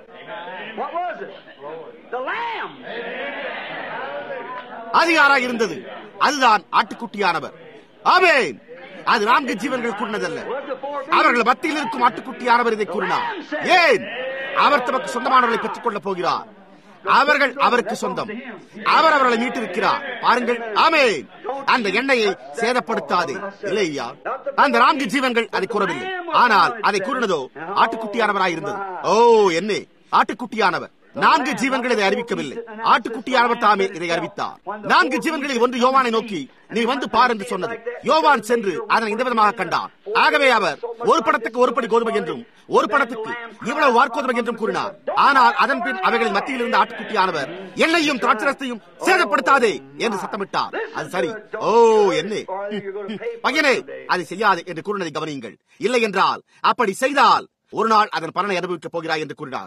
அது யாராக இருந்தது அதுதான் ஆட்டுக்குட்டியானவர் ஆமேன் அது நான்கு ஜீவன்கள் கூறினதல்ல அவர்கள் மத்தியில் இருக்கும் ஆட்டுக்குட்டியானவர் இதை கூறினார் ஏன் அவர் தமக்கு சொந்தமானவர்களை பெற்றுக் கொள்ளப் போகிறார் அவர்கள் அவருக்கு சொந்தம் அவர் அவர்களை மீட்டிருக்கிறார் பாருங்கள் ஆமே அந்த எண்ணெயை சேதப்படுத்தாது இல்லையா அந்த நான்கு ஜீவன்கள் அதை கூறவில்லை ஆனால் அதை கூறினதோ ஆட்டுக்குட்டியானவராய் இருந்தது ஓ என்ன ஆட்டுக்குட்டியானவர் நான்கு ஜீவன்கள் இதை அறிவிக்கவில்லை ஆட்டுக்குட்டியானவர் தாமே இதை அறிவித்தார் நான்கு ஜீவன்களில் ஒன்று யோவானை நோக்கி நீ வந்து பார் என்று சொன்னது யோவான் சென்று அதனை இந்த விதமாக கண்டார் ஆகவே அவர் ஒரு படத்துக்கு ஒரு படி கோதுமை என்றும் ஒரு படத்துக்கு இவ்வளவு வார்கோதுமை என்றும் கூறினார் ஆனால் அதன் பின் அவைகளின் மத்தியில் இருந்த ஆட்டுக்குட்டியானவர் எண்ணெயும் திராட்சரத்தையும் சேதப்படுத்தாதே என்று சத்தமிட்டார் அது சரி ஓ என்ன பையனே அதை செய்யாதே என்று கூறினதை கவனியுங்கள் இல்லை என்றால் அப்படி செய்தால் ஒரு நாள் அதன் பலனை அனுபவிக்கப் போகிறாய் என்று கூறினார்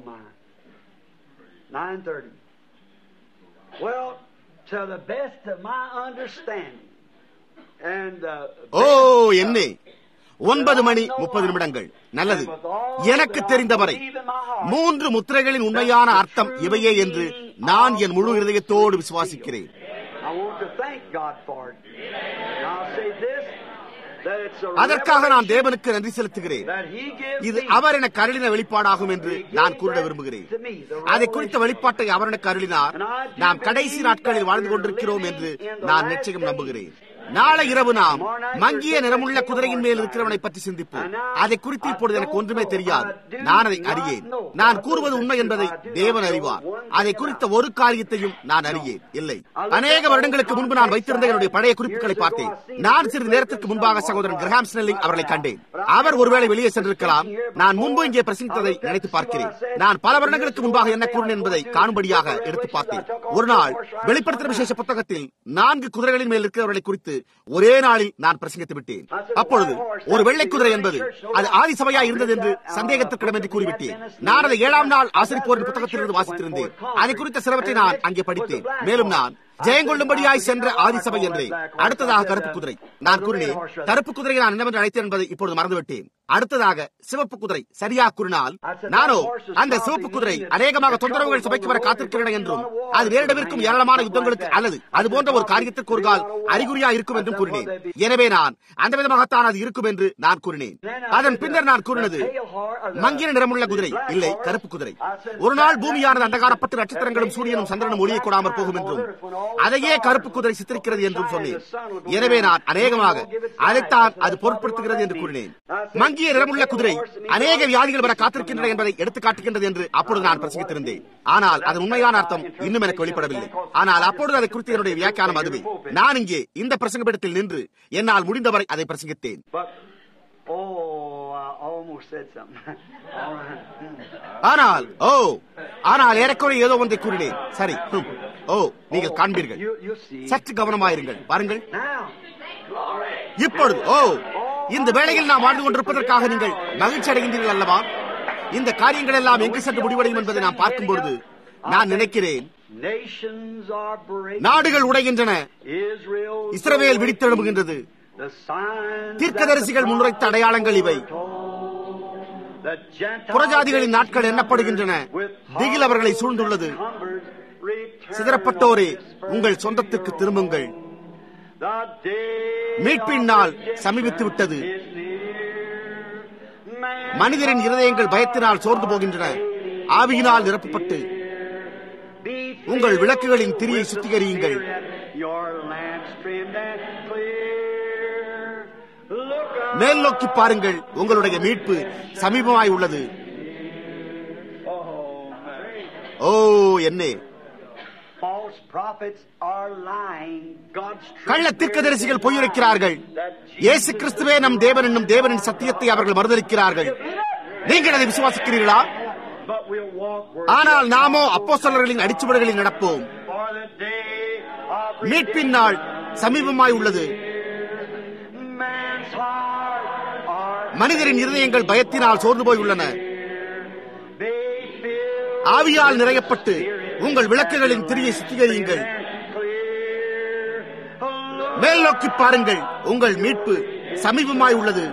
9:30. Well, to the best of my understanding, and uh, ஓ என்ன ஒன்பது மணி முப்பது நிமிடங்கள் நல்லது எனக்கு தெரிந்தவரை மூன்று முத்திரைகளின் உண்மையான அர்த்தம் இவையே என்று நான் என் முழு இருதயத்தோடு விசுவாசிக்கிறேன் I want to thank God for it. And I'll say this: that it's a அதற்காக நான் தேவனுக்கு நன்றி செலுத்துகிறேன் that He gives இது me அவர் எனக்கு அருளின வெளிப்பாடாகும் என்று நான் கூற விரும்புகிறேன் அதை குறித்த வெளிப்பாட்டை அவர் எனக்கு அருளினார் நாம் கடைசி நாட்களில் வாழ்ந்து கொண்டிருக்கிறோம் என்று நான் நிச்சயம் நம்புகிறேன் நாளை இரவு நாம் மங்கிய நிறமுள்ள குதிரையின் மேல் இருக்கிறவனை பற்றி சிந்திப்போம் அதை குறித்து இப்பொழுது எனக்கு ஒன்றுமே தெரியாது நான் அதை அறியேன் நான் கூறுவது உண்மை என்பதை தேவன் அறிவார் அதை குறித்த ஒரு காரியத்தையும் நான் அறியேன் இல்லை அநேக வருடங்களுக்கு முன்பு நான் வைத்திருந்த என்னுடைய பழைய குறிப்புகளை பார்த்தேன் நான் சிறிது நேரத்திற்கு முன்பாக சகோதரன் கிரஹாம் ஸ்னெல்லிங் அவர்களை கண்டேன் அவர் ஒருவேளை வெளியே சென்றிருக்கலாம் நான் முன்பு இங்கே பிரசங்கித்ததை நினைத்து பார்க்கிறேன் நான் பல வருடங்களுக்கு முன்பாக என்ன கூறினேன் என்பதை காணும்படியாக எடுத்து பார்த்தேன் ஒரு நாள் வெளிப்படுத்தின விசேஷ புத்தகத்தில் நான்கு குதிரைகளின் மேல் இருக்கிறவர்களை குறித்து ஒரே நாளில் நான் பிரசங்கித்து விட்டேன் அப்பொழுது ஒரு வெள்ளை குதிரை என்பது அது ஆதி சபையா இருந்தது என்று சந்தேகத்திற்கிடம் என்று கூறிவிட்டேன் நான் அதை ஏழாம் நாள் ஆசிரிப்போரின் புத்தகத்திலிருந்து வாசித்திருந்தேன் அதை குறித்த சிலவற்றை நான் அங்கே படித்தேன் மேலும் நான் ஜெயங்கொள்ளும்படியாய் சென்ற ஆதிசபை என்றே அடுத்ததாக கருப்பு குதிரை நான் கூறினேன் கருப்பு குதிரையை நான் என்னவென்று அழைத்தேன் என்பதை இப்பொழுது மறந்துவிட்டேன் அடுத்ததாக சிவப்பு குதிரை சரியா கூறினால் நானோ அந்த சிவப்பு குதிரை அநேகமாக தொந்தரவுகள் சபைக்கு வர காத்திருக்கிறன என்றும் அது நேரிடவிருக்கும் ஏராளமான யுத்தங்களுக்கு அல்லது அது போன்ற ஒரு காரியத்திற்கு ஒரு கால் அறிகுறியா இருக்கும் என்றும் கூறினேன் எனவே நான் அந்த விதமாகத்தான் அது இருக்கும் என்று நான் கூறினேன் அதன் பின்னர் நான் கூறினது மங்கின நிறமுள்ள குதிரை இல்லை கருப்பு குதிரை ஒரு நாள் பூமியானது அந்தகாரப்பட்டு நட்சத்திரங்களும் சூரியனும் சந்திரனும் ஒளியை கொடாமற் போகும் என்றும் அதையே கருப்பு குதிரை சித்தரிக்கிறது என்றும் சொன்னேன் எனவே நான் அநேகமாக அதைத்தான் அது பொருட்படுத்துகிறது என்று கூறினேன் மங்கிய நிறமுள்ள குதிரை அநேக வியாதிகள் வர காத்திருக்கின்றன என்பதை எடுத்து காட்டுகின்றது என்று அப்பொழுது நான் பிரசங்கித்திருந்தேன் ஆனால் அதன் உண்மையான அர்த்தம் இன்னும் எனக்கு வெளிப்படவில்லை ஆனால் அப்பொழுது அதை குறித்து என்னுடைய வியாக்கியானம் அதுவே நான் இங்கே இந்த பிரசங்கப்படத்தில் நின்று என்னால் முடிந்தவரை அதை பிரசங்கித்தேன் But, oh, I almost said something. All right. Hmm. ஆனால் ஓ ஆனால் ஏறக்குறைய ஏதோ ஒன்றை கூறினேன் சரி ஹம். ஓ நீங்கள் காண்பீர்கள் You, you see. சற்று கவனமாயிருங்கள் பாருங்கள் Now, glory. இப்பொழுது ஓ இந்த வேளையில் நாம் வாழ்ந்து கொண்டிருப்பதற்காக நீங்கள் மகிழ்ச்சி அடைகின்றீர்கள் அல்லவா இந்த காரியங்கள் எல்லாம் எங்கு சென்று முடிவடையும் என்பதை நாம் பார்க்கும் பொழுது நான் நினைக்கிறேன் Nations are breaking. நாடுகள் உடைகின்றன Israel இஸ்ரவேல் விழித்தெழும்புகின்றது The signs தீர்க்கதரிசிகள் முன்னுரைத்த அடையாளங்கள் இவை The Gentiles புறஜாதிகளின் நாட்கள் எண்ணப்படுகின்றன திகில் அவர்களை சூழ்ந்துள்ளது சிதறப்பட்டோரே உங்கள் சொந்தத்திற்கு திரும்புங்கள் மீட்பின் நாள் சமீபித்து விட்டது மனிதரின் இருதயங்கள் பயத்தினால் சோர்ந்து போகின்றன ஆவியினால் நிரப்பப்பட்டு உங்கள் விளக்குகளின் திரியை சுத்திகரியுங்கள் மேல் நோக்கி பாருங்கள் உங்களுடைய மீட்பு சமீபமாய் உள்ளது ஓ என்னே False prophets are lying. God's truth கள்ள தீர்க்கதரிசிகள் பொய்யுரைக்கிறார்கள் இயேசு கிறிஸ்துவே நம் தேவன் என்னும் தேவனின் சத்தியத்தை அவர்கள் மறுதலிக்கிறார்கள் நீங்கள் அதை விசுவாசிக்கிறீர்களா But we'll walk where ஆனால் நாமோ அப்போஸ்தலர்களின் அடிச்சுவடுகளில் நடப்போம் for the day of மீட்பின் நாள் சமீபமாய் உள்ளது man's heart are மனிதரின் இருதயங்கள் பயத்தினால் சோர்ந்து போய் உள்ளன they feel ஆவியால் நிறையப்பட்டு உங்கள் விளக்குகளின் திரியை சுத்திகரியுங்கள் clear. மேல் நோக்கி பாருங்கள் உங்கள் மீட்பு சமீபமாய் உள்ளது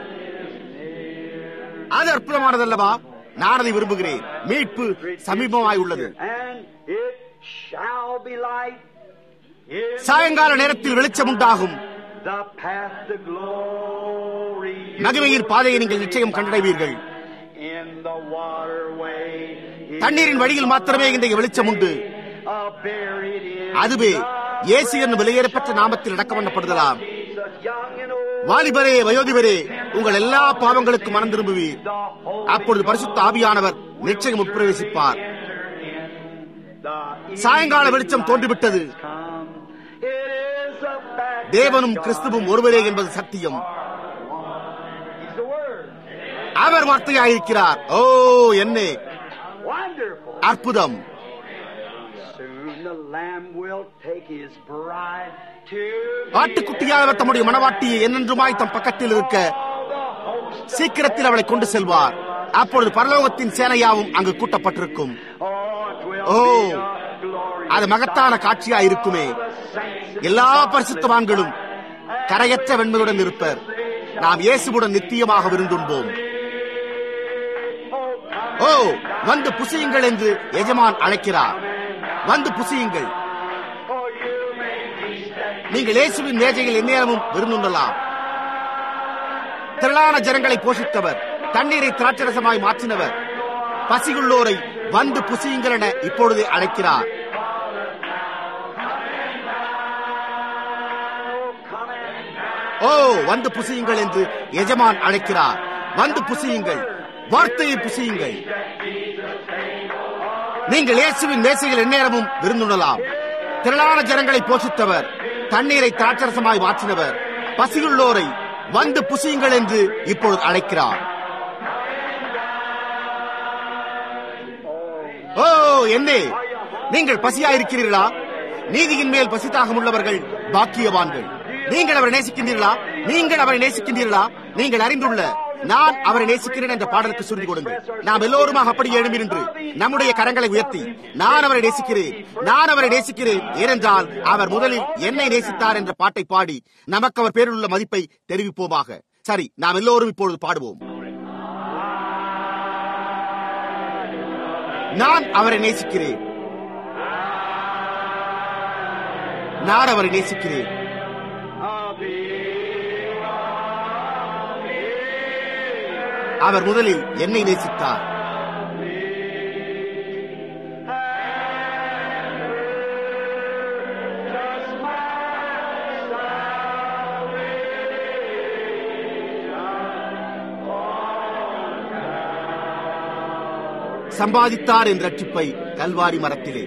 அது அற்புதமானதல்லவா நான் அதை விரும்புகிறேன் மீட்பு சமீபமாய் உள்ளது And it shall be light in சாயங்கால நேரத்தில் வெளிச்சம் உண்டாகும் the path to glory. மகிமையின் பாதையை நீங்கள் நிச்சயம் கண்டடைவீர்கள் In the waterway. தண்ணீரின் வழியில் மாத்திரமே இன்றைய வெளிச்சம் உண்டு Uh, buried in அதுவே இயேசு என்னும் வெளியேறப்பட்ட நாமத்தில் அடக்கம் பண்ணப்படுதலாம் Jesus, young and old. வாலிபரே வயோதிபரே உங்கள் எல்லா பாவங்களுக்கும் மனம் திரும்புவீர் The Holy அப்பொழுது பரிசுத்த ஆவியானவர் நிச்சயம் உட்பிரவேசிப்பார் the சாயங்கால வெளிச்சம் தோன்றிவிட்டது come. It is a fact தேவனும் that கிறிஸ்துவும் ஒருவரே என்பது சத்தியம் He's the Word. அவர் வார்த்தையாயிருக்கிறார் ஓ என்னே Wonderful. அற்புதம் Soon the Lamb will take his bride to ஆட்டுக்குட்டியானவர் தம்முடைய மனவாட்டியை என்னென்றுமாய் தம் பக்கத்தில் இருக்க the host. சீக்கிரத்தில் அவளை கொண்டு செல்வார் அப்பொழுது பரலோகத்தின் சேனையாவும் அங்கு கூட்டப்பட்டிருக்கும் Oh, it will O be a glory. அது மகத்தான காட்சியா இருக்குமே எல்லா பரிசுத்தவான்களும் கரையற்ற வெண்மையுடன் இருப்பர் நாம் இயேசுவுடன் நித்தியமாக விருந்துண்போம் ஓ வந்து புசியுங்கள் என்று எஜமான் அழைக்கிறார் வந்து புசியுங்கள் Oh, you may be set. நீங்கள் இயேசுவின் மேஜையில் எந்நேரமும் விருந்துண்டலாம் திரளான ஜனங்களை போஷித்தவர் தண்ணீரை திராட்சரசமாய் மாற்றினவர் பசியுள்ளோரை வந்து புசியுங்கள் என இப்பொழுதே அழைக்கிறார் ஓ வந்து புசியுங்கள் என்று எஜமான் அழைக்கிறார் வந்து புசியுங்கள் வார்த்தையை புசியுங்கள் நீங்கள் இயேசுவின் மேசையில் எந்நேரமும் விருந்துணலாம் திரளான ஜனங்களை போஷித்தவர் தண்ணீரை திராட்சரசமாய் மாற்றினவர் பசியுள்ளோரை வந்து புசியுங்கள் என்று இப்பொழுது அழைக்கிறார் ஓ என்னே நீங்கள் பசியாயிருக்கிறீர்களா நீதியின் மேல் பசித்தாகம் உள்ளவர்கள் பாக்கியவான்கள் நீங்கள் அவரை நேசிக்கின்றீர்களா நீங்கள் அவரை நேசிக்கின்றீர்களா நீங்கள் அறிந்துள்ள நான் அவரை நேசிக்கிறேன் என்ற பாடலுக்கு சுருதி கொடுங்கள் நாம் எல்லோருமாக அப்படி எழும்பி நின்று நம்முடைய கரங்களை உயர்த்தி நான் அவரை நேசிக்கிறேன் நான் அவரை நேசிக்கிறேன் ஏனென்றால் அவர் முதலில் என்னை நேசித்தார் என்ற பாட்டை பாடி நமக்கு அவர் பேரில் உள்ள மதிப்பை தெரிவிப்போமாக சரி நாம் எல்லோரும் இப்பொழுது பாடுவோம் நான் அவரை நேசிக்கிறேன் நான் அவரை நேசிக்கிறேன் அவர் முதலில் என்னை நேசித்தார் சம்பாதித்தார் என்ற ரட்சிப்பை கல்வாரி மரத்திலே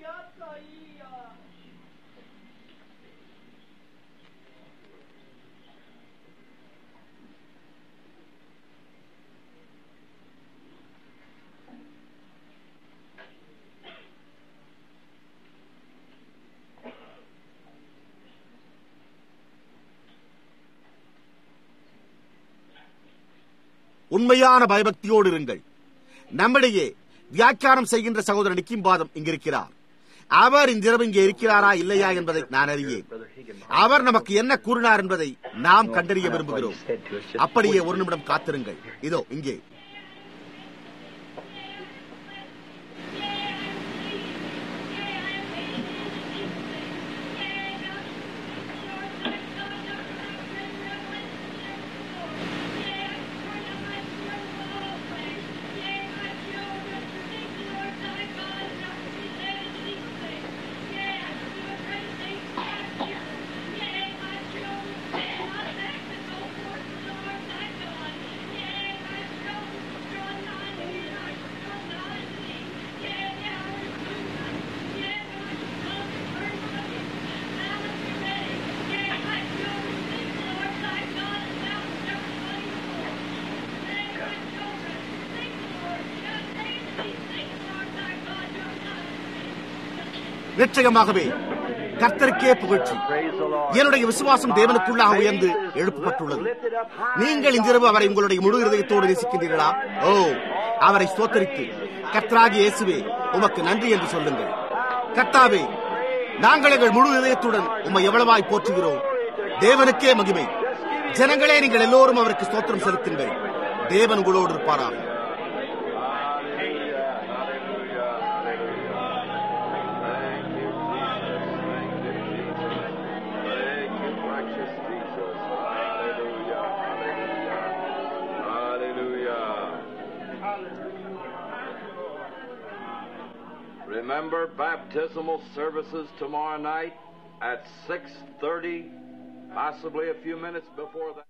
உண்மையான பயபக்தியோடு இருங்கள் நம்மிடையே வியாக்கியானம் செய்கின்ற சகோதரன் நிக்கிம்பாதம் இங்கிருக்கிறார் அவர் இன்றிரவு இங்கே இருக்கிறாரா இல்லையா என்பதை நான் அறியேன் அவர் நமக்கு என்ன கூறினார் என்பதை நாம் கண்டறிய விரும்புகிறோம் அப்படியே ஒரு நிமிடம் காத்திருங்கள் இதோ இங்கே நிச்சயமாகவே கர்த்தருக்கே புகழ்ச்சி என்னுடைய விசுவாசம் தேவனுக்குள்ளாக உயர்ந்து எழுப்பப்பட்டுள்ளது நீங்கள் இன்றிரவு அவரை உங்களுடைய முழு இருதயத்தோடு நேசிக்கின்றீர்களா ஓ அவரை சோத்தரித்து கர்த்தராகி இயேசுவே உமக்கு நன்றி என்று சொல்லுங்கள் கர்த்தாவே நாங்கள் எங்கள் முழு இதயத்துடன் உம்மை எவ்வளவாய் போற்றுகிறோம் தேவனுக்கே மகிமை ஜனங்களே நீங்கள் எல்லோரும் அவருக்கு ஸ்தோத்திரம் செலுத்துங்கள் தேவன் உங்களோடு இருப்பாராக Remember baptismal services tomorrow night at 6:30, possibly a few minutes before that.